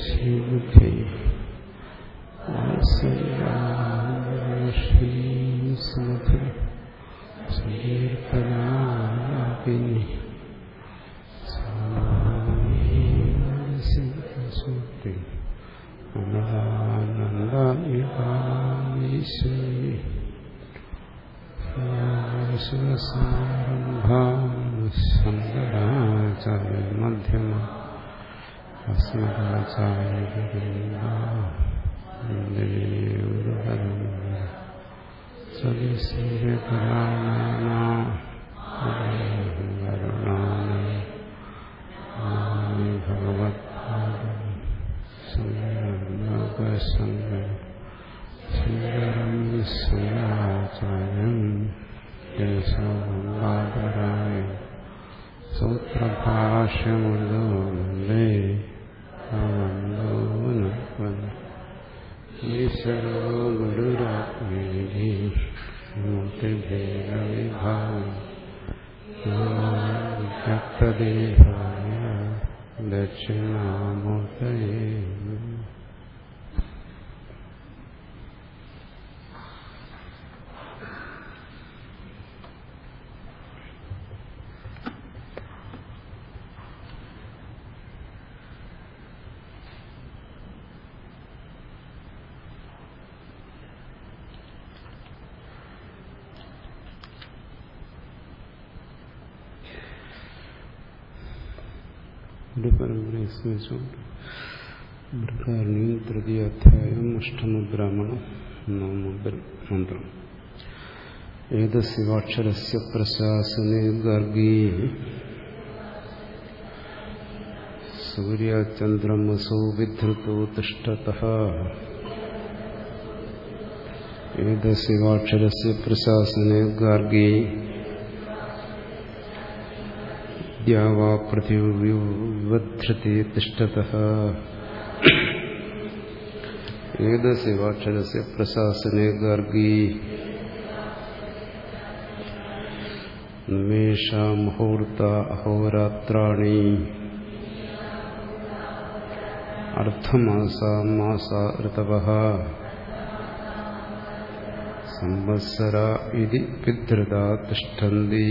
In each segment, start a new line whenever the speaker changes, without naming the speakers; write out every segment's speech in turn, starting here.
ശ്രീബുദ്ധി സ്മൃതി സങ്കീർത്തനാപിനി സ്വാമി അമലാനന്ദീശ്വരി ശങ്കരാചാര്യ മധ്യമ ഭഗവത്പാദം ശങ്കരം കേശവരായ സൂത്രഭാഷ്യമൃതോന്ദേ ഈശ്വരോ ഗുരുരാത്മേഹി മൂർത്തിഭേദവിഭാവക്തദേഹായ ദക്ഷിണാമൂർത്തയേ ഒരു പരമ്പരയെ സ്മരിച്ചുകൊണ്ട് മൃഗാരണ്യം തൃതീയാധ്യായം അഷ്ടമ ബ്രാഹ്മണം മന്ത്രം ഏതസ്യവാക്ഷരസ്യ പ്രശാസനെ ഗർഗീ സൂര്യചന്ദ്രമസോ വിധൃതോ തിഷ്ടത ഏതസ്യവാക്ഷരസ്യ പ്രശാസനെ ഗാർഗീ ദ്യാവാ പൃഥിവ്യുവധൃതി തിഷ്ടത ഏതസ്യവാക്ഷരസ്യ പ്രശാസനെ ഗാർഗീ നിമേഷ മുഹൂർത്ത അഹോരാത്രാണി അർദ്ധമാസ മാസ ഋതവ സംവത്സര ഇതി പിതൃത തിഷ്ഠന്തി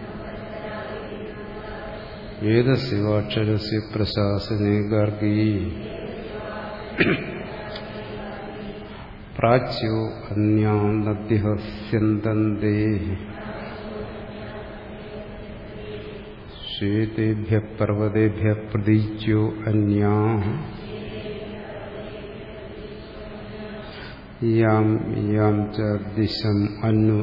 ഏതസ്യവാക്ഷരസ്യ പ്രശാസനെ ഗാർഗീ പ്രാച്യോ അന്യാ നദ്യ സ്യന്തന്തേ ശ്വേതേഭ്യ പർവ്വതേഭ്യ പ്രതീച്യോ അന്യാ യാം യാം ച ദിശം അന്നു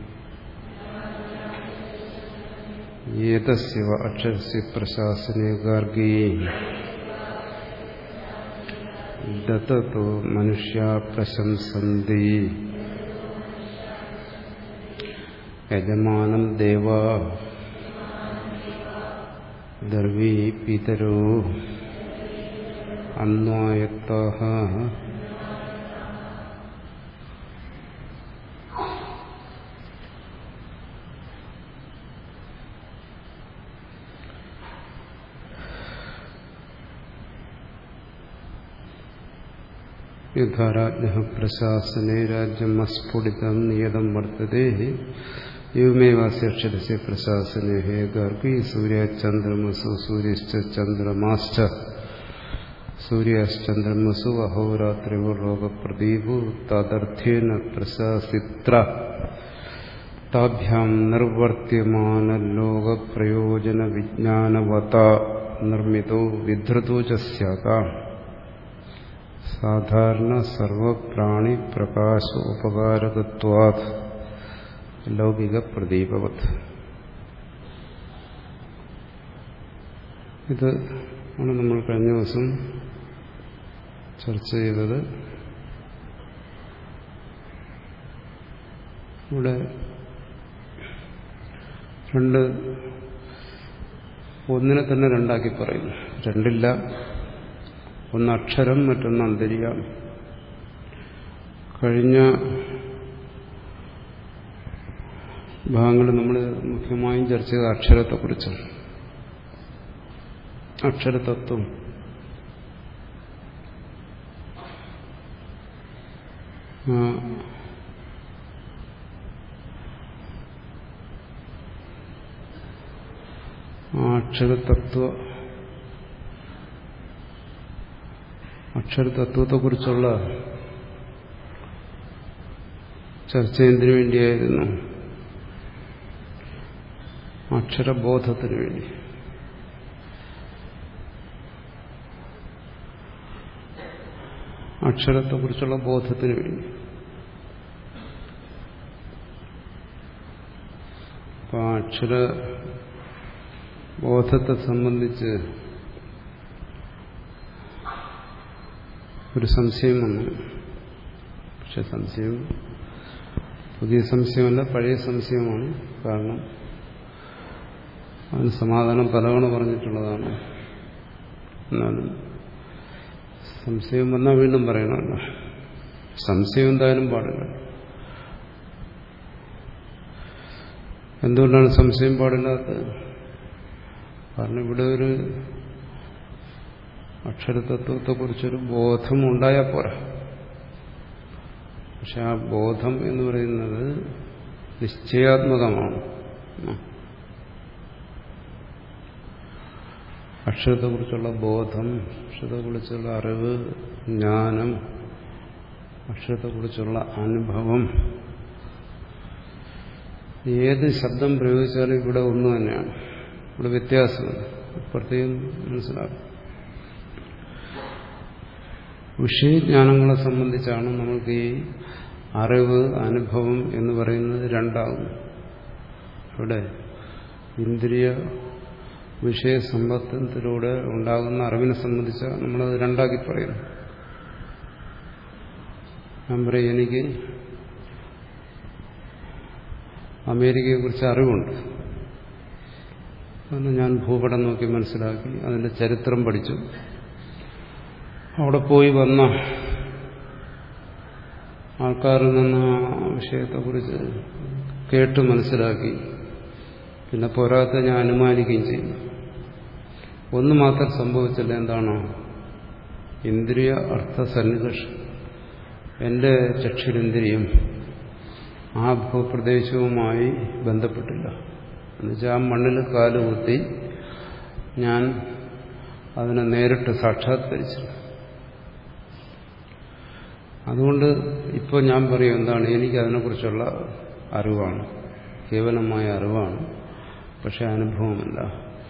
ഏതസ്യവ അക്ഷരസ്യ പ്രശാസനെ ഗാർഗീ ദത്തോ മനുഷ്യ പ്രശംസന്തി യജമാനം ദേവ ദർവീ പിതരോ അന്വായത്ത യഥാരാജ്ഞ പ്രശാസനെ രാജ്യം അസ്ഫുടിതം നിയതം വർത്തതേ എവമേവാസ്യക്ഷരസ്യ പ്രശാസനെ ഹേ ഗർഭി സൂര്യചന്ദ്രമസു സൂര്യശ്ച ചന്ദ്രമാശ്ച സൂര്യശ്ചന്ദ്രമസു അഹോരാത്രിവോ ലോകപ്രദീപു തദർത്ഥ്യേന പ്രശാസിത്ര താഭ്യാം നിർവർത്യമാന ലോകപ്രയോജന വിജ്ഞാനവത നിർമ്മിതോ വിധൃതോ ച സ്യാതാം സാധാരണ സർവപ്രാണി പ്രകാശ ഉപകാരകത്വാത് ലൗകിക പ്രദീപവത് ഇത് ആണ് നമ്മൾ കഴിഞ്ഞ ദിവസം ചർച്ച ചെയ്തത് ഇവിടെ രണ്ട് ഒന്നിനെ തന്നെ രണ്ടാക്കി പറയുന്നു രണ്ടില്ല ഒന്ന് അക്ഷരം മറ്റൊന്ന് അന്തര്യാമി കഴിഞ്ഞ ഭാഗങ്ങൾ നമ്മൾ മുഖ്യമായും ചർച്ച ചെയ്ത അക്ഷരത്തെക്കുറിച്ചാണ് അക്ഷരതത്വം അക്ഷരതത്വ അക്ഷരതത്വത്തെക്കുറിച്ചുള്ള ചർച്ച എന്തിനു വേണ്ടിയായിരുന്നു അക്ഷരബോധത്തിന് വേണ്ടി അക്ഷരത്തെക്കുറിച്ചുള്ള ബോധത്തിന് വേണ്ടി അപ്പോൾ അക്ഷര ബോധത്തെ സംബന്ധിച്ച് ഒരു സംശയം വന്നു പക്ഷെ സംശയം പുതിയ സംശയമല്ല പഴയ സംശയമാണ് കാരണം അതിന് സമാധാനം പലവണ പറഞ്ഞിട്ടുള്ളതാണ് എന്നാലും സംശയം വന്നാൽ വീണ്ടും പറയണമല്ലോ സംശയം എന്തായാലും പാടില്ല എന്തുകൊണ്ടാണ് സംശയം പാടില്ലാത്തത് കാരണം ഇവിടെ ഒരു അക്ഷരതത്വത്തെക്കുറിച്ചൊരു ബോധം ഉണ്ടായാൽ പോരാ പക്ഷെ ആ ബോധം എന്ന് പറയുന്നത് നിശ്ചയാത്മകമാണ് അക്ഷരത്തെക്കുറിച്ചുള്ള ബോധം അക്ഷരത്തെക്കുറിച്ചുള്ള അറിവ് ജ്ഞാനം അക്ഷരത്തെക്കുറിച്ചുള്ള അനുഭവം ഏത് ശബ്ദം പ്രയോഗിച്ചാലും ഇവിടെ ഒന്ന് തന്നെയാണ് ഇവിടെ വ്യത്യാസമില്ല പ്രത്യേകം മനസ്സിലാക്കും വിഷയജ്ഞാനങ്ങളെ സംബന്ധിച്ചാണ് നമ്മൾക്ക് ഈ അറിവ് അനുഭവം എന്ന് പറയുന്നത് രണ്ടാകുന്നു ഇവിടെ ഇന്ദ്രിയ വിഷയസമ്പത്തിലൂടെ ഉണ്ടാകുന്ന അറിവിനെ സംബന്ധിച്ച് നമ്മളത് രണ്ടാക്കി പറയുന്നു ഞാൻ പറയും എനിക്ക് അമേരിക്കയെക്കുറിച്ച് അറിവുണ്ട് അന്ന് ഞാൻ ഭൂപടം നോക്കി മനസ്സിലാക്കി അതിന്റെ ചരിത്രം പഠിച്ചു അവിടെ പോയി വന്ന ആൾക്കാരിൽ നിന്ന് ആ വിഷയത്തെക്കുറിച്ച് കേട്ട് മനസ്സിലാക്കി പിന്നെ പോരാത്ത ഞാൻ അനുമാനിക്കുകയും ചെയ്തു ഒന്ന് മാത്രം സംഭവിച്ചില്ല എന്താണോ ഇന്ദ്രിയ അർത്ഥ സന്നികർഷം എന്റെ ചക്ഷുരിന്ദ്രിയം ആ ഭൂപ്രദേശവുമായി ബന്ധപ്പെട്ടില്ല എന്നുവെച്ചാൽ ആ മണ്ണിൽ കാലുകുത്തി ഞാൻ അതിനെ നേരിട്ട് സാക്ഷാത്കരിച്ചില്ല അതുകൊണ്ട് ഇപ്പോൾ ഞാൻ പറയും എന്താണ് എനിക്ക് അതിനെക്കുറിച്ചുള്ള അറിവാണ് കേവലമായ അറിവാണ് പക്ഷെ അനുഭവമല്ല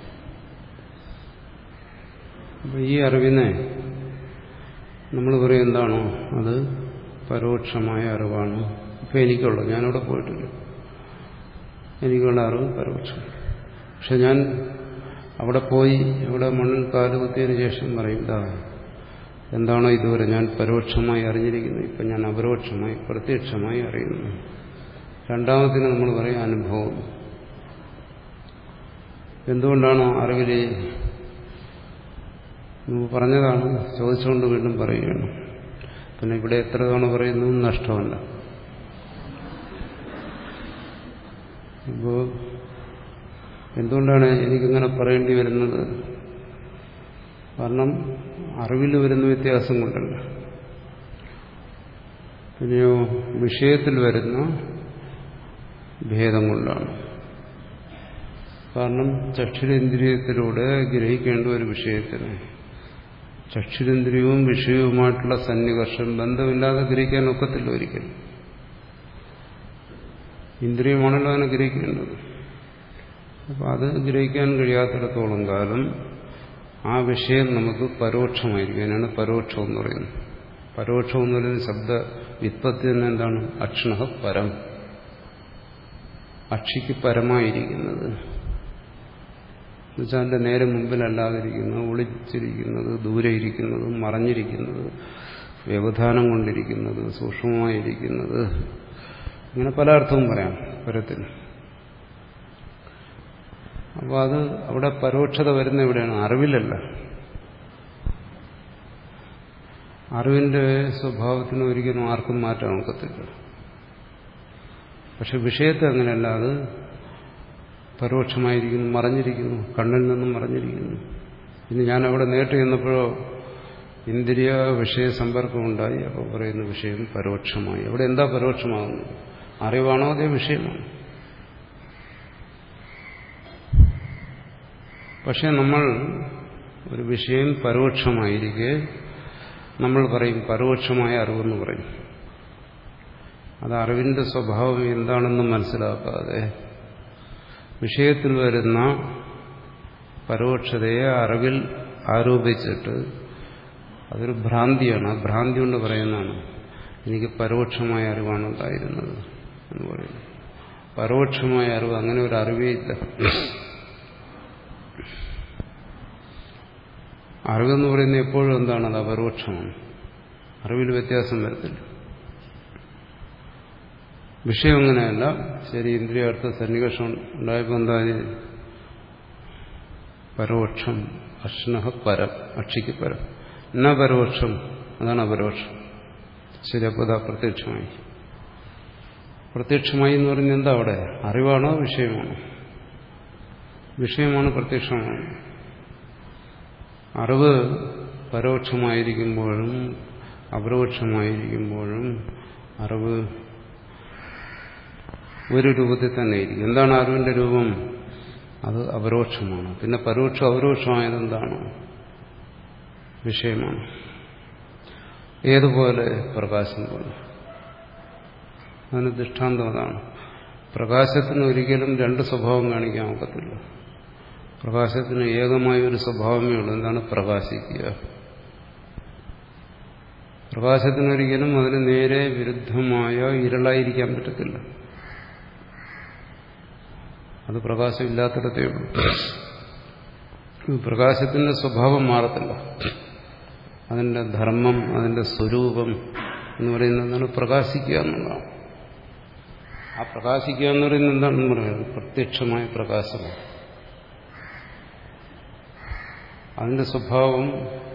അപ്പോൾ ഈ അറിവിനെ നമ്മൾ പറയും എന്താണോ അത് പരോക്ഷമായ അറിവാണ് ഇപ്പം എനിക്കുള്ളത് ഞാനവിടെ പോയിട്ടില്ല എനിക്കുള്ള അറിവ് പരോക്ഷം പക്ഷെ ഞാൻ അവിടെ പോയി അവിടെ മണ്ണിൽ കാലുകുത്തിയതിനു ശേഷം പറയും ഇതാ എന്താണോ ഇതുവരെ ഞാൻ പരോക്ഷമായി അറിഞ്ഞിരിക്കുന്നത് ഇപ്പം ഞാൻ അപരോക്ഷമായി പ്രത്യക്ഷമായി അറിയുന്നു രണ്ടാമത്തിന് നമ്മൾ പറയും അനുഭവം എന്തുകൊണ്ടാണോ അറിവിലെ നമുക്ക് പറഞ്ഞതാണ് ചോദിച്ചുകൊണ്ട് വീണ്ടും പറയുകയാണ് പിന്നെ ഇവിടെ എത്ര തവണ പറയുന്നു നഷ്ടമല്ല ഇപ്പോൾ എന്തുകൊണ്ടാണ് എനിക്കിങ്ങനെ പറയേണ്ടി വരുന്നത് കാരണം അറിവിൽ വരുന്ന വ്യത്യാസം കൊണ്ടല്ല പിന്നെയോ വിഷയത്തിൽ വരുന്ന ഭേദം കൊണ്ടാണ് കാരണം ചക്ഷുരേന്ദ്രിയത്തിലൂടെ ഗ്രഹിക്കേണ്ട ഒരു വിഷയത്തിന് ചക്ഷുരേന്ദ്രിയവും വിഷയവുമായിട്ടുള്ള സന്നികർഷം ബന്ധമില്ലാതെ ഗ്രഹിക്കാൻ ഒക്കത്തില്ല ഒരിക്കലും ഇന്ദ്രിയമാണല്ലോ അതിനെ ഗ്രഹിക്കേണ്ടത് അപ്പം അത് ഗ്രഹിക്കാൻ കഴിയാത്തിടത്തോളം കാലം ആ വിഷയം നമുക്ക് പരോക്ഷമായിരിക്കും അതിനാണ് പരോക്ഷം എന്ന് പറയുന്നത് പരോക്ഷം എന്ന് പറയുന്നത് ശബ്ദ വിത്പത്തി തന്നെ എന്താണ് അക്ഷണ പരം അക്ഷിക്ക് പരമായിരിക്കുന്നത് എന്നുവെച്ചാൽ അതിൻ്റെ നേരെ മുമ്പിലല്ലാതിരിക്കുന്നത് ഒളിച്ചിരിക്കുന്നത് ദൂരെ ഇരിക്കുന്നത് മറഞ്ഞിരിക്കുന്നത് വ്യവധാനം കൊണ്ടിരിക്കുന്നത് സൂക്ഷ്മമായിരിക്കുന്നത് ഇങ്ങനെ പല അർത്ഥവും പറയാം പരത്തിന് അപ്പോൾ അത് അവിടെ പരോക്ഷത വരുന്ന എവിടെയാണ് അറിവിലല്ല അറിവിന്റെ സ്വഭാവത്തിന് ഒരിക്കലും ആർക്കും മാറ്റാൻ ഒക്കത്തില്ല പക്ഷെ വിഷയത്തെ അങ്ങനെയല്ല അത് പരോക്ഷമായിരിക്കുന്നു മറഞ്ഞിരിക്കുന്നു കണ്ണിൽ നിന്നും മറഞ്ഞിരിക്കുന്നു ഇനി ഞാൻ അവിടെ നേരിട്ട് ചെന്നപ്പോഴോ ഇന്ദ്രിയ വിഷയ സമ്പർക്കം ഉണ്ടായി അപ്പോൾ പറയുന്ന വിഷയം പരോക്ഷമായി അവിടെ എന്താ പരോക്ഷമാകുന്നത് അറിവാണോ അതേ വിഷയമാണ് പക്ഷെ നമ്മൾ ഒരു വിഷയം പരോക്ഷമായിരിക്കെ നമ്മൾ പറയും പരോക്ഷമായ അറിവെന്ന് പറയും അത് അറിവിന്റെ സ്വഭാവം എന്താണെന്ന് മനസ്സിലാക്കാതെ വിഷയത്തിൽ വരുന്ന പരോക്ഷതയെ അറിവിൽ ആരോപിച്ചിട്ട് അതൊരു ഭ്രാന്തിയാണ് ആ ഭ്രാന്തി കൊണ്ട് പറയുന്നതാണ് എനിക്ക് പരോക്ഷമായ അറിവാണ് ഉണ്ടായിരുന്നത് എന്ന് പറയുന്നു പരോക്ഷമായ അറിവ് അങ്ങനെ ഒരു അറിവേ ഇല്ല അറിവെന്ന് പറയുന്നത് എപ്പോഴും എന്താണ് അത് അപരോക്ഷമാണ് അറിവിൽ വ്യത്യാസം വരത്തില്ല വിഷയം അങ്ങനെയല്ല ശരി ഇന്ദ്രിയാർത്ഥ സന്നിവേഷം ഉണ്ടായപ്പോൾ എന്താ പരോക്ഷം അഷ്ണഹ പരം അക്ഷിക്ക് പരം എന്നാ പരോക്ഷം അതാണ് അപരോക്ഷം ശരി അപ്പോൾ അതാ പ്രത്യക്ഷമായി പ്രത്യക്ഷമായി എന്ന് പറയുന്നത് എന്താ അവിടെ അറിവാണോ വിഷയമാണോ വിഷയമാണ് പ്രത്യക്ഷമാണ് അറിവ് പരോക്ഷമായിരിക്കുമ്പോഴും അപരോക്ഷമായിരിക്കുമ്പോഴും അറിവ് ഒരു രൂപത്തിൽ തന്നെ ഇരിക്കും എന്താണ് അറിവിന്റെ രൂപം അത് അപരോക്ഷമാണ് പിന്നെ പരോക്ഷം അപരോക്ഷമായത് എന്താണ് വിഷയമാണ് ഏതുപോലെ പ്രകാശം പോലെ അതിന് ദൃഷ്ടാന്തം അതാണ് പ്രകാശത്തിന് ഒരിക്കലും രണ്ട് സ്വഭാവം കാണിക്കാൻ ഒക്കത്തില്ല പ്രകാശത്തിന് ഏകമായ ഒരു സ്വഭാവമേ ഉള്ളൂ എന്താണ് പ്രകാശിക്കുക പ്രകാശത്തിനൊരിക്കലും അതിന് നേരെ വിരുദ്ധമായ ഇരളായിരിക്കാൻ പറ്റത്തില്ല അത് പ്രകാശമില്ലാത്തിടത്തേ ഉള്ളൂ പ്രകാശത്തിന്റെ സ്വഭാവം മാറത്തില്ല അതിന്റെ ധർമ്മം അതിന്റെ സ്വരൂപം എന്ന് പറയുന്നത് എന്താണ് പ്രകാശിക്കുക എന്നുള്ളതാണ് ആ പ്രകാശിക്കുക എന്ന് പറയുന്നത് എന്താണെന്ന് പറയുന്നത് പ്രത്യക്ഷമായ പ്രകാശമാണ് അതിന്റെ സ്വഭാവം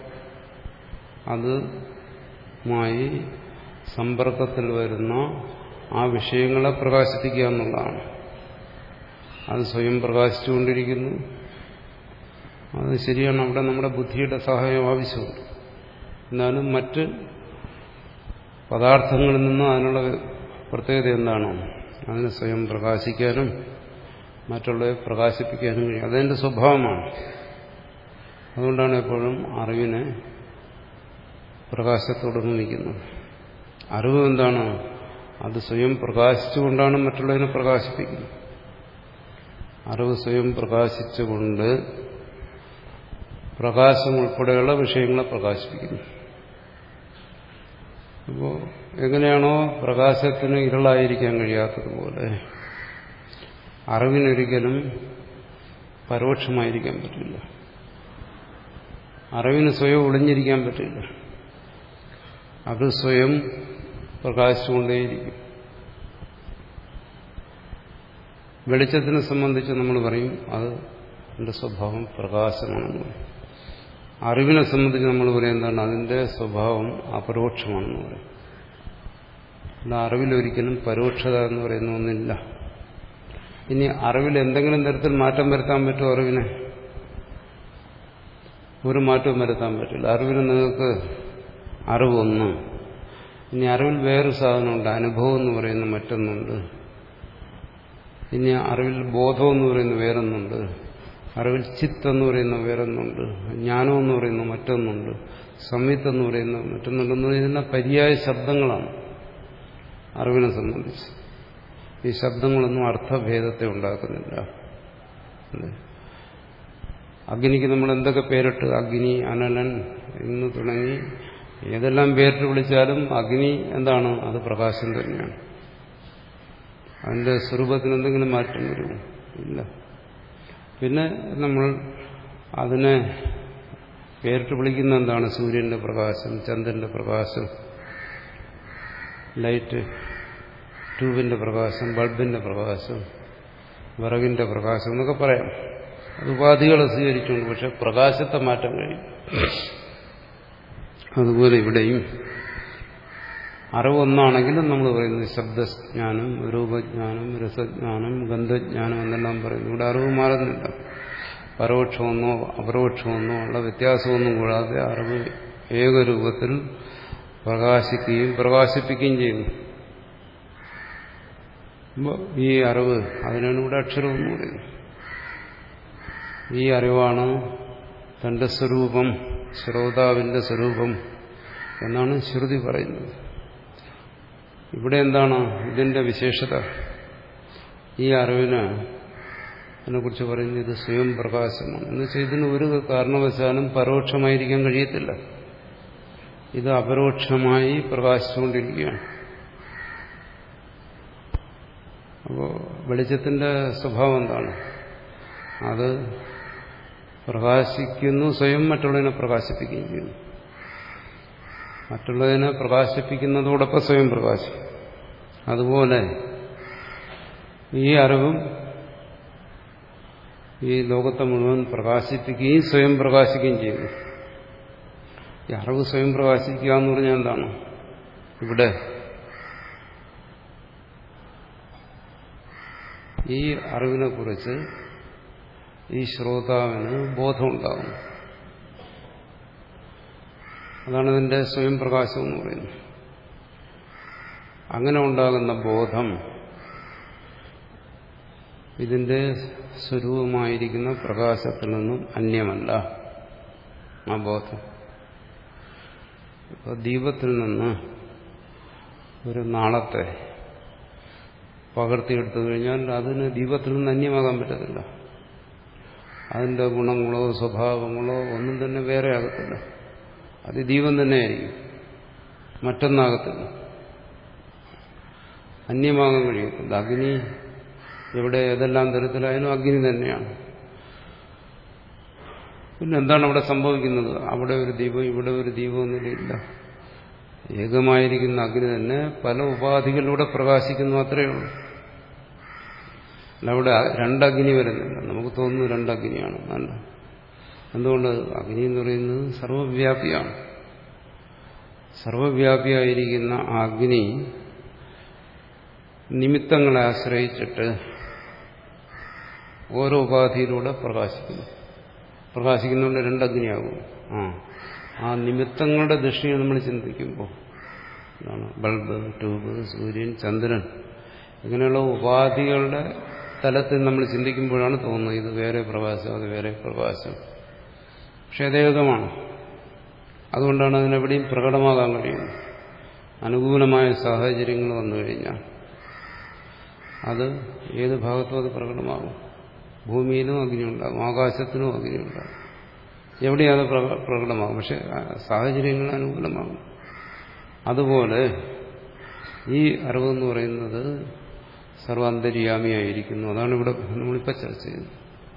അതുമായി സമ്പർക്കത്തിൽ വരുന്ന ആ വിഷയങ്ങളെ പ്രകാശിപ്പിക്കുക എന്നുള്ളതാണ് അത് സ്വയം പ്രകാശിച്ചുകൊണ്ടിരിക്കുന്നു അത് ശരിയാണ് അവിടെ നമ്മുടെ ബുദ്ധിയുടെ സഹായം ആവശ്യമുണ്ട് എന്നാലും മറ്റ് പദാർത്ഥങ്ങളിൽ നിന്ന് അതിനുള്ള പ്രത്യേകത എന്താണ് അതിന് സ്വയം പ്രകാശിക്കാനും മറ്റുള്ളവരെ പ്രകാശിപ്പിക്കാനും കഴിയും അതെന്റെ സ്വഭാവമാണ് അതുകൊണ്ടാണ് എപ്പോഴും അറിവിനെ പ്രകാശത്തോട് നിൽക്കുന്നത് അറിവ് എന്താണ് അത് സ്വയം പ്രകാശിച്ചുകൊണ്ടാണ് മറ്റുള്ളതിനെ പ്രകാശിപ്പിക്കുന്നത് അറിവ് സ്വയം പ്രകാശിച്ചുകൊണ്ട് പ്രകാശം ഉൾപ്പെടെയുള്ള വിഷയങ്ങളെ പ്രകാശിപ്പിക്കുന്നു അപ്പോൾ എങ്ങനെയാണോ പ്രകാശത്തിന് ഇരുളായിരിക്കാൻ കഴിയാത്തതുപോലെ അറിവിനൊരിക്കലും പരോക്ഷമായിരിക്കാൻ പറ്റില്ല അറിവിന് സ്വയം ഒളിഞ്ഞിരിക്കാൻ പറ്റില്ല അത് സ്വയം പ്രകാശിച്ചുകൊണ്ടേയിരിക്കും വെളിച്ചത്തിനെ സംബന്ധിച്ച് നമ്മൾ പറയും അത് അതിന്റെ സ്വഭാവം പ്രകാശമാണെന്ന് പറയും അറിവിനെ സംബന്ധിച്ച് നമ്മൾ പറയും എന്താണ് അതിന്റെ സ്വഭാവം അപരോക്ഷമാണെന്ന് പറയും അല്ല അറിവിലൊരിക്കലും പരോക്ഷത എന്ന് പറയുന്ന ഒന്നില്ല ഇനി അറിവിൽ എന്തെങ്കിലും തരത്തിൽ മാറ്റം വരുത്താൻ പറ്റുമോ അറിവിനെ ഒരു മാറ്റവും വരുത്താൻ പറ്റില്ല അറിവിന് നിങ്ങൾക്ക് അറിവൊന്ന് ഇനി അറിവിൽ വേറൊരു സാധനമുണ്ട് അനുഭവം എന്ന് പറയുന്ന മറ്റൊന്നുണ്ട് ഇനി അറിവിൽ ബോധം എന്ന് പറയുന്ന വേറൊന്നുണ്ട് അറിവിൽ ചിത്ത് എന്ന് പറയുന്ന വേറൊന്നുണ്ട് ജ്ഞാനം എന്ന് പറയുന്ന മറ്റൊന്നുണ്ട് സംയുത്ത് എന്ന് പറയുന്ന മറ്റൊന്നുണ്ടെന്ന് പറയുന്ന പര്യായ ശബ്ദങ്ങളാണ് അറിവിനെ സംബന്ധിച്ച് ഈ ശബ്ദങ്ങളൊന്നും അർത്ഥഭേദത്തെ ഉണ്ടാക്കുന്നില്ല അഗ്നിക്ക് നമ്മൾ എന്തൊക്കെ പേരിട്ട് അഗ്നി അനലൻ എന്ന് തുടങ്ങി ഏതെല്ലാം പേരിട്ട് വിളിച്ചാലും അഗ്നി എന്താണ് അത് പ്രകാശം തന്നെയാണ് അതിന്റെ സ്വരൂപത്തിന് എന്തെങ്കിലും മാറ്റം വരുമോ ഇല്ല പിന്നെ നമ്മൾ അതിനെ പേരിട്ട് വിളിക്കുന്ന എന്താണ് സൂര്യന്റെ പ്രകാശം ചന്ദ്രന്റെ പ്രകാശം ലൈറ്റ് ട്യൂബിന്റെ പ്രകാശം ബൾബിന്റെ പ്രകാശം വിറകിന്റെ പ്രകാശം എന്നൊക്കെ പറയാം അത് ഉപാധികളെ സ്വീകരിച്ചുകൊണ്ട് പക്ഷെ പ്രകാശത്തെ മാറ്റാൻ കഴിയും അതുപോലെ ഇവിടെയും അറിവൊന്നാണെങ്കിലും നമ്മൾ പറയുന്നത് ശബ്ദജ്ഞാനം രൂപജ്ഞാനം രസജ്ഞാനം ഗന്ധജ്ഞാനം എന്നെല്ലാം പറയുന്നു ഇവിടെ അറിവ് മാറുന്നില്ല പരോക്ഷമെന്നോ അപരോക്ഷമെന്നോ ഉള്ള വ്യത്യാസമൊന്നും കൂടാതെ അറിവ് ഏകരൂപത്തിൽ പ്രകാശിക്കുകയും പ്രകാശിപ്പിക്കുകയും ചെയ്യുന്നു അപ്പോൾ ഈ അറിവ് അതിനാണ് ഇവിടെ അക്ഷരം എന്ന് പറയുന്നത് ഈ അറിവാണ് തന്റെ സ്വരൂപം ശ്രോതാവിന്റെ സ്വരൂപം എന്നാണ് ശ്രുതി പറയുന്നത് ഇവിടെ എന്താണ് ഇതിന്റെ വിശേഷത ഈ അറിവിന് അതിനെക്കുറിച്ച് പറയുന്നത് ഇത് സ്വയം പ്രകാശമാണ് എന്ന് വെച്ചാൽ ഇതിന് ഒരു കാരണവശാലും പരോക്ഷമായിരിക്കാൻ കഴിയത്തില്ല ഇത് അപരോക്ഷമായി പ്രകാശിച്ചുകൊണ്ടിരിക്കുകയാണ് അപ്പോൾ വെളിച്ചത്തിന്റെ സ്വഭാവം എന്താണ് അത് പ്രകാശിക്കുന്നു സ്വയം മറ്റുള്ളതിനെ പ്രകാശിപ്പിക്കുകയും ചെയ്യുന്നു മറ്റുള്ളതിനെ പ്രകാശിപ്പിക്കുന്നതോടൊപ്പം സ്വയം പ്രകാശിക്കും അതുപോലെ ഈ അറിവും ഈ ലോകത്തെ മുഴുവൻ പ്രകാശിപ്പിക്കുകയും സ്വയം പ്രകാശിക്കുകയും ചെയ്യുന്നു ഈ അറിവ് സ്വയം പ്രകാശിക്കുക എന്ന് പറഞ്ഞാൽ എന്താണ് ഇവിടെ ഈ അറിവിനെ കുറിച്ച് ഈ ശ്രോതാവിന് ബോധമുണ്ടാകും അതാണ് ഇതിന്റെ സ്വയം പ്രകാശം എന്ന് പറയുന്നത് അങ്ങനെ ഉണ്ടാകുന്ന ബോധം ഇതിന്റെ സ്വരൂപമായിരിക്കുന്ന പ്രകാശത്തിൽ നിന്നും അന്യമല്ല ആ ബോധം ഇപ്പൊ ദീപത്തിൽ നിന്ന് ഒരു നാളത്തെ പകർത്തിയെടുത്തു കഴിഞ്ഞാൽ അതിന് ദീപത്തിൽ നിന്ന് അന്യമാകാൻ പറ്റത്തില്ല അതിന്റെ ഗുണങ്ങളോ സ്വഭാവങ്ങളോ ഒന്നും തന്നെ വേറെ ആകത്തില്ല അത് ദീപം തന്നെയായിരിക്കും മറ്റൊന്നാകത്തില്ല അന്യമാകാൻ കഴിയത്തില്ല അഗ്നി എവിടെ ഏതെല്ലാം തരത്തിലായാലും അഗ്നി തന്നെയാണ് പിന്നെ എന്താണ് അവിടെ സംഭവിക്കുന്നത് അവിടെ ഒരു ദീപം ഇവിടെ ഒരു ദീപം എന്നില്ല ഏകമായിരിക്കുന്ന അഗ്നി തന്നെ പല ഉപാധികളിലൂടെ പ്രകാശിക്കുന്നു അത്രയേ ഉള്ളൂ അല്ല അവിടെ രണ്ടഗ്നി വരുന്നില്ല നമുക്ക് തോന്നുന്നു രണ്ടഗ്നിയാണ് അല്ല എന്തുകൊണ്ട് അഗ്നി എന്ന് പറയുന്നത് സർവവ്യാപിയാണ് സർവവ്യാപിയായിരിക്കുന്ന ആ അഗ്നി നിമിത്തങ്ങളെ ആശ്രയിച്ചിട്ട് ഓരോ ഉപാധിയിലൂടെ പ്രകാശിക്കുന്നു പ്രകാശിക്കുന്നതുകൊണ്ട് രണ്ടഗ്നിയാകും ആ ആ നിമിത്തങ്ങളുടെ ദൃഷ്ടിയെ നമ്മൾ ചിന്തിക്കുമ്പോൾ എന്താണ് ബൾബ് ട്യൂബ് സൂര്യൻ ചന്ദ്രൻ ഇങ്ങനെയുള്ള ഉപാധികളുടെ തലത്തിൽ നമ്മൾ ചിന്തിക്കുമ്പോഴാണ് തോന്നുന്നത് ഇത് വേറെ പ്രകാശം അത് വേറെ പ്രകാശം പക്ഷെ അതേകമാണ് അതുകൊണ്ടാണ് അതിനെവിടെയും പ്രകടമാകാൻ കഴിയുന്നത് അനുകൂലമായ സാഹചര്യങ്ങൾ വന്നു കഴിഞ്ഞാൽ അത് ഏത് ഭാഗത്തും അത് പ്രകടമാകും ഭൂമിയിലും അഗ്നി ഉണ്ടാകും ആകാശത്തിനും അഗ്നി ഉണ്ടാകും എവിടെയും അത് പ്രകടമാകും പക്ഷെ സാഹചര്യങ്ങൾ അനുകൂലമാകും അതുപോലെ ഈ അറിവെന്ന് പറയുന്നത് സർവാന്തര്യാമിയായിരിക്കുന്നു അതാണ് ഇവിടെ നമ്മളിപ്പോൾ ചർച്ച ചെയ്യുന്നത്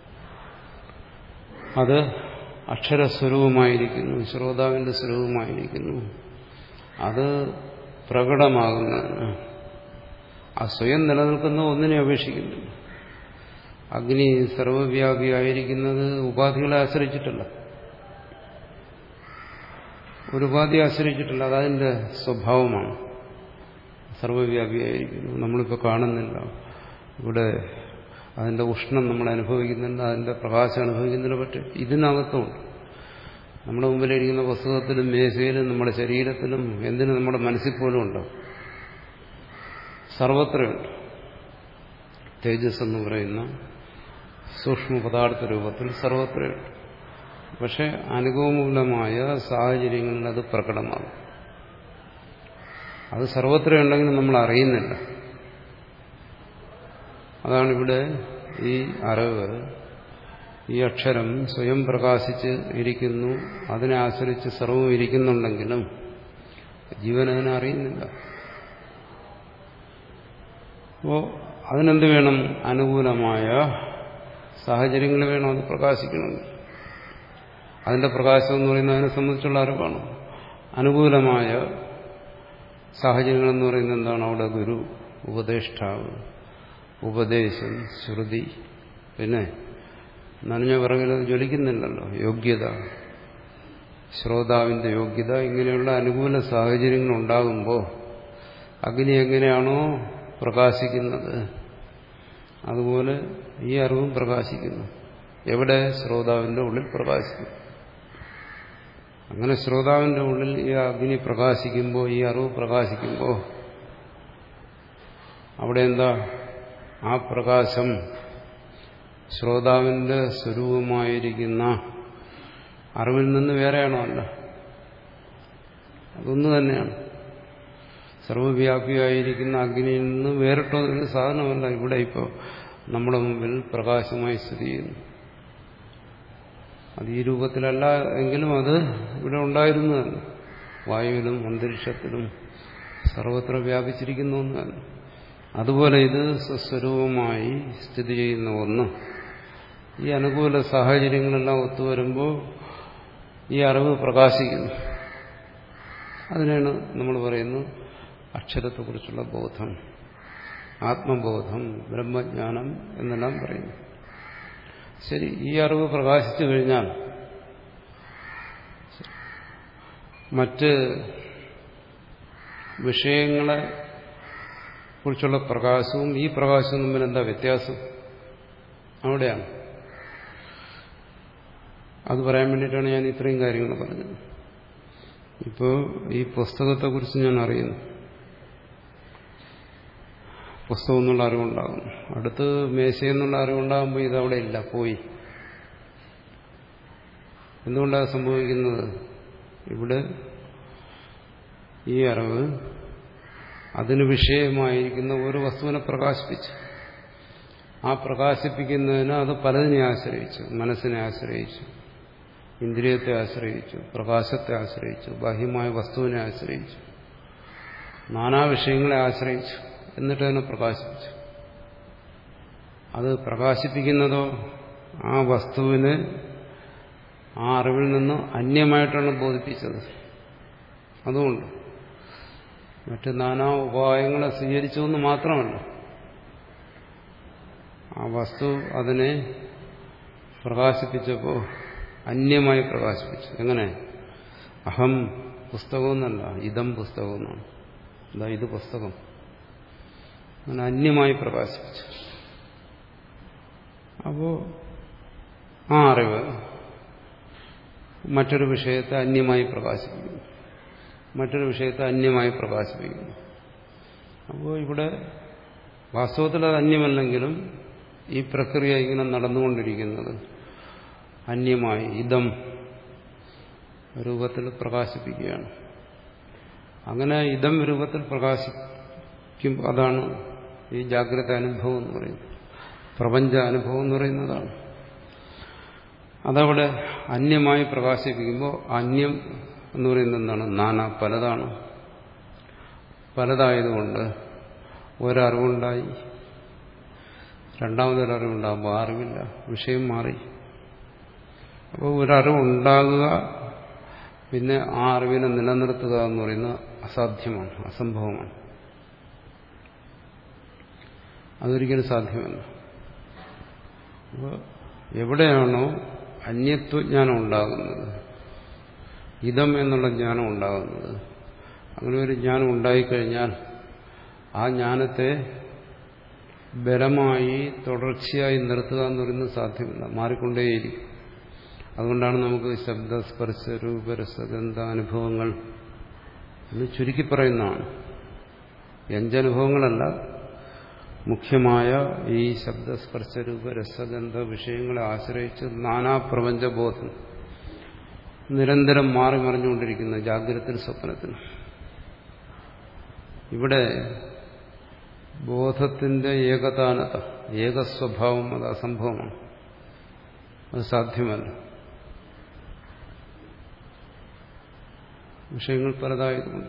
അത് അക്ഷരസ്വരൂപമായിരിക്കുന്നു ശ്രോതാവിന്റെ സ്വരൂപമായിരിക്കുന്നു അത് പ്രകടമാകുന്നതിന് ആ സ്വയം നിലനിൽക്കുന്ന ഒന്നിനെ അപേക്ഷിക്കുന്നില്ല അഗ്നി സർവവ്യാപിയായിരിക്കുന്നത് ഉപാധികളെ ആശ്രയിച്ചിട്ടല്ല ഒരു ഉപാധി ആശ്രയിച്ചിട്ടില്ല അതതിന്റെ സ്വഭാവമാണ് സർവവ്യാപിയായിരിക്കുന്നു നമ്മളിപ്പോൾ കാണുന്നില്ല ഇവിടെ അതിന്റെ ഉഷ്ണം നമ്മൾ അനുഭവിക്കുന്നില്ല അതിന്റെ പ്രകാശം അനുഭവിക്കുന്നില്ല പക്ഷെ ഇതിനകത്തുമുണ്ട് നമ്മുടെ മുമ്പിലിരിക്കുന്ന പുസ്തകത്തിലും മേശയിലും നമ്മുടെ ശരീരത്തിലും എന്തിനും നമ്മുടെ മനസ്സിൽ പോലും ഉണ്ടാവും സർവത്രയുണ്ട് തേജസ് എന്ന് പറയുന്ന സൂക്ഷ്മ പദാർത്ഥ രൂപത്തിൽ സർവത്രയുണ്ട് പക്ഷെ അനുകൂലമായ സാഹചര്യങ്ങളിൽ അത് പ്രകടമാകും അത് സർവത്ര ഉണ്ടെങ്കിലും നമ്മൾ അറിയുന്നില്ല അതാണ് ഇവിടെ ഈ അറിവ് ഈ അക്ഷരം സ്വയം പ്രകാശിച്ച് ഇരിക്കുന്നു അതിനെ ആശ്രയിച്ച് സർവം ഇരിക്കുന്നുണ്ടെങ്കിലും ജീവൻ അതിനെ അറിയുന്നില്ല അപ്പോൾ അതിനെന്ത് വേണം അനുകൂലമായ സാഹചര്യങ്ങൾ വേണം അത് പ്രകാശിക്കണം അതിന്റെ പ്രകാശം എന്ന് പറയുന്നത് അതിനെ സംബന്ധിച്ചുള്ള അറിവാണ് അനുകൂലമായ സാഹചര്യങ്ങൾ എന്ന് പറയുന്നത് എന്താണ് അവിടെ ഗുരു ഉപദേഷ്ടാവ് ഉപദേശം ശ്രുതി പിന്നെ നനഞ്ഞ പിറകിലത് ജ്വലിക്കുന്നില്ലല്ലോ യോഗ്യത ശ്രോതാവിന്റെ യോഗ്യത ഇങ്ങനെയുള്ള അനുകൂല സാഹചര്യങ്ങൾ ഉണ്ടാകുമ്പോൾ അഗ്നി എങ്ങനെയാണോ പ്രകാശിക്കുന്നത് അതുപോലെ ഈ അറിവും പ്രകാശിക്കുന്നു എവിടെ ശ്രോതാവിന്റെ ഉള്ളിൽ പ്രകാശിക്കും അങ്ങനെ ശ്രോതാവിന്റെ ഉള്ളിൽ ഈ അഗ്നി പ്രകാശിക്കുമ്പോൾ ഈ അറിവ് പ്രകാശിക്കുമ്പോൾ അവിടെ എന്താ ആ പ്രകാശം ശ്രോതാവിന്റെ സ്വരൂപമായിരിക്കുന്ന അറിവിൽ നിന്ന് വേറെയാണോ അല്ല അതൊന്നു തന്നെയാണ് സർവവ്യാപിയായിരിക്കുന്ന അഗ്നിയിൽ നിന്ന് വേറിട്ടൊരു സാധനമല്ല ഇവിടെ ഇപ്പോൾ നമ്മുടെ മുമ്പിൽ പ്രകാശമായി സ്ഥിതി ചെയ്യുന്നു അത് ഈ രൂപത്തിലല്ല എങ്കിലും അത് ഇവിടെ ഉണ്ടായിരുന്നു തന്നെ വായുവിലും അന്തരീക്ഷത്തിലും സർവത്ര വ്യാപിച്ചിരിക്കുന്ന ഒന്ന് തന്നെ അതുപോലെ ഇത് സ്വസ്വരൂപമായി സ്ഥിതി ചെയ്യുന്ന ഒന്ന് ഈ അനുകൂല സാഹചര്യങ്ങളെല്ലാം ഒത്തുവരുമ്പോൾ ഈ അറിവ് പ്രകാശിക്കുന്നു അതിനാണ് നമ്മൾ പറയുന്നത് അക്ഷരത്തെക്കുറിച്ചുള്ള ബോധം ആത്മബോധം ബ്രഹ്മജ്ഞാനം എന്നെല്ലാം പറയുന്നു ശരി ഈ അറിവ് പ്രകാശിച്ചു കഴിഞ്ഞാൽ മറ്റ് വിഷയങ്ങളെ കുറിച്ചുള്ള പ്രകാശവും ഈ പ്രകാശവും തമ്മിൽ എന്താ വ്യത്യാസം അവിടെയാണ് അത് പറയാൻ വേണ്ടിയിട്ടാണ് ഞാൻ ഇത്രയും കാര്യങ്ങൾ പറഞ്ഞത് ഇപ്പോൾ ഈ പുസ്തകത്തെക്കുറിച്ച് ഞാൻ അറിയുന്നു പുസ്തകം എന്നുള്ള അറിവുണ്ടാകും അടുത്ത് മേശയെന്നുള്ള അറിവുണ്ടാകുമ്പോൾ ഇതവിടെ ഇല്ല പോയി എന്തുകൊണ്ടാണ് സംഭവിക്കുന്നത് ഇവിടെ ഈ അറിവ് അതിന് വിഷയമായിരിക്കുന്ന ഒരു വസ്തുവിനെ പ്രകാശിപ്പിച്ചു ആ പ്രകാശിപ്പിക്കുന്നതിന് അത് പലതിനെ ആശ്രയിച്ചു മനസ്സിനെ ആശ്രയിച്ചു ഇന്ദ്രിയത്തെ ആശ്രയിച്ചു പ്രകാശത്തെ ആശ്രയിച്ചു ബാഹ്യമായ വസ്തുവിനെ ആശ്രയിച്ചു നാനാ വിഷയങ്ങളെ ആശ്രയിച്ചു എന്നിട്ട് അതിനെ പ്രകാശിപ്പിച്ചു അത് പ്രകാശിപ്പിക്കുന്നതോ ആ വസ്തുവിനെ ആ അറിവിൽ നിന്ന് അന്യമായിട്ടാണ് ബോധിപ്പിച്ചത് അതുകൊണ്ട് മറ്റ് നാനാ ഉപായങ്ങളെ സ്വീകരിച്ചു എന്ന് മാത്രമല്ല ആ വസ്തു അതിനെ പ്രകാശിപ്പിച്ചപ്പോൾ അന്യമായി പ്രകാശിപ്പിച്ചു എങ്ങനെ അഹം പുസ്തകമെന്നല്ല ഇതം പുസ്തകമെന്നാണ് എന്താ ഇത് പുസ്തകം അങ്ങനെ അന്യമായി പ്രകാശിപ്പിച്ചു അപ്പോ ആ അറിവ് മറ്റൊരു വിഷയത്തെ അന്യമായി പ്രകാശിപ്പിക്കുന്നു മറ്റൊരു വിഷയത്തെ അന്യമായി പ്രകാശിപ്പിക്കുന്നു അപ്പോൾ ഇവിടെ വാസ്തവത്തിൽ അത് അന്യമല്ലെങ്കിലും ഈ പ്രക്രിയ ഇങ്ങനെ നടന്നുകൊണ്ടിരിക്കുന്നത് അന്യമായി ഇതം രൂപത്തിൽ പ്രകാശിപ്പിക്കുകയാണ് അങ്ങനെ ഇതം രൂപത്തിൽ പ്രകാശിക്കും അതാണ് ഈ ജാഗ്രത അനുഭവം എന്ന് പറയുന്നത് പ്രപഞ്ച അനുഭവം എന്ന് പറയുന്നതാണ് അതവിടെ അന്യമായി പ്രകാശിപ്പിക്കുമ്പോൾ അന്യം എന്ന് പറയുന്നത് എന്താണ് നാന പലതാണ് പലതായതുകൊണ്ട് ഒരറിവുണ്ടായി രണ്ടാമതൊരറിവുണ്ടാകുമ്പോൾ ആ അറിവില്ല വിഷയം മാറി അപ്പോൾ ഒരറിവുണ്ടാകുക പിന്നെ ആ അറിവിനെ നിലനിർത്തുക എന്ന് പറയുന്നത് അസാധ്യമാണ് അസംഭവമാണ് അതൊരിക്കലും സാധ്യമല്ല അപ്പോൾ എവിടെയാണോ അന്യത്വജ്ഞാനം ഉണ്ടാകുന്നത് ഇതം എന്നുള്ള ജ്ഞാനം ഉണ്ടാകുന്നത് അങ്ങനെ ഒരു ജ്ഞാനം ഉണ്ടായിക്കഴിഞ്ഞാൽ ആ ജ്ഞാനത്തെ ബലമായി തുടർച്ചയായി നിർത്തുക എന്ന് പറയുന്നത് സാധ്യമല്ല മാറിക്കൊണ്ടേയിരിക്കും അതുകൊണ്ടാണ് നമുക്ക് ശബ്ദസ്പർശ രൂപരസഗന്ധ അനുഭവങ്ങൾ എന്ന് ചുരുക്കി പറയുന്നതാണ് അഞ്ചനുഭവങ്ങളല്ല മുഖ്യമായ ഈ ശബ്ദസ്പർശ രൂപരസഗന്ധ വിഷയങ്ങളെ ആശ്രയിച്ച് നാനാപ്രപഞ്ചബോധം നിരന്തരം മാറി മറിഞ്ഞുകൊണ്ടിരിക്കുന്ന ജാഗ്രത സ്വപ്നത്തിന് ഇവിടെ ബോധത്തിന്റെ ഏകതാനത ഏകസ്വഭാവം അത് അസംഭവമാണ് അത് സാധ്യമല്ല വിഷയങ്ങൾ പലതായതുകൊണ്ട്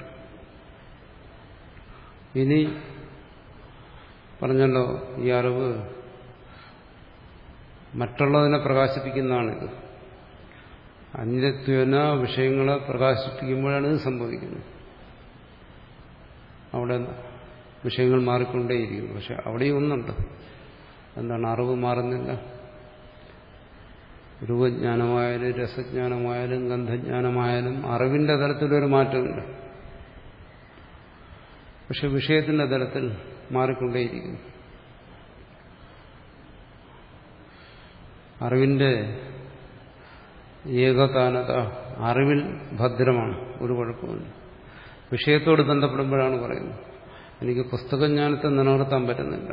ഇനി പറഞ്ഞല്ലോ ഈ അറിവ് മറ്റുള്ളതിനെ പ്രകാശിപ്പിക്കുന്നതാണിത് അന്യത്വന വിഷയങ്ങളെ പ്രകാശിപ്പിക്കുമ്പോഴാണ് ഇത് സംഭവിക്കുന്നത് അവിടെ വിഷയങ്ങൾ മാറിക്കൊണ്ടേയിരിക്കുന്നു പക്ഷെ അവിടെയും ഒന്നുണ്ട് എന്താണ് അറിവ് മാറുന്നില്ല രൂപജ്ഞാനമായാലും രസജ്ഞാനമായാലും ഗന്ധജ്ഞാനമായാലും അറിവിന്റെ തലത്തിലൊരു മാറ്റമില്ല പക്ഷെ വിഷയത്തിന്റെ തലത്തിൽ മാറിക്കൊണ്ടേയിരിക്കുന്നു അറിവിന്റെ ഏകതാനത അറിവിൽ ഭദ്രമാണ് ഒരു കുഴപ്പമില്ല വിഷയത്തോട് ബന്ധപ്പെടുമ്പോഴാണ് പറയുന്നത് എനിക്ക് പുസ്തകജ്ഞാനത്തെ നിലനിർത്താൻ പറ്റുന്നില്ല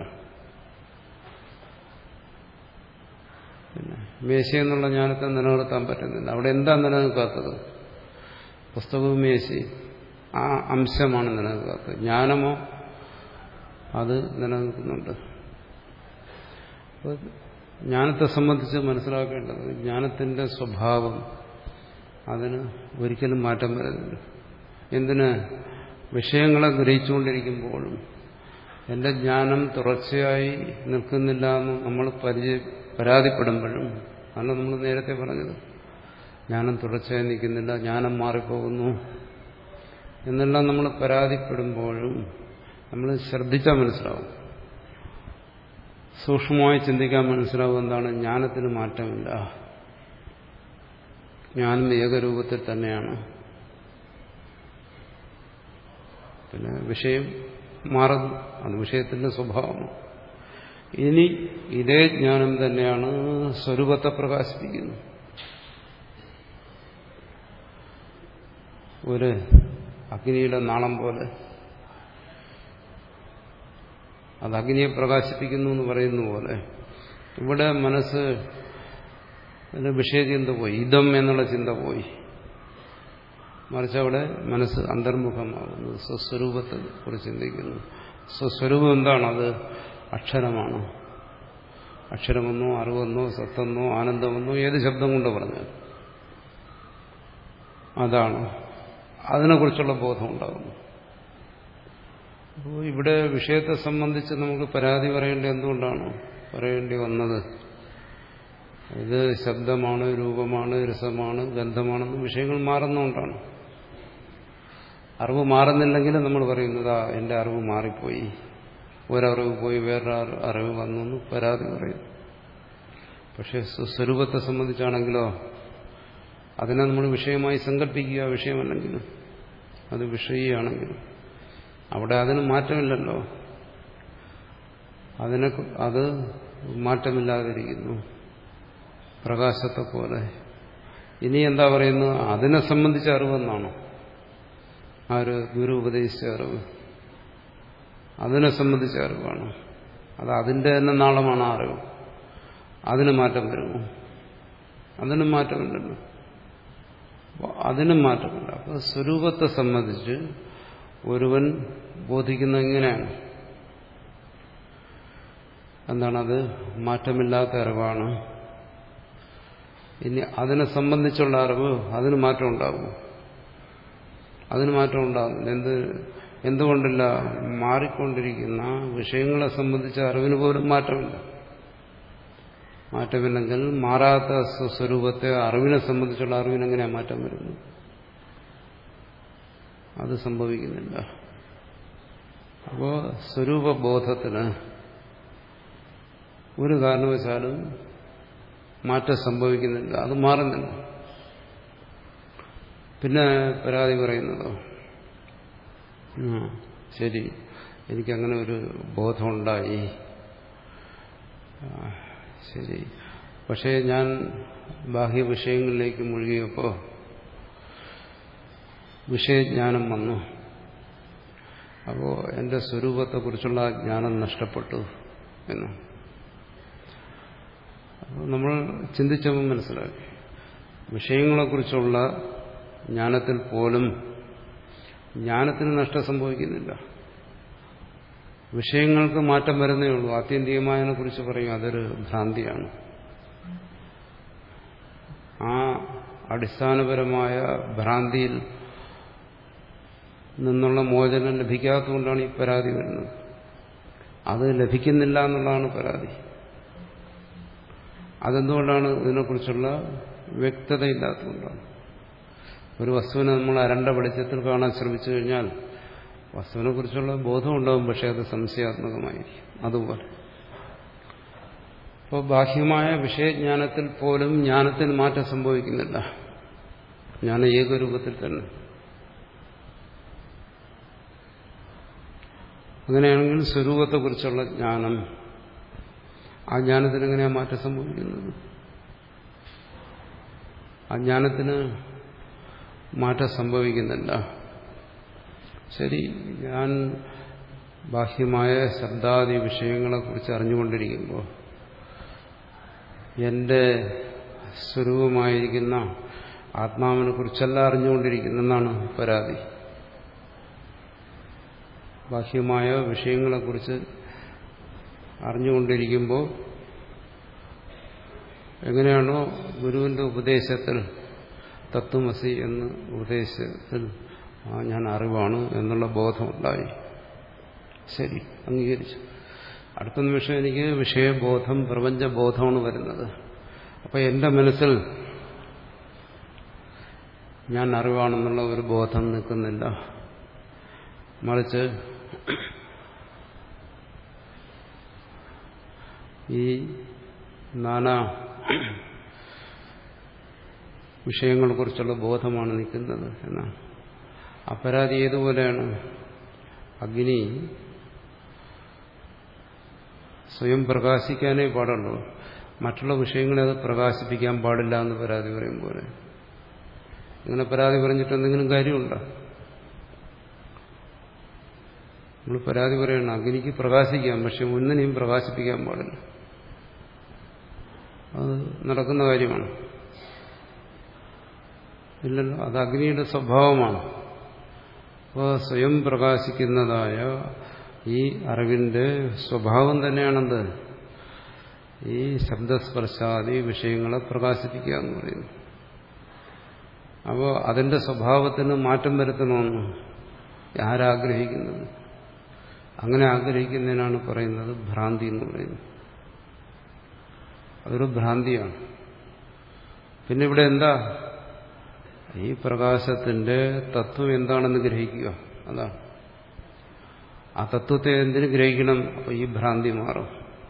പിന്നെ മേശയെന്നുള്ള ജ്ഞാനത്തെ നിലനിർത്താൻ പറ്റുന്നില്ല അവിടെ എന്താ നിലനിൽക്കാത്തത് പുസ്തകവും മേശയും ആ അംശമാണ് നിലനിൽക്കാത്തത് ജ്ഞാനമോ അത് നിലനിൽക്കുന്നുണ്ട് അപ്പോൾ ജ്ഞാനത്തെ സംബന്ധിച്ച് മനസ്സിലാക്കേണ്ടത് ജ്ഞാനത്തിന്റെ സ്വഭാവം അതിന് ഒരിക്കലും മാറ്റം വരുന്നില്ല എന്തിന് വിഷയങ്ങളെ ഗ്രഹിച്ചുകൊണ്ടിരിക്കുമ്പോഴും എന്റെ ജ്ഞാനം തുടർച്ചയായി നിൽക്കുന്നില്ല എന്ന് നമ്മൾ പരിചയ പരാതിപ്പെടുമ്പോഴും അല്ല നമ്മൾ നേരത്തെ പറഞ്ഞത് ജ്ഞാനം തുടർച്ചയായി നിൽക്കുന്നില്ല ജ്ഞാനം മാറിപ്പോകുന്നു എന്നെല്ലാം നമ്മൾ പരാതിപ്പെടുമ്പോഴും നമ്മൾ ശ്രദ്ധിച്ചാൽ മനസ്സിലാവും സൂക്ഷ്മമായി ചിന്തിക്കാൻ മനസ്സിലാവും എന്താണ് ജ്ഞാനത്തിന് മാറ്റമില്ല ജ്ഞാനം ഏകരൂപത്തിൽ തന്നെയാണ് പിന്നെ വിഷയം മാറുന്നു അത് വിഷയത്തിന്റെ സ്വഭാവമാണ് ഇനി ഇതേ ജ്ഞാനം തന്നെയാണ് സ്വരൂപത്തെ പ്രകാശിപ്പിക്കുന്നത് ഒരു അഗ്നിയുടെ നാളം പോലെ അത് അഗ്നിയെ പ്രകാശിപ്പിക്കുന്നു എന്ന് പറയുന്ന പോലെ ഇവിടെ മനസ്സ് വിഷയചിന്ത പോയി ഇതം എന്നുള്ള ചിന്ത പോയി മറിച്ച് അവിടെ മനസ്സ് അന്തർമുഖമാകുന്നു സ്വസ്വരൂപത്തെ കുറിച്ച് ചിന്തിക്കുന്നു സ്വസ്വരൂപം എന്താണ് അത് അക്ഷരമാണ് അക്ഷരമെന്നോ അറിവെന്നോ സത്തെന്നോ ആനന്ദമെന്നോ ഏത് ശബ്ദം കൊണ്ട് പറഞ്ഞാൽ അതാണ് അതിനെക്കുറിച്ചുള്ള ബോധം ഉണ്ടാകുന്നു അപ്പോൾ ഇവിടെ വിഷയത്തെ സംബന്ധിച്ച് നമുക്ക് പരാതി പറയേണ്ടത് എന്തുകൊണ്ടാണ് പറയേണ്ടി വന്നത് ഇത് ശബ്ദമാണ് രൂപമാണ് രസമാണ് ഗന്ധമാണെന്ന് വിഷയങ്ങൾ മാറുന്നതുകൊണ്ടാണ് അറിവ് മാറുന്നില്ലെങ്കിൽ നമ്മൾ പറയുന്നതാ എൻ്റെ അറിവ് മാറിപ്പോയി ഒരറിവ് പോയി വേറൊരു അറിവ് വന്നു എന്ന് പരാതി പറയും പക്ഷെ സ്വരൂപത്തെ സംബന്ധിച്ചാണെങ്കിലോ അതിനെ നമ്മൾ വിഷയമായി സങ്കല്പിക്കുക വിഷയമല്ലെങ്കിലും അത് വിഷയിയാണെങ്കിലും അവിടെ അതിന് മാറ്റമില്ലല്ലോ അതിനെ അത് മാറ്റമില്ലാതിരിക്കുന്നു പ്രകാശത്തെ പോലെ ഇനി എന്താ പറയുന്നത് അതിനെ സംബന്ധിച്ച അറിവെന്നാണ് ആ ഒരു ഗുരു ഉപദേശിച്ച അറിവ് അതിനെ സംബന്ധിച്ച അറിവാണ് അത് അതിൻ്റെ തന്നെ നാളമാണ് ആ അറിവ് അതിന് മാറ്റം വരുമോ അതിനും മാറ്റമില്ലല്ലോ അപ്പോൾ അതിനും മാറ്റമില്ല അപ്പോൾ സ്വരൂപത്തെ സംബന്ധിച്ച് ഒരുവൻ ബോധിക്കുന്ന എങ്ങനെയാണ് എന്താണത് മാറ്റമില്ലാത്ത അറിവാണ് ഇനി അതിനെ സംബന്ധിച്ചുള്ള അറിവ് അതിന് മാറ്റം ഉണ്ടാകും അതിന് മാറ്റം ഉണ്ടാകും എന്ത് എന്തുകൊണ്ടില്ല മാറിക്കൊണ്ടിരിക്കുന്ന വിഷയങ്ങളെ സംബന്ധിച്ച അറിവിന് പോലും മാറ്റമില്ല മാറ്റമില്ലെങ്കിൽ മാറാത്ത സ്വരൂപത്തെ അറിവിനെ സംബന്ധിച്ചുള്ള അറിവിന് എങ്ങനെയാണ് മാറ്റം വരുന്നത് അത് സംഭവിക്കുന്നില്ല അപ്പോ സ്വരൂപബോധത്തിന് ഒരു കാരണവശാലും മാറ്റം സംഭവിക്കുന്നില്ല അത് മാറുന്നില്ല പിന്നെ പരാതി പറയുന്നതോ ആ ശരി എനിക്കങ്ങനെ ഒരു ബോധമുണ്ടായി ശരി പക്ഷേ ഞാൻ ബാഹ്യ വിഷയങ്ങളിലേക്ക് മുഴുകിയപ്പോൾ വിഷയജ്ഞാനം വന്നു അപ്പോൾ എൻ്റെ സ്വരൂപത്തെക്കുറിച്ചുള്ള ജ്ഞാനം നഷ്ടപ്പെട്ടു എന്ന് അപ്പോൾ നമ്മൾ ചിന്തിച്ചപ്പോൾ മനസ്സിലാക്കി വിഷയങ്ങളെക്കുറിച്ചുള്ള ജ്ഞാനത്തിൽ പോലും ജ്ഞാനത്തിന് നഷ്ടം സംഭവിക്കുന്നില്ല വിഷയങ്ങൾക്ക് മാറ്റം വരുന്നേ ഉള്ളൂ ആത്യന്തികമായതിനെ കുറിച്ച് പറയും അതൊരു ഭ്രാന്തിയാണ് ആ അടിസ്ഥാനപരമായ ഭ്രാന്തിയിൽ നിന്നുള്ള മോചനം ലഭിക്കാത്തതുകൊണ്ടാണ് ഈ പരാതി വരുന്നത് അത് ലഭിക്കുന്നില്ല എന്നുള്ളതാണ് പരാതി അതെന്തുകൊണ്ടാണ് ഇതിനെക്കുറിച്ചുള്ള വ്യക്തതയില്ലാത്തതുകൊണ്ടാണ് ഒരു വസ്തുവിനെ നമ്മൾ അരണ്ട വെളിച്ചത്തിൽ കാണാൻ ശ്രമിച്ചു കഴിഞ്ഞാൽ വസ്തുവിനെ കുറിച്ചുള്ള ബോധം ഉണ്ടാവും പക്ഷെ അത് സംശയാത്മകമായിരിക്കും അതുപോലെ അപ്പോൾ ബാഹ്യമായ വിഷയജ്ഞാനത്തിൽ പോലും ജ്ഞാനത്തിന് മാറ്റം സംഭവിക്കുന്നില്ല ജ്ഞാന ഏകരൂപത്തിൽ തന്നെ അങ്ങനെയാണെങ്കിൽ സ്വരൂപത്തെക്കുറിച്ചുള്ള ജ്ഞാനം ആ ജ്ഞാനത്തിന് എങ്ങനെയാണ് മാറ്റം സംഭവിക്കുന്നത് ആ ജ്ഞാനത്തിന് മാറ്റം സംഭവിക്കുന്നില്ല ശരി ഞാൻ ബാഹ്യമായ ശബ്ദാദി വിഷയങ്ങളെക്കുറിച്ച് അറിഞ്ഞുകൊണ്ടിരിക്കുമ്പോൾ എൻ്റെ സ്വരൂപമായിരിക്കുന്ന ആത്മാവിനെ കുറിച്ചല്ല അറിഞ്ഞുകൊണ്ടിരിക്കുന്നെന്നാണ് പരാതി ബാഹ്യമായ വിഷയങ്ങളെക്കുറിച്ച് അറിഞ്ഞുകൊണ്ടിരിക്കുമ്പോൾ എങ്ങനെയാണോ ഗുരുവിന്റെ ഉപദേശത്തിൽ തത്വമസി എന്ന ഉപദേശത്തിൽ ആ ഞാൻ അറിവാണ് എന്നുള്ള ബോധമുണ്ടായി ശരി അംഗീകരിച്ചു അടുത്ത നിമിഷം എനിക്ക് വിഷയബോധം പ്രപഞ്ചബോധമാണ് വരുന്നത് അപ്പൊ എന്റെ മനസ്സിൽ ഞാൻ അറിവാണെന്നുള്ള ഒരു ബോധം നിൽക്കുന്നില്ല മറിച്ച് ഈ നാനാ വിഷയങ്ങളെക്കുറിച്ചുള്ള ബോധമാണ് നിൽക്കുന്നത് എന്നാണ് അപരാധി ഏതുപോലെയാണ് അഗ്നി സ്വയം പ്രകാശിക്കാനേ പാടുള്ളൂ മറ്റുള്ള വിഷയങ്ങളെ അത് പ്രകാശിപ്പിക്കാൻ പാടില്ല എന്ന് പരാതി പറയും പോലെ ഇങ്ങനെ പരാതി പറഞ്ഞിട്ട് എന്തെങ്കിലും കാര്യമുണ്ടോ നമ്മൾ പരാതി പറയണം അഗ്നിക്ക് പ്രകാശിക്കാം പക്ഷെ ഒന്നിനെയും പ്രകാശിപ്പിക്കാൻ പാടില്ല അത് നടക്കുന്ന കാര്യമാണ് ഇല്ലല്ലോ അത് അഗ്നിയുടെ സ്വഭാവമാണ് അപ്പോൾ സ്വയം പ്രകാശിക്കുന്നതായ ഈ അറിവിന്റെ സ്വഭാവം തന്നെയാണെന്ത് ഈ ശബ്ദസ്പർശാദി വിഷയങ്ങളെ പ്രകാശിപ്പിക്കുക എന്ന് പറയുന്നു അപ്പോൾ അതിന്റെ സ്വഭാവത്തിന് മാറ്റം വരുത്തണമെന്ന് ആരാഗ്രഹിക്കുന്നത് അങ്ങനെ ആഗ്രഹിക്കുന്നതിനാണ് പറയുന്നത് ഭ്രാന്തി എന്ന് പറയുന്നത് അതൊരു ഭ്രാന്തിയാണ് പിന്നെ ഇവിടെ എന്താ ഈ പ്രകാശത്തിന്റെ തത്വം എന്താണെന്ന് ഗ്രഹിക്കുക അതാണ് ആ തത്വത്തെ എന്തിനു ഗ്രഹിക്കണം അപ്പൊ ഈ ഭ്രാന്തി മാറും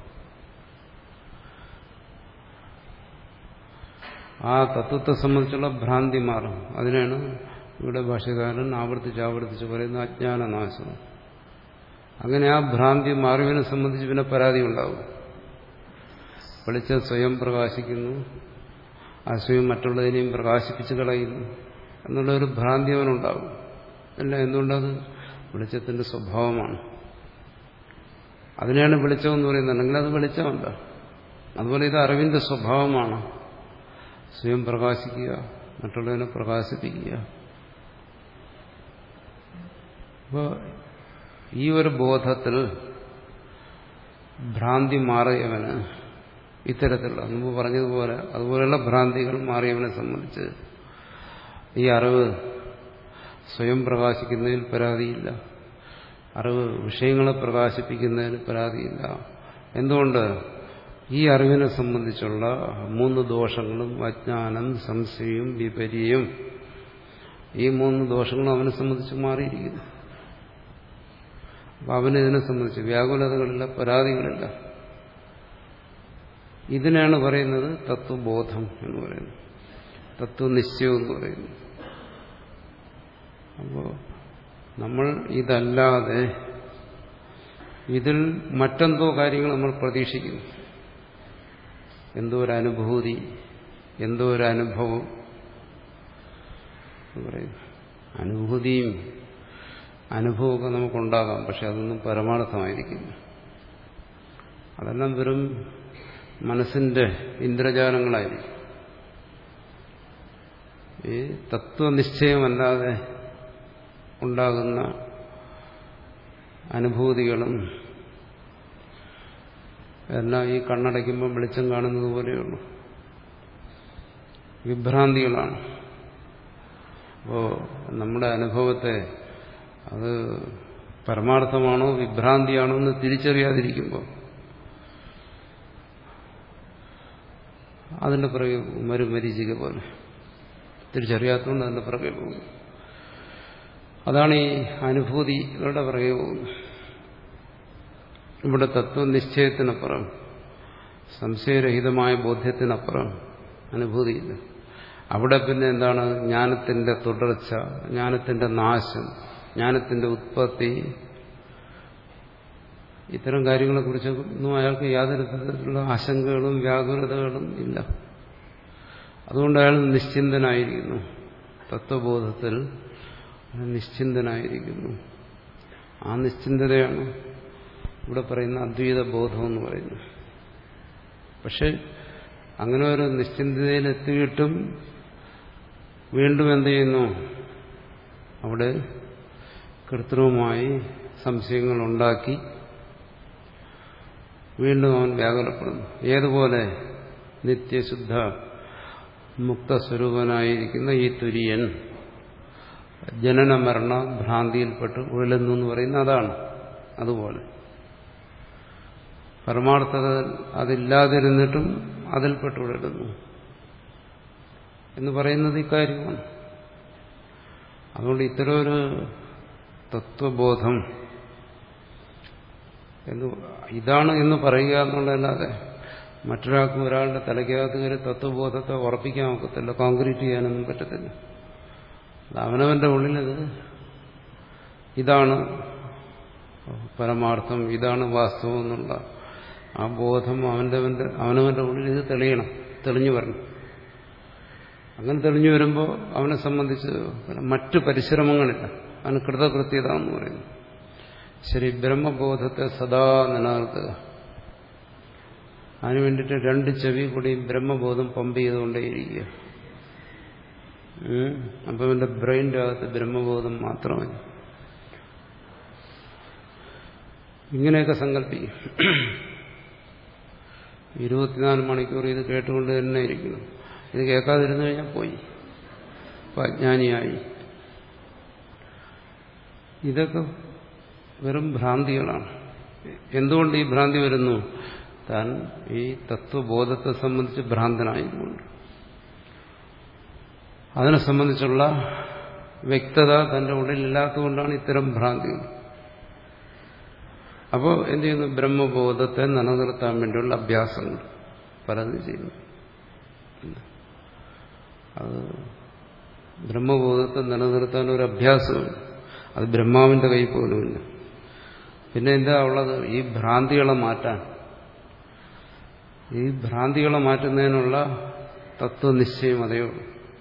ആ തത്വത്തെ സംബന്ധിച്ചുള്ള ഭ്രാന്തി മാറും അതിനാണ് ഇവിടെ ഭാഷകാരൻ ആവർത്തിച്ച് ആവർത്തിച്ച് പറയുന്ന അജ്ഞാനനാശം അങ്ങനെ ആ ഭ്രാന്തി മാറിയവനെ സംബന്ധിച്ച് പിന്നെ പരാതി ഉണ്ടാവും വെളിച്ചം സ്വയം പ്രകാശിക്കുന്നു ആ സ്വയം മറ്റുള്ളതിനെയും പ്രകാശിപ്പിച്ച് കളയുന്നു എന്നുള്ള ഒരു ഭ്രാന്തി അവനുണ്ടാവും അല്ല എന്തുകൊണ്ടത് വെളിച്ചത്തിന്റെ സ്വഭാവമാണ് അതിനെയാണ് വെളിച്ചമെന്ന് പറയുന്നത് അല്ലെങ്കിൽ അത് വെളിച്ചമല്ല അതുപോലെ ഇത് അറിവിന്റെ സ്വഭാവമാണ് സ്വയം പ്രകാശിക്കുക മറ്റുള്ളവനെ പ്രകാശിപ്പിക്കുക അപ്പോൾ ഈ ഒരു ബോധത്തിൽ ഭ്രാന്തി മാറിയവന് ഇത്തരത്തിലുള്ള മുമ്പ് പറഞ്ഞതുപോലെ അതുപോലെയുള്ള ഭ്രാന്തികൾ മാറിയവനെ സംബന്ധിച്ച് ഈ അറിവ് സ്വയം പ്രകാശിക്കുന്നതിൽ പരാതിയില്ല അറിവ് വിഷയങ്ങളെ പ്രകാശിപ്പിക്കുന്നതിന് പരാതിയില്ല എന്തുകൊണ്ട് ഈ അറിവിനെ സംബന്ധിച്ചുള്ള മൂന്ന് ദോഷങ്ങളും അജ്ഞാനം സംശയം വിപര്യം ഈ മൂന്ന് ദോഷങ്ങളും അവനെ സംബന്ധിച്ച് മാറിയിരിക്കുന്നു അപ്പൊ അവന് ഇതിനെ സംബന്ധിച്ച് വ്യാകുലതകളില്ല പരാതികളില്ല ഇതിനാണ് പറയുന്നത് തത്വബോധം എന്ന് പറയുന്നത് തത്വനിശ്ചയം എന്ന് പറയുന്നു അപ്പോൾ നമ്മൾ ഇതല്ലാതെ ഇതിൽ മറ്റെന്തോ കാര്യങ്ങൾ നമ്മൾ പ്രതീക്ഷിക്കുന്നു എന്തോ ഒരു അനുഭൂതി എന്തോ ഒരു അനുഭവം എന്ന് പറയുന്നു അനുഭൂതിയും അനുഭവമൊക്കെ നമുക്കുണ്ടാകാം പക്ഷെ അതൊന്നും പരമാർത്ഥമായിരിക്കില്ല അതെല്ലാം വെറും മനസ്സിന്റെ ഇന്ദ്രജാലങ്ങളായിരിക്കും ഈ തത്വനിശ്ചയമല്ലാതെ ഉണ്ടാകുന്ന അനുഭൂതികളും എല്ലാം ഈ കണ്ണടയ്ക്കുമ്പോൾ വെളിച്ചം കാണുന്നത് പോലെയുള്ളൂ വിഭ്രാന്തികളാണ് അപ്പോൾ നമ്മുടെ അനുഭവത്തെ അത് പരമാർത്ഥമാണോ വിഭ്രാന്തിയാണോ എന്ന് തിരിച്ചറിയാതിരിക്കുമ്പോൾ അതിന്റെ പിറകെ മരുമരീചിക പോലെ തിരിച്ചറിയാത്തതുകൊണ്ട് അതിന്റെ പിറകെ പോകും അതാണ് ഈ അനുഭൂതികളുടെ പിറകെ പോകുന്നത് ഇവിടെ തത്വനിശ്ചയത്തിനപ്പുറം സംശയരഹിതമായ ബോധ്യത്തിനപ്പുറം അനുഭൂതിയില്ല അവിടെ പിന്നെ എന്താണ് ജ്ഞാനത്തിന്റെ തുടർച്ച ജ്ഞാനത്തിന്റെ നാശം ജ്ഞാനത്തിന്റെ ഉത്പത്തി ഇത്തരം കാര്യങ്ങളെക്കുറിച്ചൊന്നും അയാൾക്ക് യാതൊരു തരത്തിലുള്ള ആശങ്കകളും വ്യാകുലതകളും ഇല്ല അതുകൊണ്ട് അയാൾ നിശ്ചിന്തനായിരിക്കുന്നു തത്വബോധത്തിൽ നിശ്ചിന്തനായിരിക്കുന്നു ആ നിശ്ചിന്തതയാണ് ഇവിടെ പറയുന്ന അദ്വൈത ബോധം എന്ന് പറയുന്നത് പക്ഷെ അങ്ങനെ ഒരു നിശ്ചിന്തതയിലെത്തിയിട്ടും വീണ്ടും എന്ത് ചെയ്യുന്നു അവിടെ കൃത്രിമമായി സംശയങ്ങൾ ഉണ്ടാക്കി വീണ്ടും അവൻ വ്യാകുലപ്പെടുന്നു ഏതുപോലെ നിത്യശുദ്ധ മുക്തസ്വരൂപനായിരിക്കുന്ന ഈ തുര്യൻ ജനന മരണ ഭ്രാന്തിയിൽപ്പെട്ട് ഉഴലുന്നു എന്ന് പറയുന്ന അതാണ് അതുപോലെ പരമാർത്ഥത അതില്ലാതിരുന്നിട്ടും അതിൽപ്പെട്ട് ഉഴലുന്നു എന്ന് പറയുന്നത് ഇക്കാര്യമാണ് അതുകൊണ്ട് ഇത്തരം ഒരു തത്വബോധം എന്ന് ഇതാണ് എന്ന് പറയുക എന്നുള്ളതല്ലാതെ മറ്റൊരാൾക്കും ഒരാളുടെ തലയ്ക്കകത്ത് കയറി തത്വബോധത്തെ ഉറപ്പിക്കാൻ ഒക്കത്തില്ല കോൺക്രീറ്റ് ചെയ്യാനൊന്നും പറ്റത്തില്ല അവനവന്റെ ഉള്ളിലത് ഇതാണ് പരമാർത്ഥം ഇതാണ് വാസ്തവം എന്നുള്ള ആ ബോധം അവന്റെ അവനവന്റെ ഉള്ളിൽ ഇത് തെളിയണം തെളിഞ്ഞു വരണം അങ്ങനെ തെളിഞ്ഞു വരുമ്പോൾ അവനെ സംബന്ധിച്ച് മറ്റു പരിശ്രമങ്ങളില്ല അവന് കൃതകൃത്യത എന്ന് പറയുന്നു ശരി ബ്രഹ്മബോധത്തെ സദാ നിലനിർത്തുക അതിനു വേണ്ടിയിട്ട് രണ്ട് ചെവി കൂടി ബ്രഹ്മബോധം പമ്പ് ചെയ്തുകൊണ്ടേയിരിക്കുക അപ്പം എന്റെ ബ്രെയിൻ്റെ അകത്ത് ബ്രഹ്മബോധം മാത്രമല്ല ഇങ്ങനെയൊക്കെ സങ്കല്പിക്കും ഇരുപത്തിനാല് മണിക്കൂർ ഇത് കേട്ടുകൊണ്ട് തന്നെ ഇരിക്കണം ഇത് കേൾക്കാതിരുന്നു കഴിഞ്ഞാൽ പോയി അജ്ഞാനിയായി ഇതൊക്കെ വെറും ഭ്രാന്തികളാണ് എന്തുകൊണ്ട് ഈ ഭ്രാന്തി വരുന്നു താൻ ഈ തത്വബോധത്തെ സംബന്ധിച്ച് ഭ്രാന്തനായതുകൊണ്ട് അതിനെ സംബന്ധിച്ചുള്ള വ്യക്തത തന്റെ ഉള്ളിലില്ലാത്തതുകൊണ്ടാണ് ഇത്തരം ഭ്രാന്തികൾ അപ്പോൾ എന്ത് ചെയ്യുന്നു ബ്രഹ്മബോധത്തെ നിലനിർത്താൻ വേണ്ടിയുള്ള അഭ്യാസങ്ങൾ പലതും ചെയ്യുന്നു അത് ബ്രഹ്മബോധത്തെ നിലനിർത്താൻ ഒരു അഭ്യാസമുണ്ട് അത് ബ്രഹ്മാവിന്റെ കൈ പോലുമില്ല പിന്നെ എന്താ ഉള്ളത് ഈ ഭ്രാന്തികളെ മാറ്റാൻ ഈ ഭ്രാന്തികളെ മാറ്റുന്നതിനുള്ള തത്വനിശ്ചയം അതേ ഉള്ളൂ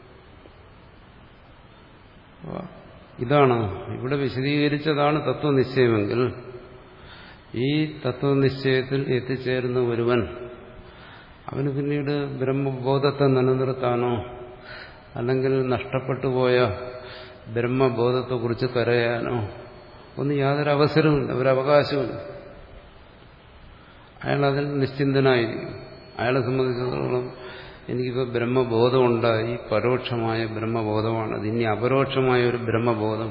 ഇതാണ് ഇവിടെ വിശദീകരിച്ചതാണ് തത്വനിശ്ചയമെങ്കിൽ ഈ തത്വനിശ്ചയത്തിൽ എത്തിച്ചേരുന്ന ഒരുവൻ അവന് പിന്നീട് ബ്രഹ്മബോധത്തെ നിലനിർത്താനോ അല്ലെങ്കിൽ നഷ്ടപ്പെട്ടു പോയ ബ്രഹ്മബോധത്തെക്കുറിച്ച് കരയാനോ ഒന്നും യാതൊരു അവസരവുമില്ല ഒരവകാശവുമില്ല അയാൾ അതിൽ നിശ്ചിന്തനായിരിക്കും അയാളെ സംബന്ധിച്ചിടത്തോളം എനിക്കിപ്പോൾ ബ്രഹ്മബോധമുണ്ടായി പരോക്ഷമായ ബ്രഹ്മബോധമാണ് ഇനി അപരോക്ഷമായ ഒരു ബ്രഹ്മബോധം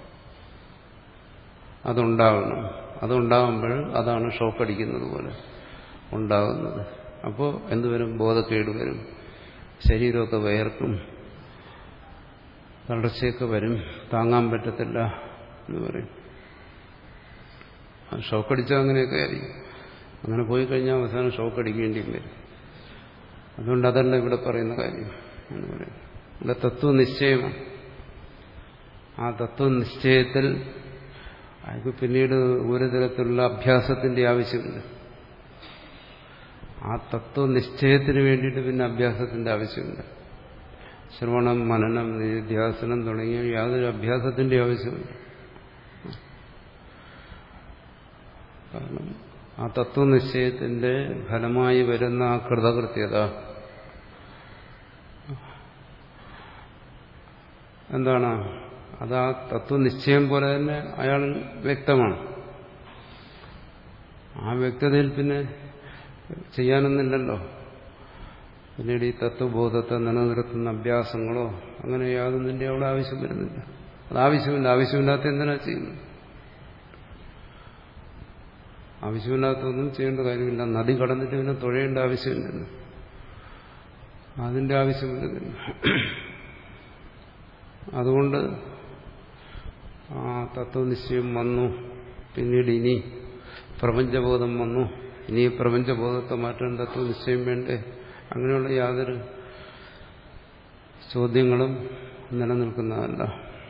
അതുണ്ടാകണം അതുണ്ടാകുമ്പോൾ അതാണ് ഷോക്കടിക്കുന്നത് പോലെ ഉണ്ടാകുന്നത് അപ്പോൾ എന്തുവരും ബോധക്കേട് വരും ശരീരമൊക്കെ വയർക്കും തളർച്ചയൊക്കെ വരും താങ്ങാൻ പറ്റത്തില്ല എന്ന് പറയും ഷോക്കടിച്ചാൽ അങ്ങനെയൊക്കെ ആയിരിക്കും അങ്ങനെ പോയി കഴിഞ്ഞാൽ അവസാനം ഷോക്കടിക്കേണ്ടിയും വരും അതുകൊണ്ട് അതല്ല ഇവിടെ പറയുന്ന കാര്യം എന്ന് പറയും ഇവിടെ തത്വനിശ്ചയമാണ് ആ തത്വനിശ്ചയത്തിൽ അയാൾക്ക് പിന്നീട് ഒരു തരത്തിലുള്ള അഭ്യാസത്തിന്റെ ആവശ്യമില്ല ആ തത്വനിശ്ചയത്തിന് വേണ്ടിയിട്ട് പിന്നെ അഭ്യാസത്തിന്റെ ആവശ്യമില്ല ശ്രവണം മനനം നിധ്യാസനം തുടങ്ങിയ യാതൊരു അഭ്യാസത്തിന്റെ ആവശ്യമില്ല കാരണം ആ തത്വനിശ്ചയത്തിന്റെ ഫലമായി വരുന്ന ആ കൃതകൃത്യത എന്താണ് അത് ആ തത്വനിശ്ചയം പോലെ തന്നെ അയാൾ വ്യക്തമാണ് ആ വ്യക്തതയിൽ പിന്നെ ചെയ്യാനൊന്നില്ലല്ലോ പിന്നീട് ഈ തത്വബോധത്തെ നിലനിർത്തുന്ന അഭ്യാസങ്ങളോ അങ്ങനെ യാതൊന്നിന്റെ അവിടെ ആവശ്യം വരുന്നില്ല അത് ആവശ്യമില്ല ആവശ്യമില്ലാത്ത എന്തിനാ ചെയ്യുന്നത് ആവശ്യമില്ലാത്തൊന്നും ചെയ്യേണ്ട കാര്യമില്ല നദി കടന്നിട്ട് പിന്നെ തുഴയേണ്ട ആവശ്യമില്ലല്ലോ അതിന്റെ ആവശ്യം വരുന്നില്ല അതുകൊണ്ട് ആ തത്വനിശ്ചയം വന്നു പിന്നീട് ഇനി പ്രപഞ്ചബോധം വന്നു ഇനി പ്രപഞ്ചബോധത്തെ മാറ്റാൻ തത്വനിശ്ചയം വേണ്ടേ അങ്ങനെയുള്ള യാതൊരു ചോദ്യങ്ങളും നിലനിൽക്കുന്നതല്ല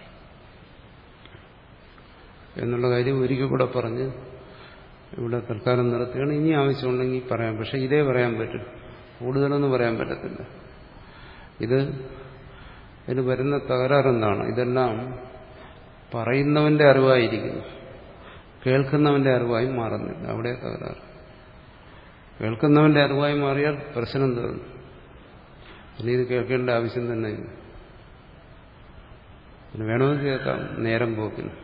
എന്നുള്ള കാര്യം ഒരിക്കൽ കൂടെ പറഞ്ഞ് ഇവിടെ തൽക്കാലം നിർത്തുകയാണ് ഇനി ആവശ്യമുണ്ടെങ്കിൽ പറയാം പക്ഷെ ഇതേ പറയാൻ പറ്റും കൂടുതലൊന്നും പറയാൻ പറ്റത്തില്ല ഇത് ഇതിൽ വരുന്ന തകരാറെന്താണ് ഇതെല്ലാം പറയുന്നവന്റെ അറിവായിരിക്കുന്നു കേൾക്കുന്നവന്റെ അറിവായി മാറുന്നില്ല അവിടെ തകരാറ് കേൾക്കുന്നവന്റെ അറിവായി മാറിയാൽ പ്രശ്നം തീർന്നു ഇനി ഇത് കേൾക്കേണ്ട ആവശ്യം തന്നെ ഇല്ല പിന്നെ വേണമെങ്കിൽ കേൾക്കാം നേരം പോക്കിന്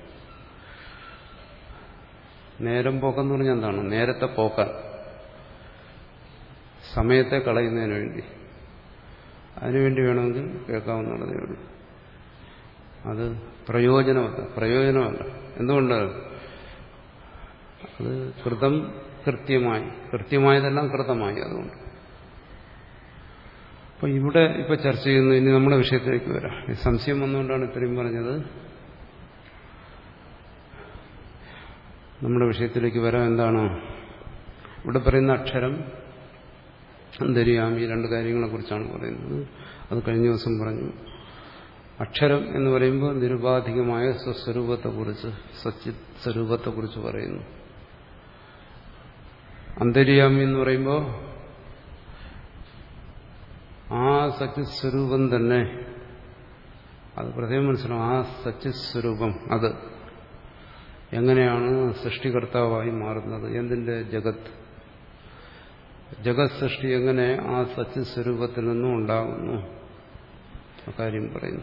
നേരം പോക്കെന്ന് പറഞ്ഞാൽ എന്താണ് നേരത്തെ പോക്കാൻ സമയത്തെ കളയുന്നതിന് വേണ്ടി അതിനുവേണ്ടി വേണമെങ്കിൽ കേൾക്കാവുന്നതേ ഉള്ളൂ അത് പ്രയോജനമല്ല പ്രയോജനമല്ല എന്തുകൊണ്ട് അത് കൃതം കൃത്യമായി കൃത്യമായതെല്ലാം കൃതമായി അതുകൊണ്ട് അപ്പൊ ഇവിടെ ഇപ്പൊ ചർച്ച ചെയ്യുന്നു ഇനി നമ്മുടെ വിഷയത്തിലേക്ക് വരാം ഈ സംശയം വന്നുകൊണ്ടാണ് ഇത്രയും പറഞ്ഞത് നമ്മുടെ വിഷയത്തിലേക്ക് വരാം എന്താണ് ഇവിടെ പറയുന്ന അക്ഷരം അന്തര്യാമി രണ്ട് കാര്യങ്ങളെക്കുറിച്ചാണ് പറയുന്നത് അത് കഴിഞ്ഞ ദിവസം പറഞ്ഞു അക്ഷരം എന്ന് പറയുമ്പോൾ നിരുപാധികമായ സ്വസ്വരൂപത്തെക്കുറിച്ച് സച്ചിത് സ്വരൂപത്തെക്കുറിച്ച് പറയുന്നു അന്തര്യാമി എന്ന് പറയുമ്പോൾ ആ സച്ചിത് സ്വരൂപം തന്നെ അത് പ്രത്യേകം മനസ്സിലാവും ആ സച്ചിത് സ്വരൂപം അത് എങ്ങനെയാണ് സൃഷ്ടികർത്താവായി മാറുന്നത് എന്തിന്റെ ജഗത്ത് ജഗത് സൃഷ്ടി എങ്ങനെ ആ സച്ചിത് സ്വരൂപത്തിൽ നിന്നും ഉണ്ടാകുന്നു കാര്യം പറയുന്നു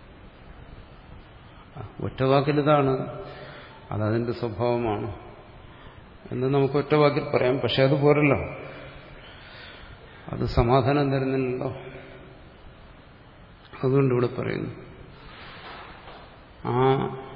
ഒറ്റവാക്കിലിതാണ് അതതിന്റെ സ്വഭാവമാണ് എന്ന് നമുക്ക് ഒറ്റവാക്കിൽ പറയാം പക്ഷെ അത് പോരല്ലോ അത് സമാധാനം തരുന്നില്ലല്ലോ അതുകൊണ്ട് ഇവിടെ പറയുന്നു ആ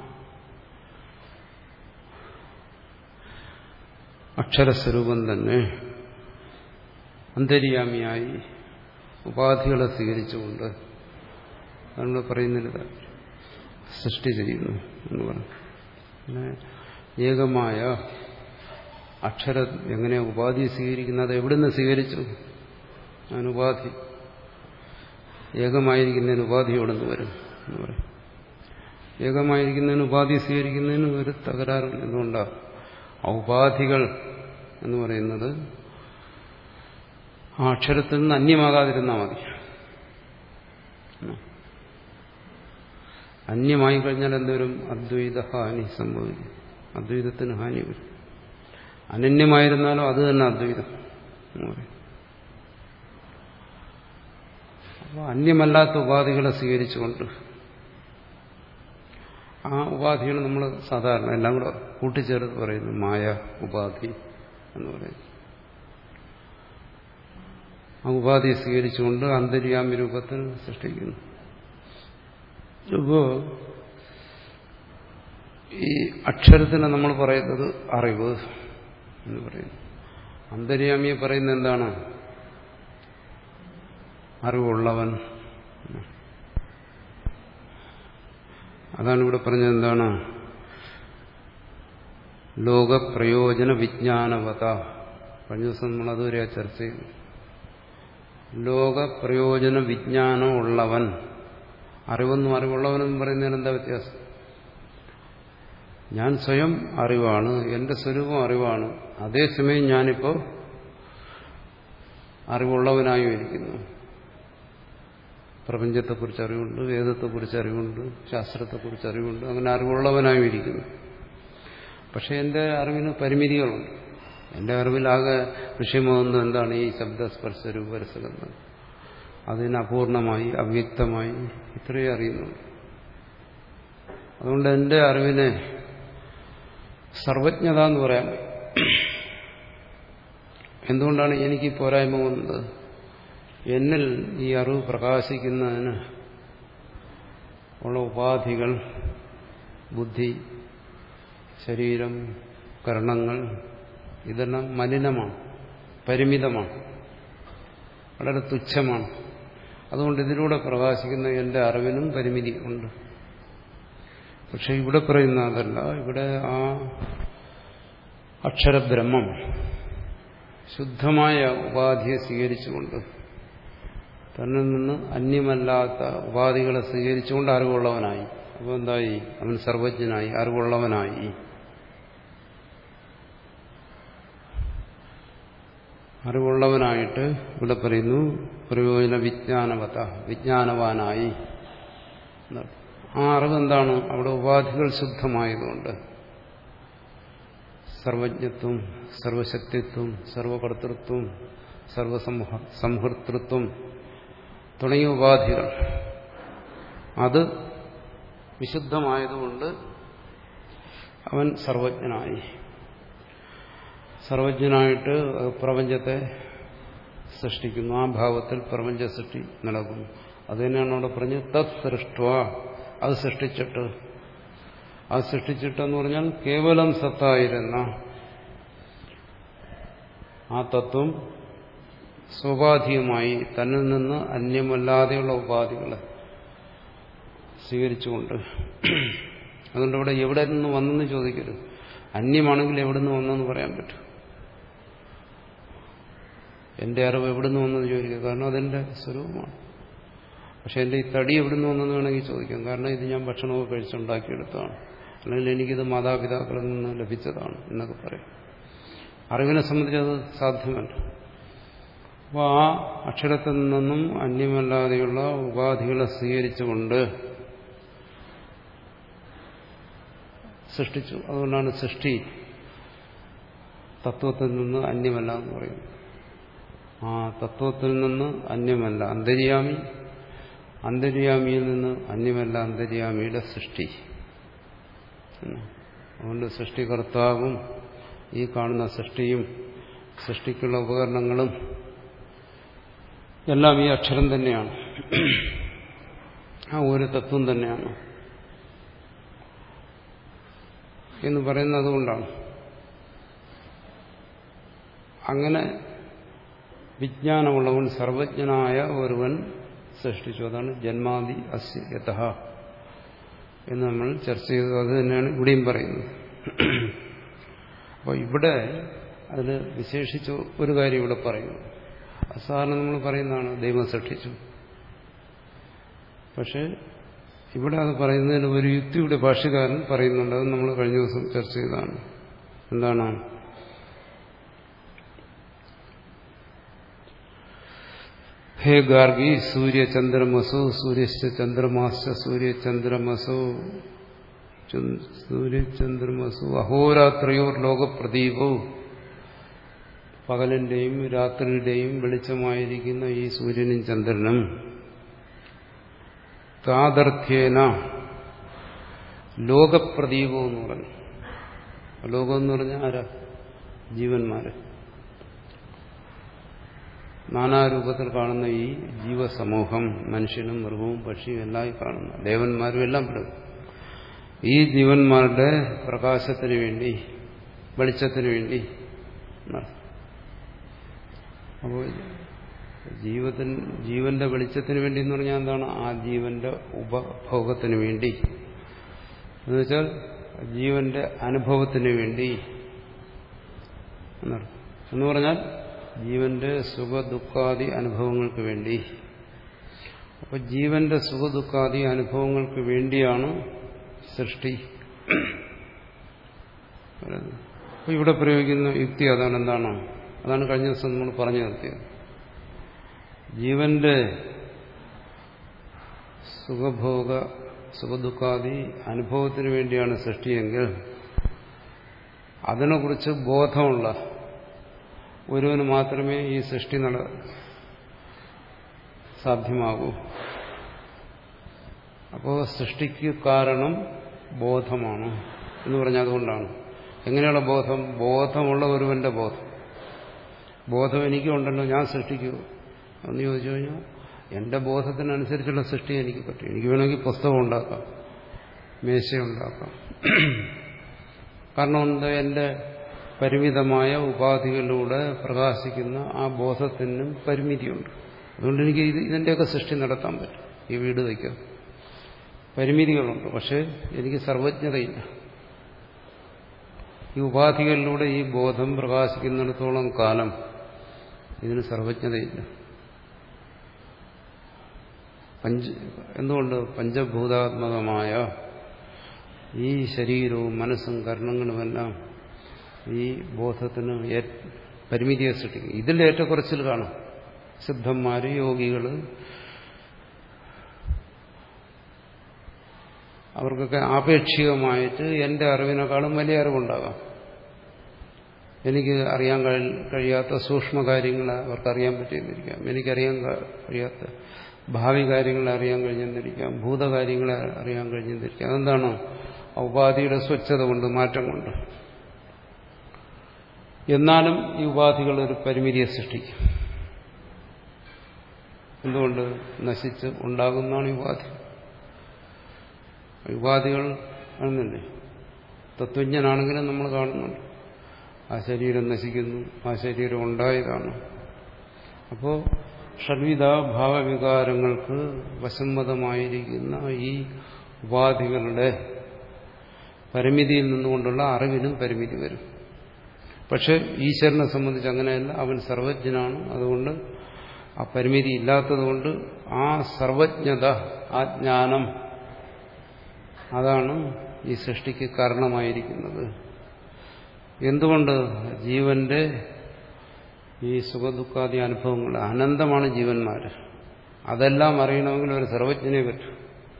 അക്ഷരസ്വരൂപം തന്നെ അന്തര്യാമിയായി ഉപാധികളെ സ്വീകരിച്ചുകൊണ്ട് നമ്മൾ പറയുന്നില്ല സൃഷ്ടി ചെയ്യുന്നു എന്ന് പറഞ്ഞു പിന്നെ ഏകമായ അക്ഷര എങ്ങനെ ഉപാധി സ്വീകരിക്കുന്നത് എവിടുന്ന് സ്വീകരിച്ചു അതിനുപാധി ഏകമായിരിക്കുന്നതിന് ഉപാധി എവിടുന്ന് വരും എന്ന് പറയും ഏകമായിരിക്കുന്നതിന് ഉപാധി സ്വീകരിക്കുന്നതിന് ഒരു തകരാറില്ല എന്തുകൊണ്ടാണ് ആ ഉപാധികൾ എന്ന് പറയുന്നത് ആ അക്ഷരത്തിൽ നിന്ന് അന്യമാകാതിരുന്നാൽ മതി അന്യമായി കഴിഞ്ഞാൽ എന്തോരും അദ്വൈത ഹാനി സംഭവിക്കും അദ്വൈതത്തിന് ഹാനി വരും അനന്യമായിരുന്നാലും അത് തന്നെ അദ്വൈതം എന്ന് പറയും അപ്പോൾ അന്യമല്ലാത്ത ഉപാധികളെ സ്വീകരിച്ചുകൊണ്ട് ആ ഉപാധികൾ നമ്മൾ സാധാരണ എല്ലാം കൂടെ കൂട്ടിച്ചേർത്ത് പറയുന്നു മായ ഉപാധി എന്ന് പറയുന്നു ആ ഉപാധി സ്വീകരിച്ചുകൊണ്ട് അന്തര്യാമി രൂപത്തിൽ സൃഷ്ടിക്കുന്നു ഇപ്പോ ഈ അക്ഷരത്തിന് നമ്മൾ പറയുന്നത് അറിവ് എന്ന് പറയുന്നു അന്തര്യാമിയെ പറയുന്നത് എന്താണ് അറിവുള്ളവൻ അതാണ് ഇവിടെ പറഞ്ഞത് എന്താണ് ലോകപ്രയോജന വിജ്ഞാനവത കഴിഞ്ഞ ദിവസം നമ്മൾ അതുവരെ ചർച്ച ചെയ്തു ലോകപ്രയോജന വിജ്ഞാനം ഉള്ളവൻ അറിവെന്നും അറിവുള്ളവനെന്നും പറയുന്നതിന് എന്താ വ്യത്യാസം ഞാൻ സ്വയം അറിവാണ് എന്റെ സ്വരൂപം അറിവാണ് അതേസമയം ഞാനിപ്പോ അറിവുള്ളവനായും ഇരിക്കുന്നു പ്രപഞ്ചത്തെക്കുറിച്ച് അറിവുണ്ട് വേദത്തെക്കുറിച്ച് അറിവുണ്ട് ശാസ്ത്രത്തെക്കുറിച്ച് അറിവുണ്ട് അങ്ങനെ അറിവുള്ളവനായും ഇരിക്കുന്നു പക്ഷെ എന്റെ അറിവിന് പരിമിതികളുണ്ട് എന്റെ അറിവിലാകെ വിഷയമാകുന്നത് എന്താണ് ഈ ശബ്ദസ്പർശ രൂപരസഗന്ധം അതിന് അപൂർണമായി അവ്യക്തമായി ഇത്രയേ അറിയുന്നുള്ളൂ അതുകൊണ്ട് എന്റെ അറിവിനെ സർവജ്ഞത എന്ന് പറയാൻ എന്തുകൊണ്ടാണ് എനിക്ക് പോരായ്മ വന്നത് എന്നിൽ ഈ അറിവ് പ്രകാശിക്കുന്നതിന് ഉള്ള ഉപാധികൾ ബുദ്ധി ശരീരം കരണങ്ങൾ ഇതെല്ലാം മലിനമാണ് പരിമിതമാണ് വളരെ തുച്ഛമാണ് അതുകൊണ്ട് ഇതിലൂടെ പ്രകാശിക്കുന്ന എൻ്റെ അറിവിനും പരിമിതി ഉണ്ട് പക്ഷെ ഇവിടെ പറയുന്ന അതല്ല ഇവിടെ ആ അക്ഷരബ്രഹ്മം ശുദ്ധമായ ഉപാധിയെ സ്വീകരിച്ചുകൊണ്ട് തന്നിൽ നിന്ന് അന്യമല്ലാത്ത ഉപാധികളെ സ്വീകരിച്ചുകൊണ്ട് അറിവുള്ളവനായി അപ്പോൾ എന്തായി അവൻ സർവജ്ഞനായി അറിവുള്ളവനായി അറിവുള്ളവനായിട്ട് ഇവിടെ പറയുന്നു പ്രയോജന വിജ്ഞാനവത വിജ്ഞാനവാനായി ആ അറിവ് എന്താണ് അവിടെ ഉപാധികൾ ശുദ്ധമായതുകൊണ്ട് സർവജ്ഞത്വം സർവശക്തിത്വം സർവകർത്തൃത്വം സർവസംഹ സംഹൃതൃത്വം തുടങ്ങിയ ഉപാധികൾ അത് വിശുദ്ധമായതുകൊണ്ട് അവൻ സർവജ്ഞനായി സർവജ്ഞനായിട്ട് പ്രപഞ്ചത്തെ സൃഷ്ടിക്കുന്നു ആ ഭാവത്തിൽ പ്രപഞ്ച സൃഷ്ടി നടക്കുന്നു അത് തന്നെയാണ് അവിടെ പറഞ്ഞത് തത് സൃഷ്ട അത് സൃഷ്ടിച്ചിട്ട് അത് സൃഷ്ടിച്ചിട്ടെന്ന് പറഞ്ഞാൽ കേവലം സത്തായിരുന്ന ആ തത്വം സ്വാഭാവികമായി തന്നിൽ നിന്ന് അന്യമല്ലാതെയുള്ള ഉപാധികളെ സ്വീകരിച്ചുകൊണ്ട് അതുകൊണ്ട് ഇവിടെ എവിടെ നിന്ന് വന്നെന്ന് ചോദിക്കരുത് അന്യമാണെങ്കിൽ എവിടെ നിന്ന് വന്നെന്ന് പറയാൻ പറ്റും എന്റെ അറിവ് എവിടെ നിന്ന് വന്നെന്ന് ചോദിക്കുക കാരണം അതെന്റെ സ്വരൂപമാണ് പക്ഷെ എന്റെ ഈ തടി എവിടെ നിന്ന് വന്നെന്ന് വേണമെങ്കിൽ ചോദിക്കാം കാരണം ഇത് ഞാൻ ഭക്ഷണമൊക്കെ കഴിച്ചുണ്ടാക്കിയെടുത്തതാണ് അല്ലെങ്കിൽ എനിക്കിത് മാതാപിതാക്കളിൽ നിന്ന് ലഭിച്ചതാണ് എന്നൊക്കെ പറയും അറിവിനെ സംബന്ധിച്ച് അത് സാധ്യമല്ല അപ്പോൾ ആ അക്ഷരത്തിൽ നിന്നും അന്യമല്ലാതെയുള്ള ഉപാധികളെ സ്വീകരിച്ചുകൊണ്ട് സൃഷ്ടിച്ചു അതുകൊണ്ടാണ് സൃഷ്ടി തത്വത്തിൽ നിന്ന് അന്യമല്ല എന്ന് പറയുന്നത് ആ തത്വത്തിൽ നിന്ന് അന്യമല്ല അന്തര്യാമി അന്തര്യാമിയിൽ നിന്ന് അന്യമല്ല അന്തര്യാമിയുടെ സൃഷ്ടി അതുകൊണ്ട് സൃഷ്ടികർത്താവും ഈ കാണുന്ന സൃഷ്ടിയും സൃഷ്ടിക്കുള്ള ഉപകരണങ്ങളും എല്ലാം ഈ അക്ഷരം തന്നെയാണ് ആ ഒരു തത്വം തന്നെയാണ് എന്ന് പറയുന്നത് കൊണ്ടാണ് അങ്ങനെ വിജ്ഞാനമുള്ളവൻ സർവജ്ഞനായ ഒരുവൻ സൃഷ്ടിച്ചു അതാണ് ജന്മാദി അസ്യ യഥ എന്ന് നമ്മൾ ചർച്ച ചെയ്തത് അത് തന്നെയാണ് ഇവിടെയും പറയുന്നത് അപ്പോൾ ഇവിടെ അതിൽ വിശേഷിച്ച് ഒരു കാര്യം ഇവിടെ പറയുന്നു അസാധാരണ നമ്മൾ പറയുന്നതാണ് ദൈവം സൃഷ്ടിച്ചു പക്ഷെ ഇവിടെ അത് പറയുന്നതിന് ഒരു യുക്തിയുടെ ഭാഷകാരൻ പറയുന്നുണ്ട് അത് നമ്മൾ കഴിഞ്ഞ ദിവസം ചർച്ച ചെയ്തതാണ് എന്താണ് ഹേ ഗാർഗി സൂര്യചന്ദ്രമസോ സൂര്യശ്ച ചന്ദ്രമാശ്ച സൂര്യചന്ദ്രമസോ സൂര്യചന്ദ്രമസോ അഹോരാത്രയോർ ലോകപ്രദീപോ പകലിന്റെയും രാത്രിയുടെയും വെളിച്ചമായിരിക്കുന്ന ഈ സൂര്യനും ചന്ദ്രനും താതർത്ഥ്യേന ലോകപ്രദീപം എന്ന് പറഞ്ഞു ലോകം എന്ന് പറഞ്ഞാൽ ആരാ ജീവന്മാര് നാനാരൂപത്തിൽ കാണുന്ന ഈ ജീവസമൂഹം മനുഷ്യനും മൃഗവും പക്ഷിയും എല്ലാം കാണുന്നു ദേവന്മാരും എല്ലാം പെടും ഈ ജീവന്മാരുടെ പ്രകാശത്തിന് വേണ്ടി വെളിച്ചത്തിന് വേണ്ടി അപ്പോൾ ജീവിതത്തിന് ജീവന്റെ വെളിച്ചത്തിന് വേണ്ടി എന്ന് പറഞ്ഞാൽ എന്താണ് ആ ജീവന്റെ ഉപഭോഗത്തിന് വേണ്ടി എന്നുവെച്ചാൽ ജീവന്റെ അനുഭവത്തിന് വേണ്ടി എന്ന് പറഞ്ഞാൽ ജീവന്റെ സുഖദുഃഖാദി അനുഭവങ്ങൾക്ക് വേണ്ടി അപ്പൊ ജീവന്റെ സുഖദുഃഖാദി അനുഭവങ്ങൾക്ക് വേണ്ടിയാണ് സൃഷ്ടി അപ്പൊ ഇവിടെ പ്രയോഗിക്കുന്ന യുക്തി അതാണ് എന്താണ് അതാണ് കഴിഞ്ഞ ദിവസം നമ്മൾ പറഞ്ഞു നിർത്തിയത് ജീവന്റെ സുഖഭോഗ സുഖദുഃഖാദി അനുഭവത്തിന് വേണ്ടിയാണ് സൃഷ്ടിയെങ്കിൽ അതിനെക്കുറിച്ച് ബോധമുള്ള ഒരുവന് മാത്രമേ ഈ സൃഷ്ടി നട സാധ്യമാകൂ അപ്പോൾ സൃഷ്ടിക്ക് കാരണം ബോധമാണ് എന്ന് പറഞ്ഞാൽ അതുകൊണ്ടാണ് എങ്ങനെയുള്ള ബോധം ബോധമുള്ള ഒരുവന്റെ ബോധം ബോധം എനിക്കുണ്ടല്ലോ ഞാൻ സൃഷ്ടിക്കൂ എന്ന് ചോദിച്ചു കഴിഞ്ഞാൽ എന്റെ ബോധത്തിനനുസരിച്ചുള്ള സൃഷ്ടി എനിക്ക് പറ്റും എനിക്ക് വേണമെങ്കിൽ പുസ്തകം ഉണ്ടാക്കാം മേശയുണ്ടാക്കാം കാരണം എന്താ എന്റെ പരിമിതമായ ഉപാധികളിലൂടെ പ്രകാശിക്കുന്ന ആ ബോധത്തിനും പരിമിതിയുണ്ട് അതുകൊണ്ട് എനിക്ക് ഇത് ഇതിൻ്റെയൊക്കെ സൃഷ്ടി നടത്താൻ പറ്റും ഈ വീട് വയ്ക്കാം പരിമിതികളുണ്ട് പക്ഷെ എനിക്ക് സർവജ്ഞതയില്ല ഈ ഉപാധികളിലൂടെ ഈ ബോധം പ്രകാശിക്കുന്നിടത്തോളം കാലം ഇതിന് സർവജ്ഞതയില്ല പഞ്ച എന്തുകൊണ്ട് പഞ്ചഭൂതാത്മകമായ ഈ ശരീരവും മനസ്സും കർണങ്ങളുമെല്ലാം ഈ ബോധത്തിന് പരിമിതിയെ സൃഷ്ടിക്കും ഇതിൽ ഏറ്റക്കുറച്ചിൽ കാണും സിദ്ധന്മാര് യോഗികൾ അവർക്കൊക്കെ ആപേക്ഷികമായിട്ട് എൻ്റെ അറിവിനേക്കാളും വലിയ അറിവുണ്ടാകാം എനിക്ക് അറിയാൻ കഴിയാത്ത സൂക്ഷ്മ കാര്യങ്ങൾ അവർക്കറിയാൻ പറ്റിയെന്നിരിക്കാം എനിക്കറിയാൻ കഴിയാത്ത ഭാവി കാര്യങ്ങൾ അറിയാൻ കഴിഞ്ഞെന്നിരിക്കാം ഭൂതകാര്യങ്ങളെ അറിയാൻ കഴിഞ്ഞെന്നിരിക്കാം അതെന്താണ് ഉപാധിയുടെ സ്വച്ഛത കൊണ്ട് മാറ്റം കൊണ്ട് എന്നാലും ഈ ഉപാധികൾ ഒരു പരിമിതിയെ സൃഷ്ടിക്കും എന്തുകൊണ്ട് നശിച്ച് ഉണ്ടാകുന്നതാണ് ഈ ഉപാധി ഉപാധികൾ ആണെന്നല്ലേ തത്വജ്ഞനാണെങ്കിലും നമ്മൾ കാണുന്നുണ്ട് ആ ശരീരം നശിക്കുന്നു ആ ശരീരം ഉണ്ടായതാണ് അപ്പോൾ ഷഡ്വിധ ഭാവവികാരങ്ങൾക്ക് വശംവദമായിരിക്കുന്ന ഈ ഉപാധികളുടെ പരിമിതിയിൽ നിന്നുകൊണ്ടുള്ള അറിവിനും പരിമിതി വരും പക്ഷെ ഈശ്വരനെ സംബന്ധിച്ച് അങ്ങനെയല്ല അവൻ സർവജ്ഞനാണ് അതുകൊണ്ട് ആ പരിമിതി ഇല്ലാത്തതുകൊണ്ട് ആ സർവജ്ഞത ആ ജ്ഞാനം അതാണ് ഈ സൃഷ്ടിക്ക് കാരണമായിരിക്കുന്നത് എന്തുകൊണ്ട് ജീവന്റെ ഈ സുഖദുഃഖാദി അനുഭവങ്ങൾ അനന്തമാണ് ജീവന്മാർ അതെല്ലാം അറിയണമെങ്കിൽ ഒരു സർവജ്ഞനെ പറ്റും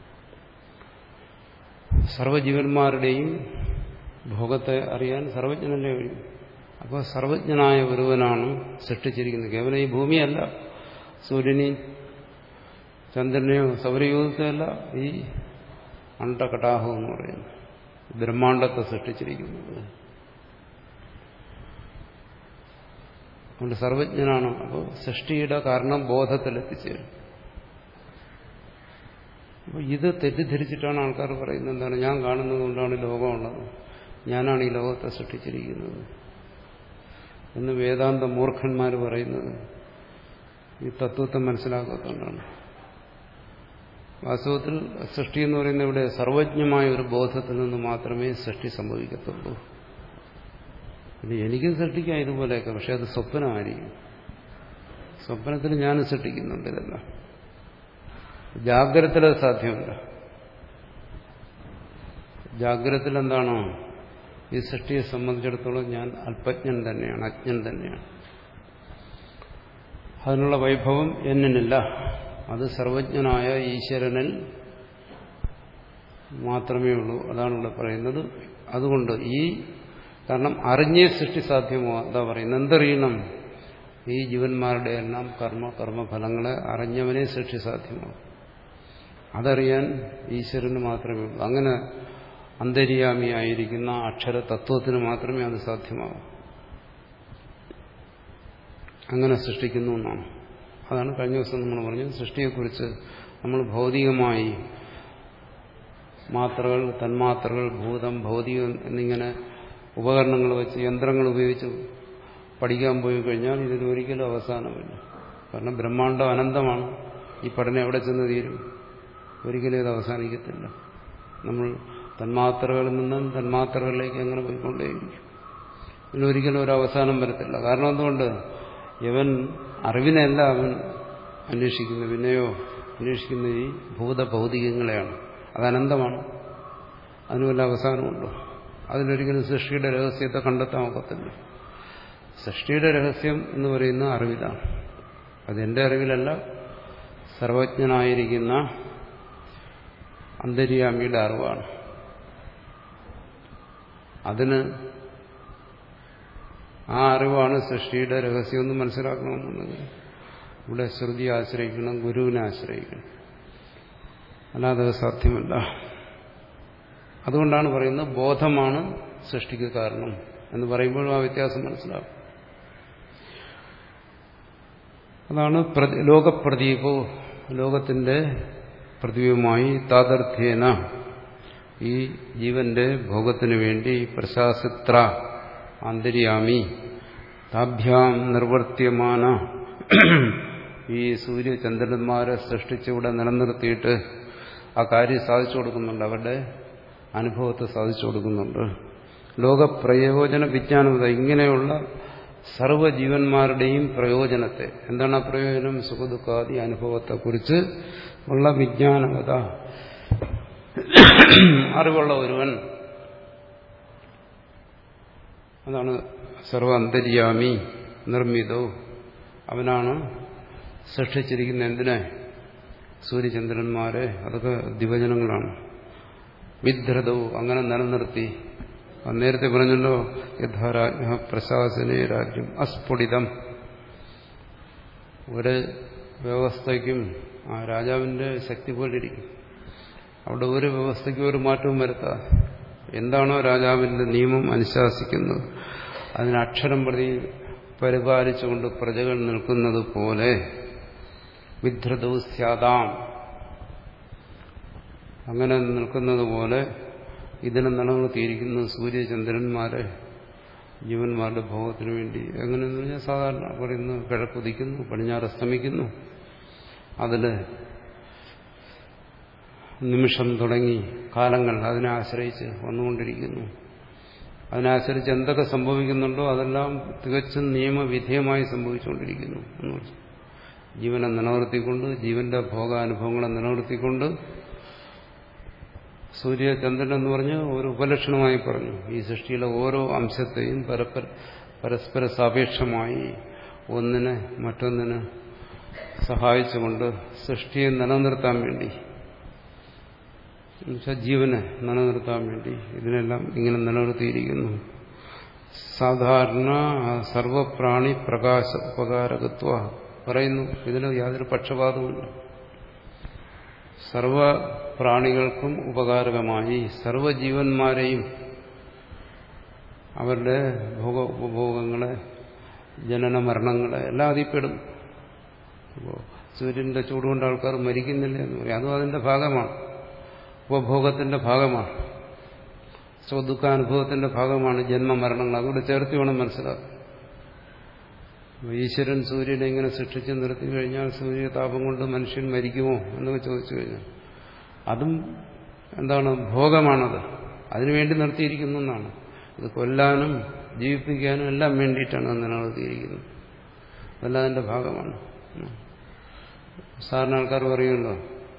സർവജീവന്മാരുടെയും ഭോഗത്തെ അറിയാൻ സർവജ്ഞനല്ലേ കഴിയും അപ്പോൾ സർവജ്ഞനായ ഒരുവനാണ് സൃഷ്ടിച്ചിരിക്കുന്നത് കേവലം ഈ ഭൂമിയല്ല സൂര്യനെയും ചന്ദ്രനെയോ സൗരയൂഥത്തെയല്ല ഈ അണ്ടകടാഹം എന്ന് പറയുന്നു ബ്രഹ്മാണ്ടത്തെ സൃഷ്ടിച്ചിരിക്കുന്നത് അതുകൊണ്ട് സർവജ്ഞനാണ് അപ്പോൾ സൃഷ്ടിയുടെ കാരണം ബോധത്തിലെത്തിച്ചേരും അപ്പോൾ ഇത് തെറ്റിദ്ധരിച്ചിട്ടാണ് ആൾക്കാർ പറയുന്നത് എന്താണ് ഞാൻ കാണുന്നത് കൊണ്ടാണ് ലോകമുള്ളത് ഞാനാണ് ഈ ലോകത്തെ സൃഷ്ടിച്ചിരിക്കുന്നത് എന്ന് വേദാന്ത മൂർഖന്മാർ പറയുന്നത് ഈ തത്വത്തെ മനസ്സിലാക്കാത്തതുകൊണ്ടാണ് വാസ്തവത്തിൽ സൃഷ്ടി എന്ന് പറയുന്നത് ഇവിടെ സർവജ്ഞമായ ഒരു ബോധത്തിൽ നിന്ന് മാത്രമേ സൃഷ്ടി സംഭവിക്കത്തുള്ളൂ ഇത് എനിക്കും സൃഷ്ടിക്കാം ഇതുപോലെയൊക്കെ പക്ഷെ അത് സ്വപ്നമായിരിക്കും സ്വപ്നത്തിൽ ഞാൻ സൃഷ്ടിക്കുന്നുണ്ട് ഇതെല്ലാം ജാഗ്രതത്തിൽ അത് സാധ്യമല്ല ജാഗ്രതത്തിൽ എന്താണോ ഈ സൃഷ്ടിയെ സംബന്ധിച്ചിടത്തോളം ഞാൻ അല്പജ്ഞൻ തന്നെയാണ് അജ്ഞൻ തന്നെയാണ് അതിനുള്ള വൈഭവം എന്നിനില്ല അത് സർവജ്ഞനായ ഈശ്വരനിൽ മാത്രമേ ഉള്ളൂ അതാണ് ഇവിടെ പറയുന്നത് അതുകൊണ്ട് ഈ കാരണം അറിഞ്ഞേ സൃഷ്ടി സാധ്യമോ എന്താ പറയുന്നത് എന്തറിയണം ഈ ജീവന്മാരുടെ എല്ലാം കർമ്മ കർമ്മഫലങ്ങളെ അറിഞ്ഞവനെ സൃഷ്ടി സാധ്യമാകും അതറിയാൻ ഈശ്വരന് മാത്രമേ ഉള്ളൂ അങ്ങനെ അന്തര്യാമിയായിരിക്കുന്ന അക്ഷര തത്വത്തിന് മാത്രമേ അത് സാധ്യമാകൂ അങ്ങനെ സൃഷ്ടിക്കുന്നു എന്നാണ് അതാണ് കഴിഞ്ഞ ദിവസം നമ്മൾ പറഞ്ഞത് സൃഷ്ടിയെക്കുറിച്ച് നമ്മൾ ഭൗതികമായി മാത്രകൾ തന്മാത്രകൾ ഭൂതം ഭൗതികം എന്നിങ്ങനെ ഉപകരണങ്ങൾ വെച്ച് യന്ത്രങ്ങൾ ഉപയോഗിച്ച് പഠിക്കാൻ പോയി കഴിഞ്ഞാൽ ഇതിന് ഒരിക്കലും അവസാനമില്ല കാരണം ബ്രഹ്മാണ്ടം അനന്തമാണ് ഈ പഠനം എവിടെ ചെന്ന് തീരും ഒരിക്കലും ഇത് അവസാനിക്കത്തില്ല നമ്മൾ തന്മാത്രകളിൽ നിന്നും തന്മാത്രകളിലേക്ക് അങ്ങനെ പോയിക്കൊണ്ടേയിരിക്കും ഇതിനൊരിക്കലും ഒരു അവസാനം വരത്തില്ല കാരണം എന്തുകൊണ്ട് ഇവൻ അറിവിനല്ല അവൻ അന്വേഷിക്കുന്നത് പിന്നെയോ അന്വേഷിക്കുന്ന ഈ ഭൂതഭൗതികങ്ങളെയാണ് അത് അനന്തമാണ് അതിന് വല്ല അവസാനമുണ്ടോ അതിനൊരിക്കലും സൃഷ്ടിയുടെ രഹസ്യത്തെ കണ്ടെത്താൻ ഒക്കത്തില്ല സൃഷ്ടിയുടെ രഹസ്യം എന്ന് പറയുന്ന അറിവിലാണ് അതെന്റെ അറിവിലല്ല സർവജ്ഞനായിരിക്കുന്ന അന്തര്യാമിയുടെ അറിവാണ് അതിന് ആ അറിവാണ് സൃഷ്ടിയുടെ രഹസ്യമെന്ന് മനസ്സിലാക്കണമെന്നുണ്ടെങ്കിൽ ഇവിടെ ശ്രുതി ആശ്രയിക്കണം ഗുരുവിനെ ആശ്രയിക്കണം അല്ലാതെ അത് സാധ്യമല്ല അതുകൊണ്ടാണ് പറയുന്നത് ബോധമാണ് സൃഷ്ടിക്ക് കാരണം എന്ന് പറയുമ്പോഴും ആ വ്യത്യാസം മനസ്സിലാവും അതാണ് ലോകപ്രദീപോ ലോകത്തിന്റെ പ്രതിബിംബമായി താതർത്ഥ്യേന ഈ ജീവന്റെ ഭോഗത്തിനു വേണ്ടി പ്രശാസിത്ര ആന്തര്യാമി താഭ്യാം നിർവർത്തിയമാന ഈ സൂര്യചന്ദ്രന്മാരെ സൃഷ്ടിച്ചിവിടെ നിലനിർത്തിയിട്ട് ആ കാര്യം സാധിച്ചു കൊടുക്കുന്നുണ്ട് അവരുടെ അനുഭവത്തെ സാധിച്ചു കൊടുക്കുന്നുണ്ട് ലോകപ്രയോജന വിജ്ഞാനത ഇങ്ങനെയുള്ള സർവ്വജീവന്മാരുടെയും പ്രയോജനത്തെ എന്താണ് ആ പ്രയോജനം സുഖദുഃഖാദി അനുഭവത്തെക്കുറിച്ച് ഉള്ള വിജ്ഞാനവത അറിവുള്ള ഒരുവൻ അതാണ് സർവ അന്തര്യാമി നിർമ്മിതോ അവനാണ് സൃഷ്ടിച്ചിരിക്കുന്ന എന്തിനെ സൂര്യചന്ദ്രന്മാരെ അതൊക്കെ ദിവചനങ്ങളാണ് വിദ്രതവും അങ്ങനെ നിലനിർത്തി നേരത്തെ പറഞ്ഞല്ലോ യഥാരാജ്ഞ പ്രശാസനേ രാജ്യം അസ്ഫുടിതം ഒരു വ്യവസ്ഥയ്ക്കും ആ രാജാവിന്റെ ശക്തി പോലിരിക്കും അവിടെ ഒരു വ്യവസ്ഥയ്ക്കും ഒരു മാറ്റവും വരുത്താതെ എന്താണോ രാജാവിന്റെ നിയമം അനുശാസിക്കുന്നത് അതിന് അക്ഷരം പ്രതി പരിപാലിച്ചുകൊണ്ട് പ്രജകൾ നിൽക്കുന്നത് പോലെ വിധൃതവും സ്യാതാം അങ്ങനെ നിൽക്കുന്നത് പോലെ ഇതിനെ നിലനിർത്തിയിരിക്കുന്ന സൂര്യചന്ദ്രന്മാരെ ജീവന്മാരുടെ ഭോഗത്തിന് വേണ്ടി എങ്ങനെയെന്ന് പറഞ്ഞാൽ സാധാരണ പറയുന്നു കിഴക്കുതിക്കുന്നു പടിഞ്ഞാറ് അസ്തമിക്കുന്നു അതിൽ നിമിഷം തുടങ്ങി കാലങ്ങൾ അതിനെ ആശ്രയിച്ച് വന്നുകൊണ്ടിരിക്കുന്നു അതിനനുസരിച്ച് എന്തൊക്കെ സംഭവിക്കുന്നുണ്ടോ അതെല്ലാം തികച്ചും നിയമവിധേയമായി സംഭവിച്ചുകൊണ്ടിരിക്കുന്നു എന്ന് പറഞ്ഞു ജീവനെ നിലനിർത്തിക്കൊണ്ട് ജീവന്റെ ഭോഗാനുഭവങ്ങളെ നിലനിർത്തിക്കൊണ്ട് സൂര്യചന്ദ്രൻ എന്ന് പറഞ്ഞ് ഒരു ഉപലക്ഷണമായി പറഞ്ഞു ഈ സൃഷ്ടിയിലെ ഓരോ അംശത്തെയും പരപ്പര പരസ്പര സാപേക്ഷമായി ഒന്നിനെ മറ്റൊന്നിന് സഹായിച്ചുകൊണ്ട് സൃഷ്ടിയെ നിലനിർത്താൻ വേണ്ടി എന്നുവെച്ചാൽ ജീവനെ നിലനിർത്താൻ വേണ്ടി ഇതിനെല്ലാം ഇങ്ങനെ നിലനിർത്തിയിരിക്കുന്നു സാധാരണ സർവപ്രാണി പ്രകാശ ഉപകാരകത്വ പറയുന്നു ഇതിന് യാതൊരു പക്ഷപാതവുമില്ല സർവ പ്രാണികൾക്കും ഉപകാരകമായി സർവജീവന്മാരെയും അവരുടെ ഭോഗ ഉപഭോഗങ്ങളെ ജനന മരണങ്ങളെ എല്ലാം അതിൽപ്പെടും അപ്പോൾ സൂര്യന്റെ ചൂടുകൊണ്ട് ആൾക്കാർ മരിക്കുന്നില്ല എന്ന് പറയും അതും അതിന്റെ ഭാഗമാണ് ഉപഭോഗത്തിന്റെ ഭാഗമാണ് സ്വദുഃഖാനുഭവത്തിന്റെ ഭാഗമാണ് ജന്മമരണങ്ങൾ അതുകൊണ്ട് ചേർത്ത് വേണം മനസ്സിലാക്കാം ഈശ്വരൻ സൂര്യനെ ഇങ്ങനെ സൃഷ്ടിച്ച് നിർത്തി കഴിഞ്ഞാൽ സൂര്യതാപം കൊണ്ട് മനുഷ്യൻ മരിക്കുമോ എന്നൊക്കെ ചോദിച്ചു കഴിഞ്ഞാൽ അതും എന്താണ് ഭോഗമാണത് അതിനുവേണ്ടി നിർത്തിയിരിക്കുന്നു എന്നാണ് ഇത് കൊല്ലാനും ജീവിപ്പിക്കാനും എല്ലാം വേണ്ടിയിട്ടാണ് അത് നിലനിർത്തിയിരിക്കുന്നത് അതെല്ലാം അതിന്റെ ഭാഗമാണ് സാധാരണ ആൾക്കാർ പറയുമല്ലോ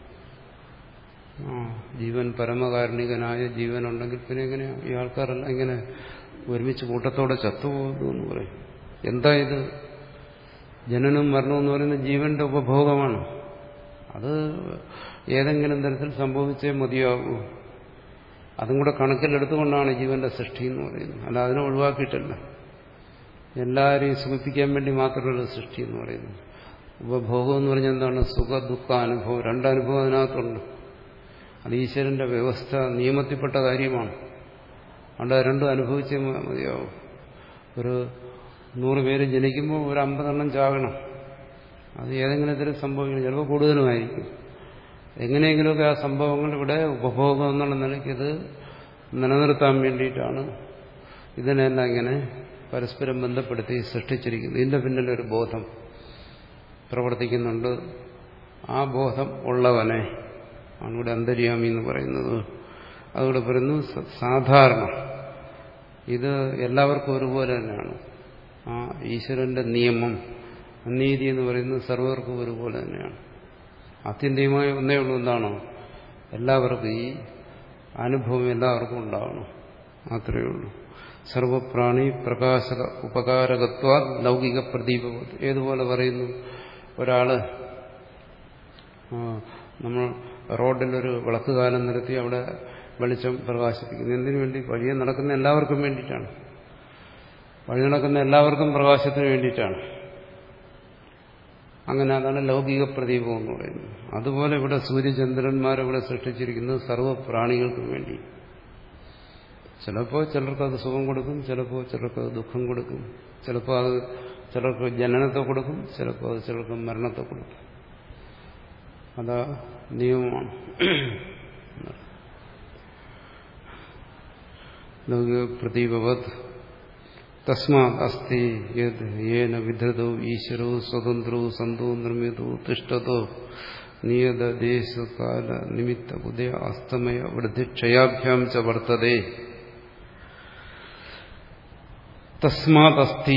ആ ജീവൻ പരമകാരുണികനായ ജീവനുണ്ടെങ്കിൽ പിന്നെ എങ്ങനെയാ ഈ ആൾക്കാരെല്ലാം ഇങ്ങനെ ഒരുമിച്ച് കൂട്ടത്തോടെ ചത്തുപോകുന്നു എന്ന് പറയും എന്താ ഇത് ജനനം മരണവും എന്ന് പറയുന്നത് ജീവന്റെ ഉപഭോഗമാണ് അത് ഏതെങ്കിലും തരത്തിൽ സംഭവിച്ചേ മതിയാകൂ അതും കൂടെ കണക്കിലെടുത്തുകൊണ്ടാണ് ജീവന്റെ സൃഷ്ടി എന്ന് പറയുന്നത് അല്ല അതിനെ ഒഴിവാക്കിയിട്ടല്ല എല്ലാവരെയും സുഖിപ്പിക്കാൻ വേണ്ടി മാത്രമുള്ള സൃഷ്ടി എന്ന് പറയുന്നത് ഉപഭോഗം എന്ന് പറഞ്ഞാൽ എന്താണ് സുഖ ദുഃഖ അനുഭവം രണ്ടനുഭവം അതിനകത്തുണ്ട് അത് ഈശ്വരന്റെ വ്യവസ്ഥ നിയമത്തിൽപ്പെട്ട കാര്യമാണ് അതുകൊണ്ട് രണ്ടും അനുഭവിച്ചേ മതിയാവും ഒരു നൂറ് പേര് ജനിക്കുമ്പോൾ ഒരു അമ്പതെണ്ണം ചാകണം അത് ഏതെങ്കിലും തരം സംഭവിക്കണം ചിലപ്പോൾ കൂടുതലുമായിരിക്കും എങ്ങനെയെങ്കിലുമൊക്കെ ആ സംഭവങ്ങൾ ഇവിടെ ഉപഭോഗം എന്നുള്ള നിലയ്ക്ക് ഇത് നിലനിർത്താൻ വേണ്ടിയിട്ടാണ് ഇതിനെല്ലാം ഇങ്ങനെ പരസ്പരം ബന്ധപ്പെടുത്തി സൃഷ്ടിച്ചിരിക്കുന്നത് ഇതിന്റെ പിന്നിലൊരു ബോധം പ്രവർത്തിക്കുന്നുണ്ട് ആ ബോധം ഉള്ളവനെ ആണ് ഇവിടെ അന്തര്യാമി എന്ന് പറയുന്നത് അതുകൂടെ പറയുന്നു സാധാരണ ഇത് എല്ലാവർക്കും ഒരുപോലെ തന്നെയാണ് ആ ഈശ്വരന്റെ നിയമം നീതി എന്ന് പറയുന്നത് സർവർക്കും ഒരുപോലെ തന്നെയാണ് ആത്യന്തികമായി ഒന്നേ ഉള്ളൂ എന്താണോ എല്ലാവർക്കും ഈ അനുഭവം എല്ലാവർക്കും ഉണ്ടാവണം മാത്രമേ ഉള്ളൂ സർവപ്രാണി പ്രകാശക ഉപകാരകത്വ ലൗകിക പ്രദീപ ഏതുപോലെ പറയുന്നു ഒരാള് നമ്മൾ റോഡിലൊരു വിളക്കുകാലം നിർത്തി അവിടെ വെളിച്ചം പ്രകാശിപ്പിക്കുന്നു എന്തിനു വേണ്ടി വഴിയെ നടക്കുന്ന എല്ലാവർക്കും വേണ്ടിയിട്ടാണ് വഴി നടക്കുന്ന എല്ലാവർക്കും പ്രകാശത്തിന് വേണ്ടിയിട്ടാണ് അങ്ങനെ അതാണ് ലൗകിക പ്രദീപം എന്ന് പറയുന്നത് അതുപോലെ ഇവിടെ സൂര്യചന്ദ്രന്മാരെ സൃഷ്ടിച്ചിരിക്കുന്നത് സർവ്വപ്രാണികൾക്കും വേണ്ടി ചിലപ്പോൾ ചിലർക്ക് അത് സുഖം കൊടുക്കും ചിലപ്പോൾ ചിലർക്ക് അത് ദുഃഖം കൊടുക്കും ചിലപ്പോൾ അത് ചിലർക്ക് ജനനത്തെ കൊടുക്കും ചിലപ്പോൾ അത് ചിലർക്ക് മരണത്തെ കൊടുക്കും അതാ നിയമമാണ് ലൗകിക പ്രദീപവത് തസ്മാത് അസ്തി യത് യേന വിധൃതോ ഈശ്വരോ സ്വതന്ത്രോ സന്തോ നിർമ്മിതോ തിഷ്ടതോ നിയത ദേശകാല നിമിത്ത ഉദയ അസ്തമയ വൃദ്ധിക്ഷയാഭ്യാം ച വർത്തതേ തസ്മാത് അസ്തി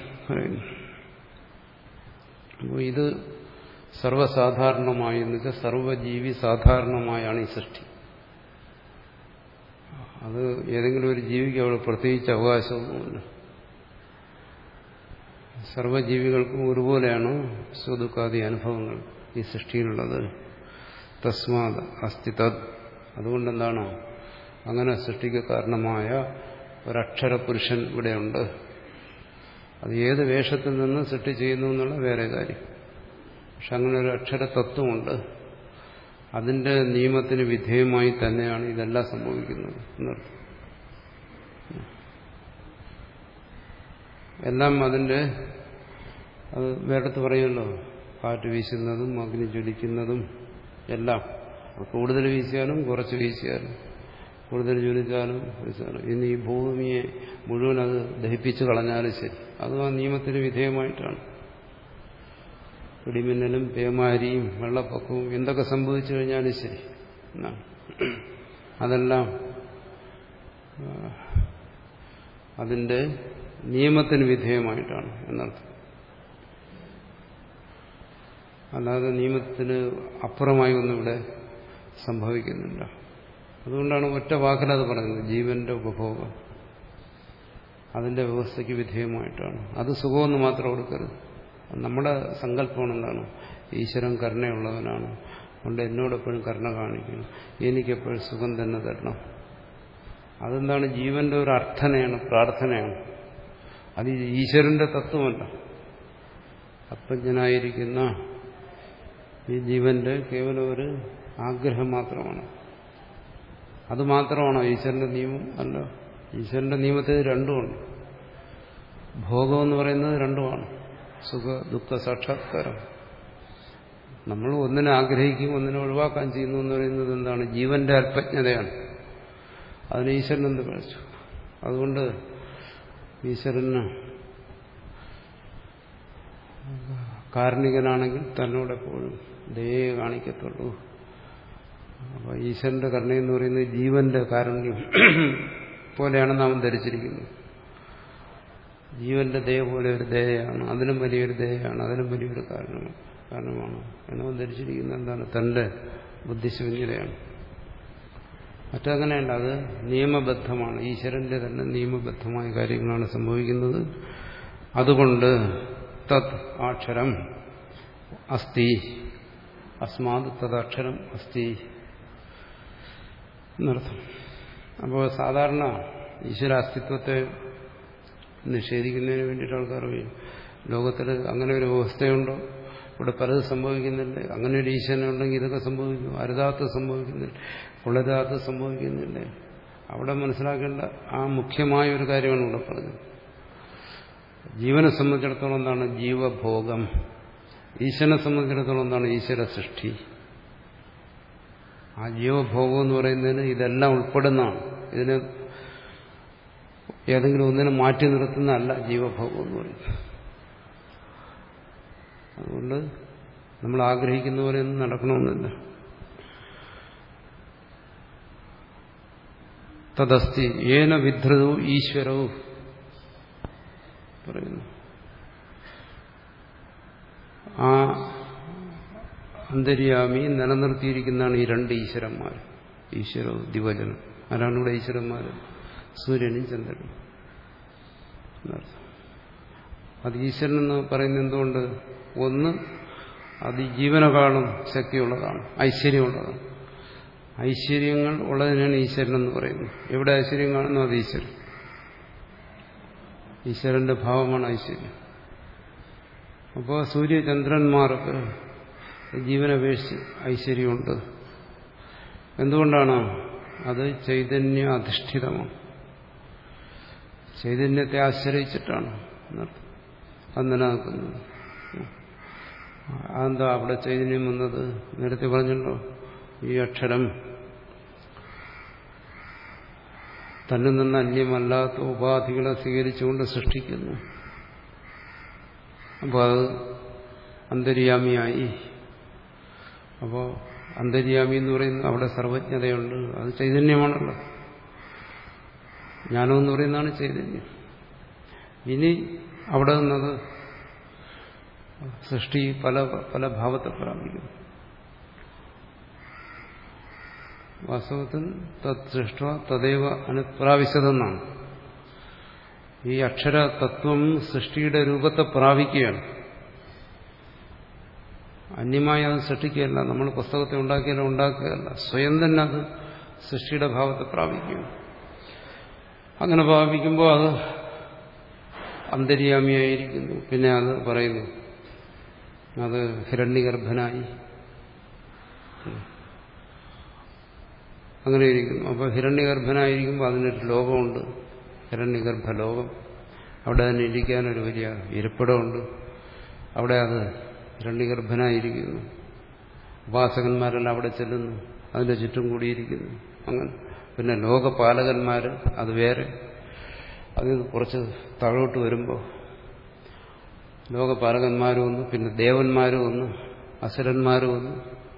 അപ്പോൾ ഇത് സർവ്വസാധാരണമായി എന്ന് വെച്ചാൽ സർവ്വജീവി സാധാരണമായാണ് ഈ സൃഷ്ടി അത് ഏതെങ്കിലും ഒരു ജീവിക്ക് അവിടെ പ്രത്യേകിച്ച് അവകാശമൊന്നുമില്ല സർവജീവികൾക്കും ഒരുപോലെയാണ് സ്വദുഃഖാദി അനുഭവങ്ങൾ ഈ സൃഷ്ടിയിലുള്ളത് തസ്മാത് അസ്തി തത് അതുകൊണ്ടെന്താണ് അങ്ങനെ സൃഷ്ടിക്ക് കാരണമായ ഒരക്ഷര പുരുഷൻ ഇവിടെയുണ്ട് അത് ഏത് വേഷത്തിൽ നിന്ന് സൃഷ്ടി ചെയ്യുന്നു എന്നുള്ള വേറെ കാര്യം പക്ഷെ അങ്ങനെ ഒരു അക്ഷര തത്വമുണ്ട് അതിന്റെ നിയമത്തിന് വിധേയമായി തന്നെയാണ് ഇതെല്ലാം സംഭവിക്കുന്നത് എന്നർത്ഥം എല്ലാം അതിന്റെ അത് വേറെടുത്ത് പറയുമല്ലോ കാറ്റ് വീശുന്നതും അഗ്നി ജ്വലിക്കുന്നതും എല്ലാം കൂടുതൽ വീശിയാലും കുറച്ച് വീശിയാലും കൂടുതൽ ജ്വലിച്ചാലും വീശാലും ഇനി ഈ ഭൂമിയെ മുഴുവൻ അത് ദഹിപ്പിച്ച് കളഞ്ഞാലും ശരി അതും ആ നിയമത്തിന് വിധേയമായിട്ടാണ് ഇടിമിന്നലും പേമാരിയും വെള്ളപ്പൊക്കവും എന്തൊക്കെ സംഭവിച്ചു കഴിഞ്ഞാലും ശരി എന്നാണ് അതെല്ലാം അതിന്റെ നിയമത്തിന് വിധേയമായിട്ടാണ് എന്നർത്ഥം അല്ലാതെ നിയമത്തിന് അപ്പുറമായി ഒന്നും ഇവിടെ സംഭവിക്കുന്നില്ല അതുകൊണ്ടാണ് ഒറ്റ വാക്കിലത് പറയുന്നത് ജീവന്റെ ഉപഭോഗം അതിന്റെ വ്യവസ്ഥയ്ക്ക് വിധേയമായിട്ടാണ് അത് സുഖമെന്ന് മാത്രം കൊടുക്കരുത് നമ്മുടെ സങ്കല്പമാണ് എന്താണ് ഈശ്വരൻ കരുണയുള്ളവനാണ് അതുകൊണ്ട് എന്നോടെപ്പോഴും കരുണ കാണിക്കണം എനിക്കെപ്പോഴും സുഖം തന്നെ തരണം അതെന്താണ് ജീവന്റെ ഒരു അർത്ഥനയാണ് പ്രാർത്ഥനയാണ് അത് ഈശ്വരന്റെ തത്വമല്ല അപ്രജ്ഞനായിരിക്കുന്ന ഈ ജീവന്റെ കേവലം ഒരു ആഗ്രഹം മാത്രമാണ് അത് മാത്രമാണോ ഈശ്വരന്റെ നിയമം അല്ല ഈശ്വരന്റെ നിയമത്തിൽ രണ്ടുമുണ്ട് ഭോഗം എന്ന് പറയുന്നത് രണ്ടുമാണ് സുഖ ദുഃഖ സാക്ഷാത്കാരം നമ്മൾ ഒന്നിനെ ആഗ്രഹിക്കും ഒന്നിനെ ഒഴിവാക്കാൻ ചെയ്യുന്നു എന്ന് പറയുന്നത് എന്താണ് ജീവന്റെ അല്പജ്ഞതയാണ് അതിന് ഈശ്വരൻ എന്ത് കഴിച്ചു അതുകൊണ്ട് ഈശ്വരന് കാരുണികനാണെങ്കിൽ തന്നോടെപ്പോഴും ദയെ കാണിക്കത്തുള്ളൂ അപ്പൊ ഈശ്വരന്റെ കരുണയെന്ന് പറയുന്നത് ജീവന്റെ കാരുണ്യം പോലെയാണ് നാം ധരിച്ചിരിക്കുന്നത് ജീവന്റെ ദയ പോലെ ഒരു ദയയാണ് അതിലും വലിയൊരു ദയയാണ് അതിലും വലിയൊരു കാരണമാണ് കാരണമാണ് എന്ന് ധരിച്ചിരിക്കുന്നത് എന്താണ് തന്റെ ബുദ്ധിശൂന്യതയാണ് മറ്റങ്ങനെയല്ല അത് നിയമബദ്ധമാണ് ഈശ്വരന്റെ തന്നെ നിയമബദ്ധമായ കാര്യങ്ങളാണ് സംഭവിക്കുന്നത് അതുകൊണ്ട് തത് അക്ഷരം അസ്തി അസ്മാത് തദക്ഷരം അസ്തി എന്നർത്ഥം അപ്പോൾ സാധാരണ ഈശ്വര അസ്തിത്വത്തെ നിഷേധിക്കുന്നതിന് വേണ്ടിയിട്ട് ആൾക്കാർ പറയും ലോകത്തിൽ അങ്ങനെ ഒരു വ്യവസ്ഥയുണ്ടോ ഇവിടെ പലത് സംഭവിക്കുന്നില്ലേ അങ്ങനെ ഒരു ഈശ്വരൻ ഉണ്ടെങ്കിൽ ഇതൊക്കെ സംഭവിക്കും അരുതാത്ത സംഭവിക്കുന്നില്ല കൊള്ളരുതാത്ത സംഭവിക്കുന്നില്ലേ അവിടെ മനസ്സിലാക്കേണ്ട ആ മുഖ്യമായ ഒരു കാര്യമാണ് ഇവിടെ പറഞ്ഞത് ജീവനെ സംബന്ധിച്ചിടത്തോളം എന്താണ് ജീവഭോഗം ഈശ്വരനെ സംബന്ധിച്ചിടത്തോളം എന്താണ് ഈശ്വര സൃഷ്ടി ആ ജീവഭോഗം എന്ന് പറയുന്നതിന് ഇതെല്ലാം ഉൾപ്പെടുന്നതാണ് ഇതിന് ഏതെങ്കിലും ഒന്നിനെ മാറ്റി നിർത്തുന്നതല്ല ജീവഭോഗം എന്ന് പറയുന്നത് അതുകൊണ്ട് നമ്മൾ ആഗ്രഹിക്കുന്ന പോലെ ഒന്നും നടക്കണമെന്നില്ല തദസ്തി ഏന വിധൃതവും ഈശ്വരവും പറയുന്നു ആ അന്തര്യാമി നിലനിർത്തിയിരിക്കുന്നതാണ് ഈ രണ്ട് ഈശ്വരന്മാർ ഈശ്വരവും ദിവചനം ആരാണ് ഇവിടെ ഈശ്വരന്മാർ സൂര്യനും ചന്ദ്രനും എന്നർത്ഥം അത് ഈശ്വരൻ എന്ന് പറയുന്നത് എന്തുകൊണ്ട് ഒന്ന് അത് ജീവനെക്കാളും ശക്തിയുള്ളതാണ് ഐശ്വര്യമുള്ളതാണ് ഐശ്വര്യങ്ങൾ ഉള്ളതിനാണ് ഈശ്വരൻ എന്ന് പറയുന്നത് എവിടെ ഐശ്വര്യം കാണുന്നു അത് ഈശ്വരൻ ഈശ്വരന്റെ ഭാവമാണ് ഐശ്വര്യം അപ്പോൾ സൂര്യചന്ദ്രന്മാർക്ക് ജീവനപേക്ഷിച്ച് ഐശ്വര്യമുണ്ട് എന്തുകൊണ്ടാണ് അത് ചൈതന്യ അധിഷ്ഠിതമാണ് ചൈതന്യത്തെ ആശ്രയിച്ചിട്ടാണ് അത് നിലനിൽക്കുന്നത് അതെന്താ അവിടെ ചൈതന്യം വന്നത് നേരത്തെ പറഞ്ഞല്ലോ ഈ അക്ഷരം തന്നിൽ നിന്ന് അന്യമല്ലാത്ത ഉപാധികളെ സ്വീകരിച്ചുകൊണ്ട് സൃഷ്ടിക്കുന്നു അപ്പോൾ അത് അന്തര്യാമിയായി അപ്പോൾ അന്തര്യാമി എന്ന് പറയുന്നത് അവിടെ സർവജ്ഞതയുണ്ട് അത് ചൈതന്യമാണല്ലോ ജ്ഞാനം എന്ന് പറയുന്നതാണ് ചൈതന്യം ഇനി അവിടെ നിന്നത് സൃഷ്ടി പല പല ഭാവത്തെ പ്രാപിക്കുന്നു വാസ്തവത്തിൽ തത് സൃഷ്ട തദൈവ അനുപ്രാവശ്യതെന്നാണ് ഈ അക്ഷര തത്വം സൃഷ്ടിയുടെ രൂപത്തെ പ്രാപിക്കുകയാണ് അന്യമായി അത് സൃഷ്ടിക്കുകയല്ല നമ്മൾ പുസ്തകത്തെ ഉണ്ടാക്കിയാലും ഉണ്ടാക്കുകയല്ല സ്വയം തന്നെ അത് സൃഷ്ടിയുടെ ഭാവത്തെ പ്രാപിക്കും അങ്ങനെ പ്രാപിക്കുമ്പോൾ അത് അന്തര്യാമിയായിരിക്കുന്നു പിന്നെ അത് പറയുന്നു അത് ഹിരണ്യഗർഭനായി അങ്ങനെ ഇരിക്കുന്നു അപ്പോൾ ഹിരണ്യഗർഭനായിരിക്കുമ്പോൾ അതിനൊരു ലോകമുണ്ട് ഹിരണ്യഗർഭ ലോകം അവിടെ തന്നെ ഇരിക്കാനൊരു വലിയ ഇരിപ്പിടമുണ്ട് അവിടെ അത് ഹിരണ്യഗർഭനായിരിക്കുന്നു ഉപാസകന്മാരെല്ലാം അവിടെ ചെല്ലുന്നു അതിൻ്റെ ചുറ്റും കൂടിയിരിക്കുന്നു അങ്ങനെ പിന്നെ ലോകപാലകന്മാർ അത് വേറെ അതിൽ കുറച്ച് താഴോട്ട് വരുമ്പോൾ ലോകപാലകന്മാരും ഒന്ന് പിന്നെ ദേവന്മാരും ഒന്ന് അസുരന്മാരും ഒന്ന്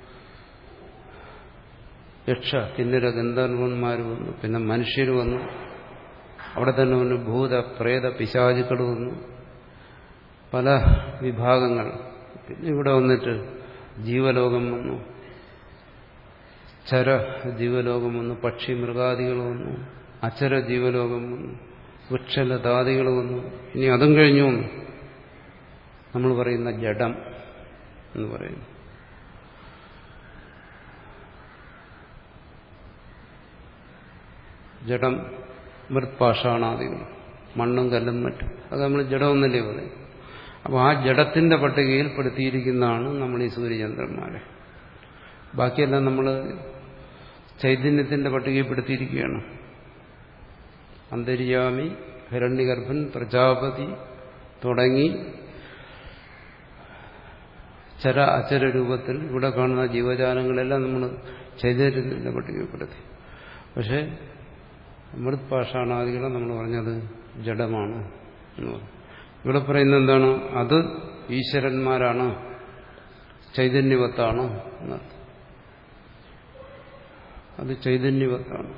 യക്ഷ കിന്നര ഗന്ധർവന്മാരും വന്നു പിന്നെ മനുഷ്യർ വന്നു അവിടെ തന്നെ വന്നു ഭൂത പ്രേത പിശാചുക്കൾ വന്നു പല വിഭാഗങ്ങൾ പിന്നെ ഇവിടെ വന്നിട്ട് ജീവലോകം വന്നു ചര ജീവലോകം വന്നു പക്ഷി മൃഗാദികൾ വന്നു അചര ജീവലോകം വന്നു വൃക്ഷലതാദികൾ വന്നു ഇനി അതും കഴിഞ്ഞു വന്നു നമ്മൾ പറയുന്ന ജഡം എന്ന് പറയുന്നു ജഡം മൃത്പാഷാണാദികൾ മണ്ണും കല്ലും മറ്റും അത് നമ്മൾ ജഡമെന്നല്ലേ പറയും അപ്പോൾ ആ ജഡത്തിന്റെ പട്ടികയിൽ പെടുത്തിയിരിക്കുന്നതാണ് നമ്മൾ ഈ സൂര്യചന്ദ്രന്മാരെ ബാക്കിയെല്ലാം നമ്മൾ ചൈതന്യത്തിന്റെ പട്ടികയിൽപ്പെടുത്തിയിരിക്കുകയാണ് അന്തര്യാമി ഹിരണ്യഗർഭൻ പ്രജാപതി തുടങ്ങി ചര അചര രൂപത്തിൽ ഇവിടെ കാണുന്ന ജീവജാലങ്ങളെല്ലാം നമ്മൾ ചൈതന്യത്തിന്റെ പട്ടികപ്പെടുത്തി പക്ഷേ മൃത്പാഷാണാദികളെ നമ്മൾ പറഞ്ഞത് ജഡമാണ് എന്ന് പറഞ്ഞു ഇവിടെ പറയുന്നത് എന്താണ് അത് ഈശ്വരന്മാരാണ് ചൈതന്യവത്താണ് എന്നർത്ഥം അത് ചൈതന്യവത്താണ്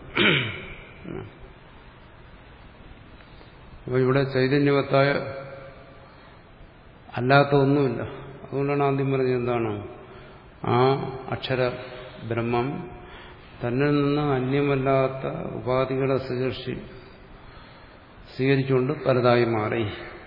അപ്പോൾ ഇവിടെ ചൈതന്യവത്തായ അല്ലാത്ത ഒന്നുമില്ല അതുകൊണ്ടാണ് ആദ്യം പറഞ്ഞത് എന്താണ് ആ അക്ഷര ബ്രഹ്മം തന്നിൽ നിന്ന് അന്യമല്ലാത്ത ഉപാധികളെ സ്വീകരിച്ച് സ്വീകരിച്ചുകൊണ്ട് പലതായി മാറി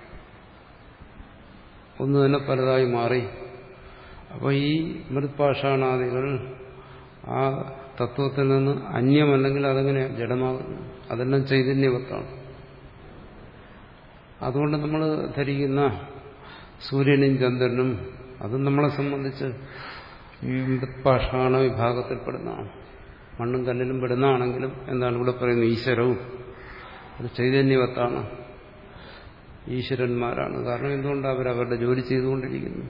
ഒന്ന് തന്നെ പലതായി മാറി അപ്പോൾ ഈ മൃത്പാഷാണാദികൾ ആ തത്വത്തിൽ നിന്ന് അന്യമല്ലെങ്കിൽ അതെങ്ങനെ ജഡമാകുന്നു അതെല്ലാം ചൈതന്യവത്താണ് അതുകൊണ്ട് നമ്മൾ ധരിക്കുന്ന സൂര്യനും ചന്ദ്രനും അതും നമ്മളെ സംബന്ധിച്ച് ഈ മൃത്പാഷാണ വിഭാഗത്തിൽപ്പെടുന്നതാണ് മണ്ണും കല്ലിലും പെടുന്നതാണെങ്കിലും എന്താണ് ഇവിടെ പറയുന്നത് ഈശ്വരവും അത് ചൈതന്യവത്താണ് ഈശ്വരന്മാരാണ് കാരണം എന്തുകൊണ്ട് അവരവരുടെ ജോലി ചെയ്തുകൊണ്ടിരിക്കുന്നു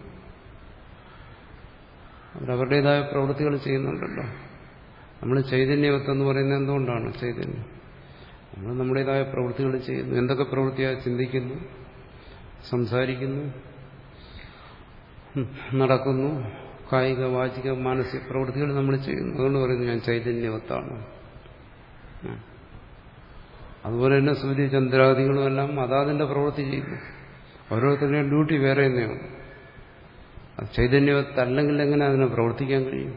അവരവരുടേതായ പ്രവൃത്തികൾ ചെയ്യുന്നുണ്ടല്ലോ നമ്മൾ ചൈതന്യവത്തെന്ന് പറയുന്നത് എന്തുകൊണ്ടാണ് ചൈതന്യം നമ്മൾ നമ്മുടേതായ പ്രവൃത്തികൾ ചെയ്യുന്നു എന്തൊക്കെ പ്രവൃത്തിയായി ചിന്തിക്കുന്നു സംസാരിക്കുന്നു നടക്കുന്നു കായിക വാചിക മാനസിക പ്രവൃത്തികൾ നമ്മൾ ചെയ്യുന്നു അതുകൊണ്ട് പറയുന്നു ഞാൻ ചൈതന്യവത്താണ് അതുപോലെ തന്നെ സൂര്യചന്ദ്രാദികളും എല്ലാം അതാതിന്റെ പ്രവൃത്തി ചെയ്യുന്നു ഓരോരുത്തരുടെയും ഡ്യൂട്ടി വേറെ തന്നെയാണ് അത് ചൈതന്യവത്തല്ലെങ്കിൽ എങ്ങനെ അതിനെ പ്രവർത്തിക്കാൻ കഴിയും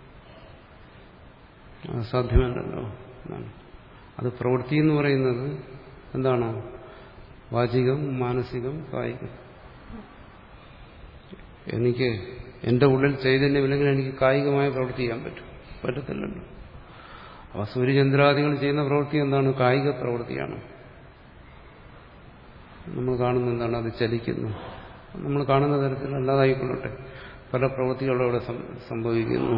അസാധ്യമല്ലല്ലോ എന്നാണ് അത് പ്രവൃത്തി എന്ന് പറയുന്നത് എന്താണ് വാചികം മാനസികം കായികം എനിക്ക് എന്റെ ഉള്ളിൽ ചൈതന്യമില്ലെങ്കിൽ എനിക്ക് കായികമായ പ്രവൃത്തി ചെയ്യാൻ പറ്റും പറ്റത്തില്ലല്ലോ അപ്പൊ സൂര്യചന്ദ്രാദികൾ ചെയ്യുന്ന പ്രവൃത്തി എന്താണ് കായിക പ്രവൃത്തിയാണ് നമ്മൾ കാണുന്ന എന്താണ് അത് ചലിക്കുന്നു നമ്മൾ കാണുന്ന തരത്തിൽ അല്ലാതായിക്കൊള്ളട്ടെ പല പ്രവൃത്തികളും അവിടെ സംഭവിക്കുന്നു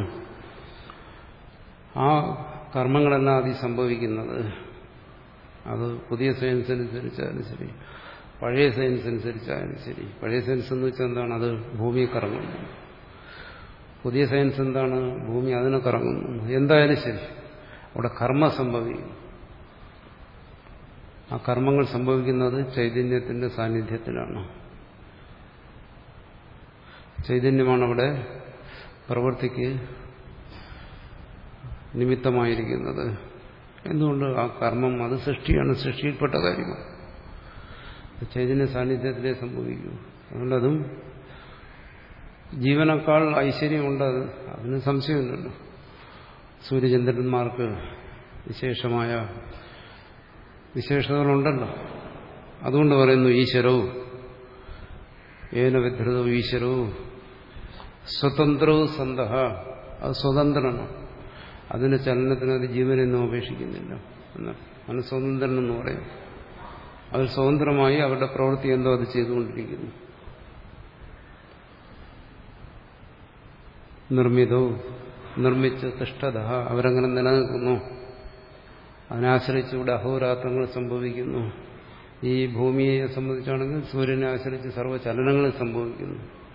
ആ കർമ്മങ്ങളെല്ലാം അതി സംഭവിക്കുന്നത് അത് പുതിയ സയൻസ് അനുസരിച്ചാലും ശരി പഴയ സയൻസ് അനുസരിച്ചാലും ശരി പഴയ സയൻസ് എന്ന് വെച്ചാൽ എന്താണ് അത് ഭൂമിയെ കറങ്ങുന്നു പുതിയ സയൻസ് എന്താണ് ഭൂമി അതിനെ കറങ്ങുന്നു എന്തായാലും ശരി അവിടെ കർമ്മ സംഭവിക്കും ആ കർമ്മങ്ങൾ സംഭവിക്കുന്നത് ചൈതന്യത്തിന്റെ സാന്നിധ്യത്തിലാണ് ചൈതന്യമാണ് അവിടെ പ്രവൃത്തിക്ക് നിമിത്തമായിരിക്കുന്നത് എന്തുകൊണ്ട് ആ കർമ്മം അത് സൃഷ്ടിയാണ് സൃഷ്ടിയിൽപ്പെട്ട കാര്യമാണ് ചൈതന്യ സാന്നിധ്യത്തിലേ സംഭവിക്കൂ അതുകൊണ്ടതും ജീവനേക്കാൾ ഐശ്വര്യമുണ്ട് അത് അതിന് സംശയമില്ലല്ലോ സൂര്യചന്ദ്രന്മാർക്ക് വിശേഷമായ വിശേഷതകളുണ്ടല്ലോ അതുകൊണ്ട് പറയുന്നു ഈശ്വരവും ഏന വിധൃതവും ഈശ്വരവും സ്വതന്ത്രവും സന്ത അത് സ്വതന്ത്രനാണ് അതിന്റെ ചലനത്തിന് അത് ജീവനൊന്നും അപേക്ഷിക്കുന്നില്ല എന്നാണ് അതിന് സ്വതന്ത്രൻ എന്ന് പറയും അവർ സ്വതന്ത്രമായി അവരുടെ പ്രവൃത്തി എന്തോ അത് ചെയ്തുകൊണ്ടിരിക്കുന്നു നിർമ്മിതവും നിർമ്മിച്ച് തിഷ്ഠത അവരങ്ങനെ നിലനിൽക്കുന്നു അതിനാശ്രയിച്ച് ഇവിടെ അഹോരാത്രങ്ങൾ സംഭവിക്കുന്നു ഈ ഭൂമിയെ സംബന്ധിച്ചാണെങ്കിൽ സൂര്യനെ ആശ്രയിച്ച് സർവ്വചലനങ്ങൾ സംഭവിക്കുന്നു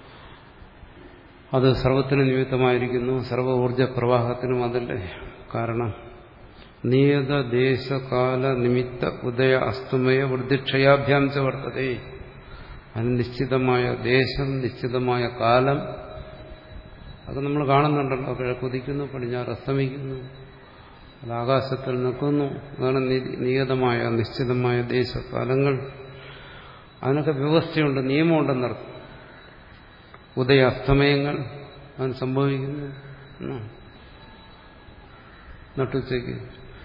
അത് സർവത്തിന് നിമിത്തമായിരിക്കുന്നു സർവ ഊർജ പ്രവാഹത്തിനും അതല്ലേ കാരണം നിയത ദേശകാല നിമിത്ത ഉദയ അസ്തമയ വൃദ്ധിക്ഷയാഭ്യാം ച വർത്തതേ അതിന് നിശ്ചിതമായ ദേശം നിശ്ചിതമായ കാലം അത് നമ്മൾ കാണുന്നുണ്ടല്ലോ കിഴക്കുതിക്കുന്നു പടിഞ്ഞാറ് അസ്തമിക്കുന്നു അത് ആകാശത്തിൽ നിൽക്കുന്നു അതാണ് നിയതമായ നിശ്ചിതമായ ദേശകാലങ്ങൾ അതിനൊക്കെ വ്യവസ്ഥയുണ്ട് നിയമമുണ്ടെന്നർത്ഥം ഉദയ അസ്തമയങ്ങൾ അതിന് സംഭവിക്കുന്നു നട്ടുച്ചയ്ക്ക്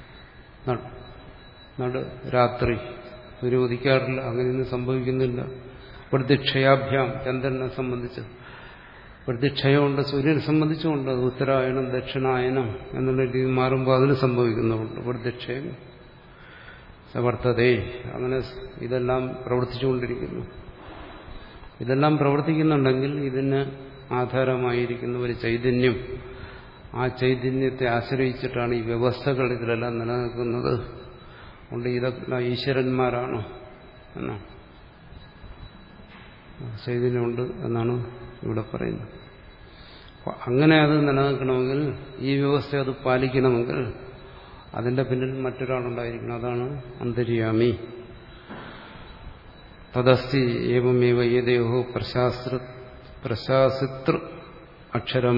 നട രാത്രി സൂര്യ ഉദിക്കാറില്ല അങ്ങനെയൊന്നും സംഭവിക്കുന്നില്ല പ്രതിക്ഷയാഭ്യാം ചന്ദ്രനെ സംബന്ധിച്ച് പ്രതിക്ഷയമുണ്ട് സൂര്യനെ സംബന്ധിച്ചുമുണ്ട് അത് ഉത്തരായണം ദക്ഷിണായനം എന്നുള്ള രീതി മാറുമ്പോൾ അതിന് സംഭവിക്കുന്നുണ്ട് പ്രതിക്ഷയം സവർത്തതേ അങ്ങനെ ഇതെല്ലാം പ്രവർത്തിച്ചുകൊണ്ടിരിക്കുന്നു ഇതെല്ലാം പ്രവർത്തിക്കുന്നുണ്ടെങ്കിൽ ഇതിന് ആധാരമായിരിക്കുന്ന ഒരു ചൈതന്യം ആ ചൈതന്യത്തെ ആശ്രയിച്ചിട്ടാണ് ഈ വ്യവസ്ഥകൾ ഇതിലെല്ലാം നിലനിൽക്കുന്നത് അതുകൊണ്ട് ഇതൊക്കെ ഈശ്വരന്മാരാണ് എന്നാണ് ചൈതന്യമുണ്ട് എന്നാണ് ഇവിടെ പറയുന്നത് അപ്പം അങ്ങനെ അത് നിലനിൽക്കണമെങ്കിൽ ഈ വ്യവസ്ഥ അത് പാലിക്കണമെങ്കിൽ അതിന്റെ പിന്നിൽ മറ്റൊരാളുണ്ടായിരിക്കണം അതാണ് അന്തര്യാമി തദസ്തി ഏവമേവ ഏതയോ പ്രശാസ്ത്ര പ്രശാസിതൃ അക്ഷരം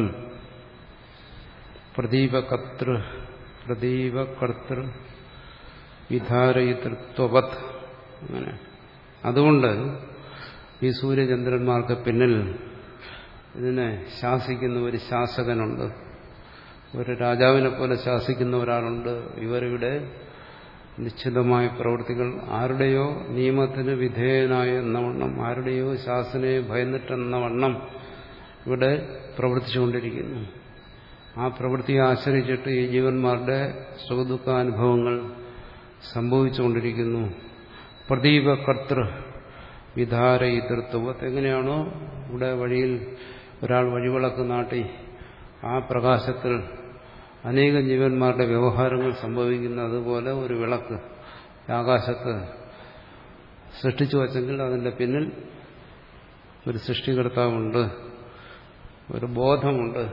പ്രദീപകർത്തൃ പ്രദീപകർത്തൃ വിധാരയിതൃത്വവത് അങ്ങനെ അതുകൊണ്ട് ഈ സൂര്യചന്ദ്രന്മാർക്ക് പിന്നിൽ ഇതിനെ ശാസിക്കുന്ന ഒരു ശാസകനുണ്ട് ഒരു രാജാവിനെ പോലെ ശാസിക്കുന്ന ഒരാളുണ്ട് ഇവരിവിടെ നിശ്ചിതമായ പ്രവൃത്തികൾ ആരുടെയോ നിയമത്തിന് വിധേയനായ എന്ന വണ്ണം ആരുടെയോ ശാസനയെ ഭയന്നിട്ടെന്ന വണ്ണം ഇവിടെ പ്രവർത്തിച്ചുകൊണ്ടിരിക്കുന്നു ആ പ്രവൃത്തിയെ ആശ്രയിച്ചിട്ട് ഈ ജീവന്മാരുടെ സുഖദുഃഖാനുഭവങ്ങൾ സംഭവിച്ചുകൊണ്ടിരിക്കുന്നു പ്രദീപകർത്തൃ വിധാരയിതൃത്വത്ത് എങ്ങനെയാണോ ഇവിടെ വഴിയിൽ ഒരാൾ വഴിവിളക്ക് നാട്ടി ആ പ്രകാശത്തിൽ അനേകം ജീവന്മാരുടെ വ്യവഹാരങ്ങൾ സംഭവിക്കുന്ന അതുപോലെ ഒരു വിളക്ക് ആകാശത്ത് സൃഷ്ടിച്ചു വച്ചെങ്കിൽ അതിൻ്റെ പിന്നിൽ ഒരു സൃഷ്ടികർത്താവുണ്ട് ഒരു ബോധമുണ്ട്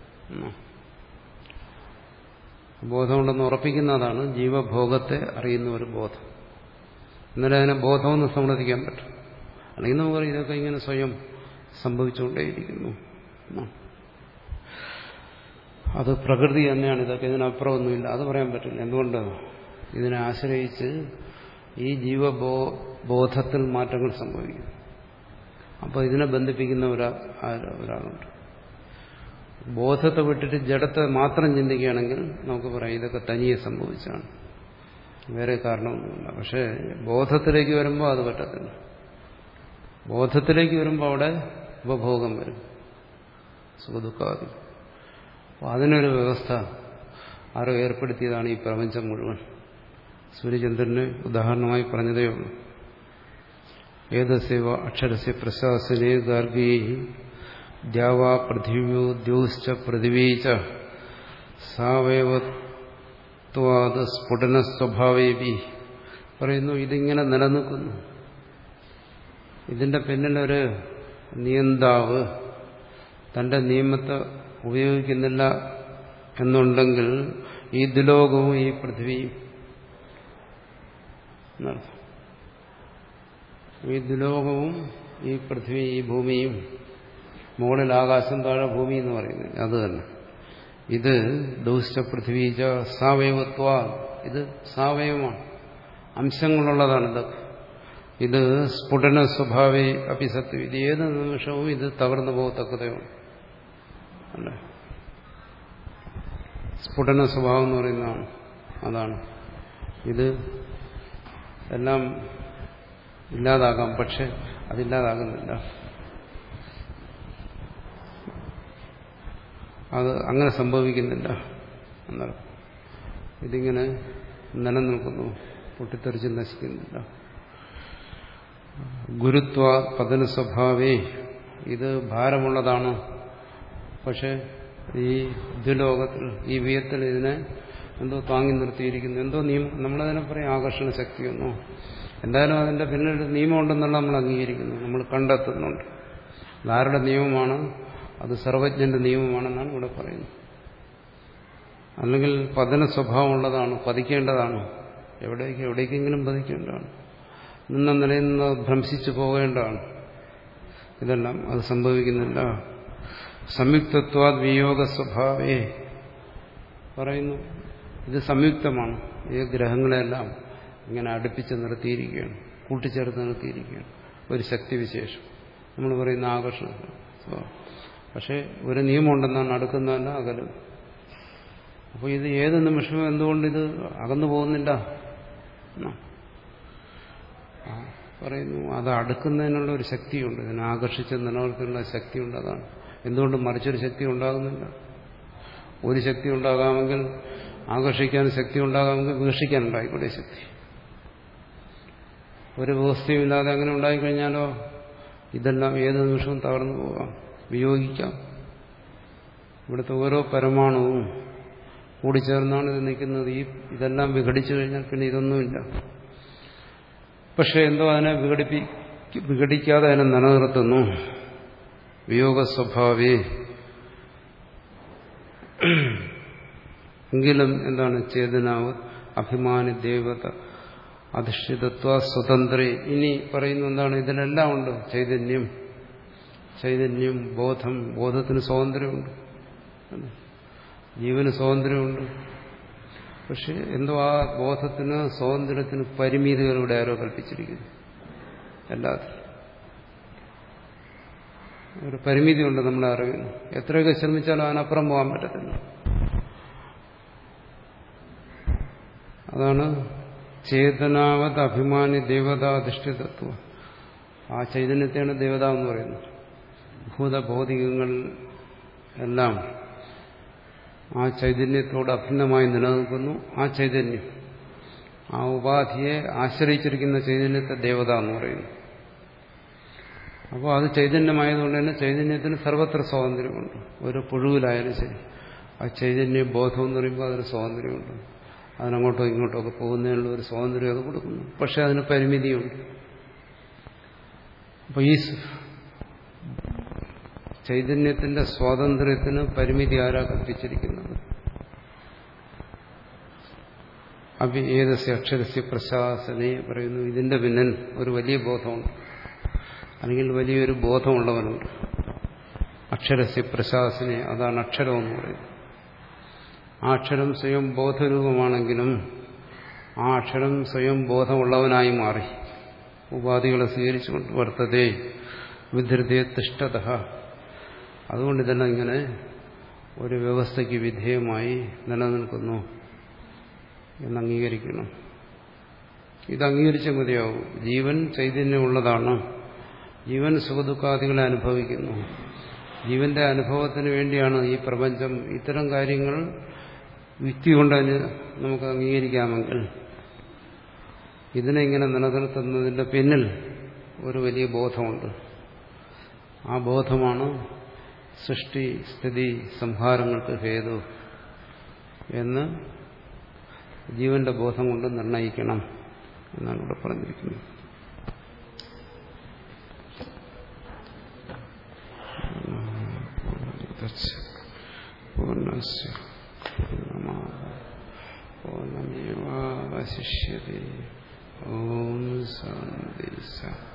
ബോധമുണ്ടെന്ന് ഉറപ്പിക്കുന്നതാണ് ജീവഭോഗത്തെ അറിയുന്ന ഒരു ബോധം എന്നാലേ അതിനെ ബോധമെന്ന് സമ്മതിക്കാൻ പറ്റും അല്ലെങ്കിൽ നമുക്ക് പറയും ഇതൊക്കെ ഇങ്ങനെ സ്വയം സംഭവിച്ചുകൊണ്ടേയിരിക്കുന്നു അത് പ്രകൃതി തന്നെയാണ് ഇതൊക്കെ ഇതിനപ്പുറമൊന്നുമില്ല അത് പറയാൻ പറ്റില്ല എന്തുകൊണ്ട് ഇതിനെ ആശ്രയിച്ച് ഈ ജീവബോ ബോധത്തിൽ മാറ്റങ്ങൾ സംഭവിക്കും അപ്പോൾ ഇതിനെ ബന്ധിപ്പിക്കുന്ന ഒരാ ഒരാളുണ്ട് ബോധത്തെ വിട്ടിട്ട് ജഡത്തെ മാത്രം ചിന്തിക്കുകയാണെങ്കിൽ നമുക്ക് പറയാം ഇതൊക്കെ തനിയെ സംഭവിച്ചാണ് വേറെ കാരണമൊന്നുമില്ല പക്ഷേ ബോധത്തിലേക്ക് വരുമ്പോൾ അത് പറ്റത്തില്ല ബോധത്തിലേക്ക് വരുമ്പോൾ അവിടെ ഉപഭോഗം വരും സുഖദുഃഖാദി അപ്പോൾ അതിനൊരു വ്യവസ്ഥ ആരോ ഏർപ്പെടുത്തിയതാണ് ഈ പ്രപഞ്ചം മുഴുവൻ സൂര്യചന്ദ്രന് ഉദാഹരണമായി പറഞ്ഞതേ ഉള്ളൂ ഏതസ്യവ അക്ഷരസ്യ പ്രശാസനേ ഗാർഗീ ദ്യാവാ പൃഥിവ്യോ ദ്യോശ്ച പൃഥിവീച്ച സാവയവത്വാത് സ്ഫുടന സ്വഭാവേബി പറയുന്നു ഇതിങ്ങനെ നിലനിൽക്കുന്നു ഇതിന്റെ പിന്നിലൊരു നിയന്താവ് തന്റെ നിയമത്തെ ഉപയോഗിക്കുന്നില്ല എന്നുണ്ടെങ്കിൽ ഈ ദുലോകവും ഈ പൃഥ്വിയും എന്നർത്ഥം ഈ ദുലോകവും ഈ പൃഥ്വി ഈ ഭൂമിയും മുകളിൽ ആകാശം താഴെ ഭൂമി എന്ന് പറയുന്നത് അത് തന്നെ ഇത് ദൗശ്ച പൃഥ്വീച സാവയവത്വ ഇത് സാവയവമാണ് അംശങ്ങളുള്ളതാണ് ഇതൊക്കെ ഇത് സ്ഫുടന സ്വഭാവേ അഭിസത്വം ഇത് ഏത് നിമിഷവും ഇത് തകർന്നു പോകത്തക്കതയാണ് അല്ലേ സ്ഫുടന സ്വഭാവം എന്ന് പറയുന്നതാണ് അതാണ് ഇത് എല്ലാം ഇല്ലാതാകാം പക്ഷെ അതില്ലാതാകുന്നില്ല അത് അങ്ങനെ സംഭവിക്കുന്നില്ല എന്നർത്ഥം ഇതിങ്ങനെ നിലനിൽക്കുന്നു പൊട്ടിത്തെറിച്ച് നശിക്കുന്നില്ല ഗുരുത്വ പതന സ്വഭാവേ ഇത് ഭാരമുള്ളതാണ് പക്ഷെ ഈ ദ്വിലോകത്തിൽ ഈ വിയത്തിൽ ഇതിനെ എന്തോ താങ്ങി നിർത്തിയിരിക്കുന്നു എന്തോ നിയമം നമ്മളതിനെ പറയും ആകർഷണ ശക്തിയെന്നോ എന്തായാലും അതിന്റെ പിന്നിൽ നിയമമുണ്ടെന്നുള്ള നമ്മൾ അംഗീകരിക്കുന്നു നമ്മൾ കണ്ടെത്തുന്നുണ്ട് ആരുടെ നിയമമാണ് അത് സർവജ്ഞന്റെ നിയമമാണെന്നാണ് ഇവിടെ പറയുന്നത് അല്ലെങ്കിൽ പതന സ്വഭാവമുള്ളതാണ് പതിക്കേണ്ടതാണ് എവിടേക്ക് എവിടേക്കെങ്കിലും പതിക്കേണ്ടതാണ് നിന്ന നിലയിൽ നിന്ന് ഭ്രംശിച്ചു പോകേണ്ടതാണ് ഇതെല്ലാം അത് സംഭവിക്കുന്നില്ല സംയുക്തത്വാദ് വിയോഗ സ്വഭാവേ പറയുന്നു ഇത് സംയുക്തമാണ് ഈ ഗ്രഹങ്ങളെല്ലാം ഇങ്ങനെ അടുപ്പിച്ച് നിർത്തിയിരിക്കുകയാണ് കൂട്ടിച്ചേർത്ത് നിർത്തിയിരിക്കുകയാണ് ഒരു ശക്തിവിശേഷം നമ്മൾ പറയുന്ന ആകർഷണം പക്ഷേ ഒരു നിയമമുണ്ടെന്നാണ് അടുക്കുന്നതല്ല അകലും അപ്പോൾ ഇത് ഏത് നിമിഷവും എന്തുകൊണ്ട് ഇത് അകന്നു പോകുന്നില്ല പറയുന്നു അത് അടുക്കുന്നതിനുള്ള ഒരു ശക്തിയുണ്ട് ഇതിനെ ആകർഷിച്ച് നിലനിർത്തുന്ന ശക്തിയുണ്ട് അതാണ് എന്തുകൊണ്ട് മറിച്ചൊരു ശക്തി ഉണ്ടാകുന്നില്ല ഒരു ശക്തി ഉണ്ടാകാമെങ്കിൽ ആകർഷിക്കാൻ ശക്തി ഉണ്ടാകാമെങ്കിൽ വീക്ഷിക്കാൻ ഉണ്ടായിക്കൂടെ ശക്തി ഒരു വ്യവസ്ഥയും ഇല്ലാതെ അങ്ങനെ ഉണ്ടായിക്കഴിഞ്ഞാലോ ഇതെല്ലാം ഏത് നിമിഷവും തകർന്നു പോകാം വിയോഗിക്കാം ഇവിടുത്തെ ഓരോ പരമാണുവും കൂടിച്ചേർന്നാണ് ഇത് നിൽക്കുന്നത് ഈ ഇതെല്ലാം വിഘടിച്ചു കഴിഞ്ഞാൽ പിന്നെ ഇതൊന്നുമില്ല പക്ഷെ എന്തോ അതിനെ വിഘടിപ്പി വിഘടിക്കാതെ അതിനെ നിലനിർത്തുന്നു വിയോഗ സ്വഭാവേ എങ്കിലും എന്താണ് ചേതനാവ് അഭിമാനി ദേവത അധിഷ്ഠിതത്വ സ്വതന്ത്ര ഇനി പറയുന്ന എന്താണ് ഇതിലെല്ലാം ഉണ്ട് ചൈതന്യം ചൈതന്യം ബോധം ബോധത്തിന് സ്വാതന്ത്ര്യമുണ്ട് ജീവന് സ്വാതന്ത്ര്യമുണ്ട് പക്ഷെ എന്തോ ആ ബോധത്തിന് സ്വാതന്ത്ര്യത്തിന് പരിമിതികളിവിടെ ആരോ കൽപ്പിച്ചിരിക്കുന്നു എല്ലാത്തിനും ഒരു പരിമിതിയുണ്ട് നമ്മളെ അറിവിന് എത്രയൊക്കെ ശ്രമിച്ചാലും അതിനപ്പുറം പോകാൻ പറ്റത്തില്ല അതാണ് ചേതനാവത് അഭിമാനി ദേവതാധിഷ്ഠിതത്വം ആ ചൈതന്യത്തെയാണ് ദേവത എന്ന് പറയുന്നത് ഭൂതഭൗതികങ്ങൾ എല്ലാം ആ ചൈതന്യത്തോട് അഭിന്നമായി നിലനിൽക്കുന്നു ആ ചൈതന്യം ആ ഉപാധിയെ ആശ്രയിച്ചിരിക്കുന്ന ചൈതന്യത്തെ ദേവത എന്ന് പറയുന്നു അപ്പോൾ അത് ചൈതന്യമായതുകൊണ്ട് തന്നെ ചൈതന്യത്തിന് സർവത്ര സ്വാതന്ത്ര്യമുണ്ട് ഒരു പുഴുവിലായാലും ശരി ആ ചൈതന്യ ബോധം എന്ന് പറയുമ്പോൾ അതിന് സ്വാതന്ത്ര്യമുണ്ട് അതിനങ്ങോട്ടോ ഇങ്ങോട്ടോ ഒക്കെ പോകുന്നതിനുള്ള ഒരു സ്വാതന്ത്ര്യം അത് കൊടുക്കുന്നു പക്ഷെ അതിന് പരിമിതിയുണ്ട് അപ്പോൾ ഈ ചൈതന്യത്തിന്റെ സ്വാതന്ത്ര്യത്തിന് പരിമിതി ആരാ കൽപ്പിച്ചിരിക്കുന്നത് അഭി ഏതസ്യ അക്ഷരസ്യ പ്രശാസനെ പറയുന്നു ഇതിന്റെ പിന്നിൽ ഒരു വലിയ ബോധമുണ്ട് അല്ലെങ്കിൽ വലിയൊരു ബോധമുള്ളവനുണ്ട് അക്ഷരസ്യ പ്രശാസനെ അതാണ് അക്ഷരം എന്ന് പറയുന്നത് ആ അക്ഷരം സ്വയം ബോധരൂപമാണെങ്കിലും ആ അക്ഷരം സ്വയം ബോധമുള്ളവനായി മാറി ഉപാധികളെ സ്വീകരിച്ചുകൊണ്ട് വർത്തതേ വിധൃതയെ തിഷ്ടത അതുകൊണ്ട് ഇതെല്ലാം ഇങ്ങനെ ഒരു വ്യവസ്ഥയ്ക്ക് വിധേയമായി നിലനിൽക്കുന്നു എന്ന് അംഗീകരിക്കണം ഇത് അംഗീകരിച്ച മതിയാവും ജീവൻ ചൈതന്യമുള്ളതാണ് ജീവൻ സുഖദുഃഖാദികളെ അനുഭവിക്കുന്നു ജീവന്റെ അനുഭവത്തിന് വേണ്ടിയാണ് ഈ പ്രപഞ്ചം ഇത്തരം കാര്യങ്ങൾ യുക്തി കൊണ്ട് നമുക്ക് അംഗീകരിക്കാമെങ്കിൽ ഇതിനെ ഇങ്ങനെ നിലനിർത്തുന്നതിന്റെ പിന്നിൽ ഒരു വലിയ ബോധമുണ്ട് ആ ബോധമാണ് സൃഷ്ടി സ്ഥിതി സംഹാരങ്ങൾക്ക് ഹേതു എന്ന് ജീവന്റെ ബോധം കൊണ്ട് നിർണയിക്കണം എന്നാണ് ഇവിടെ പറഞ്ഞിരിക്കുന്നത് പൂർണ്ണസ് പൂർണ്ണമേവാവശിഷ്യത്തെ ഓം ശാന്തി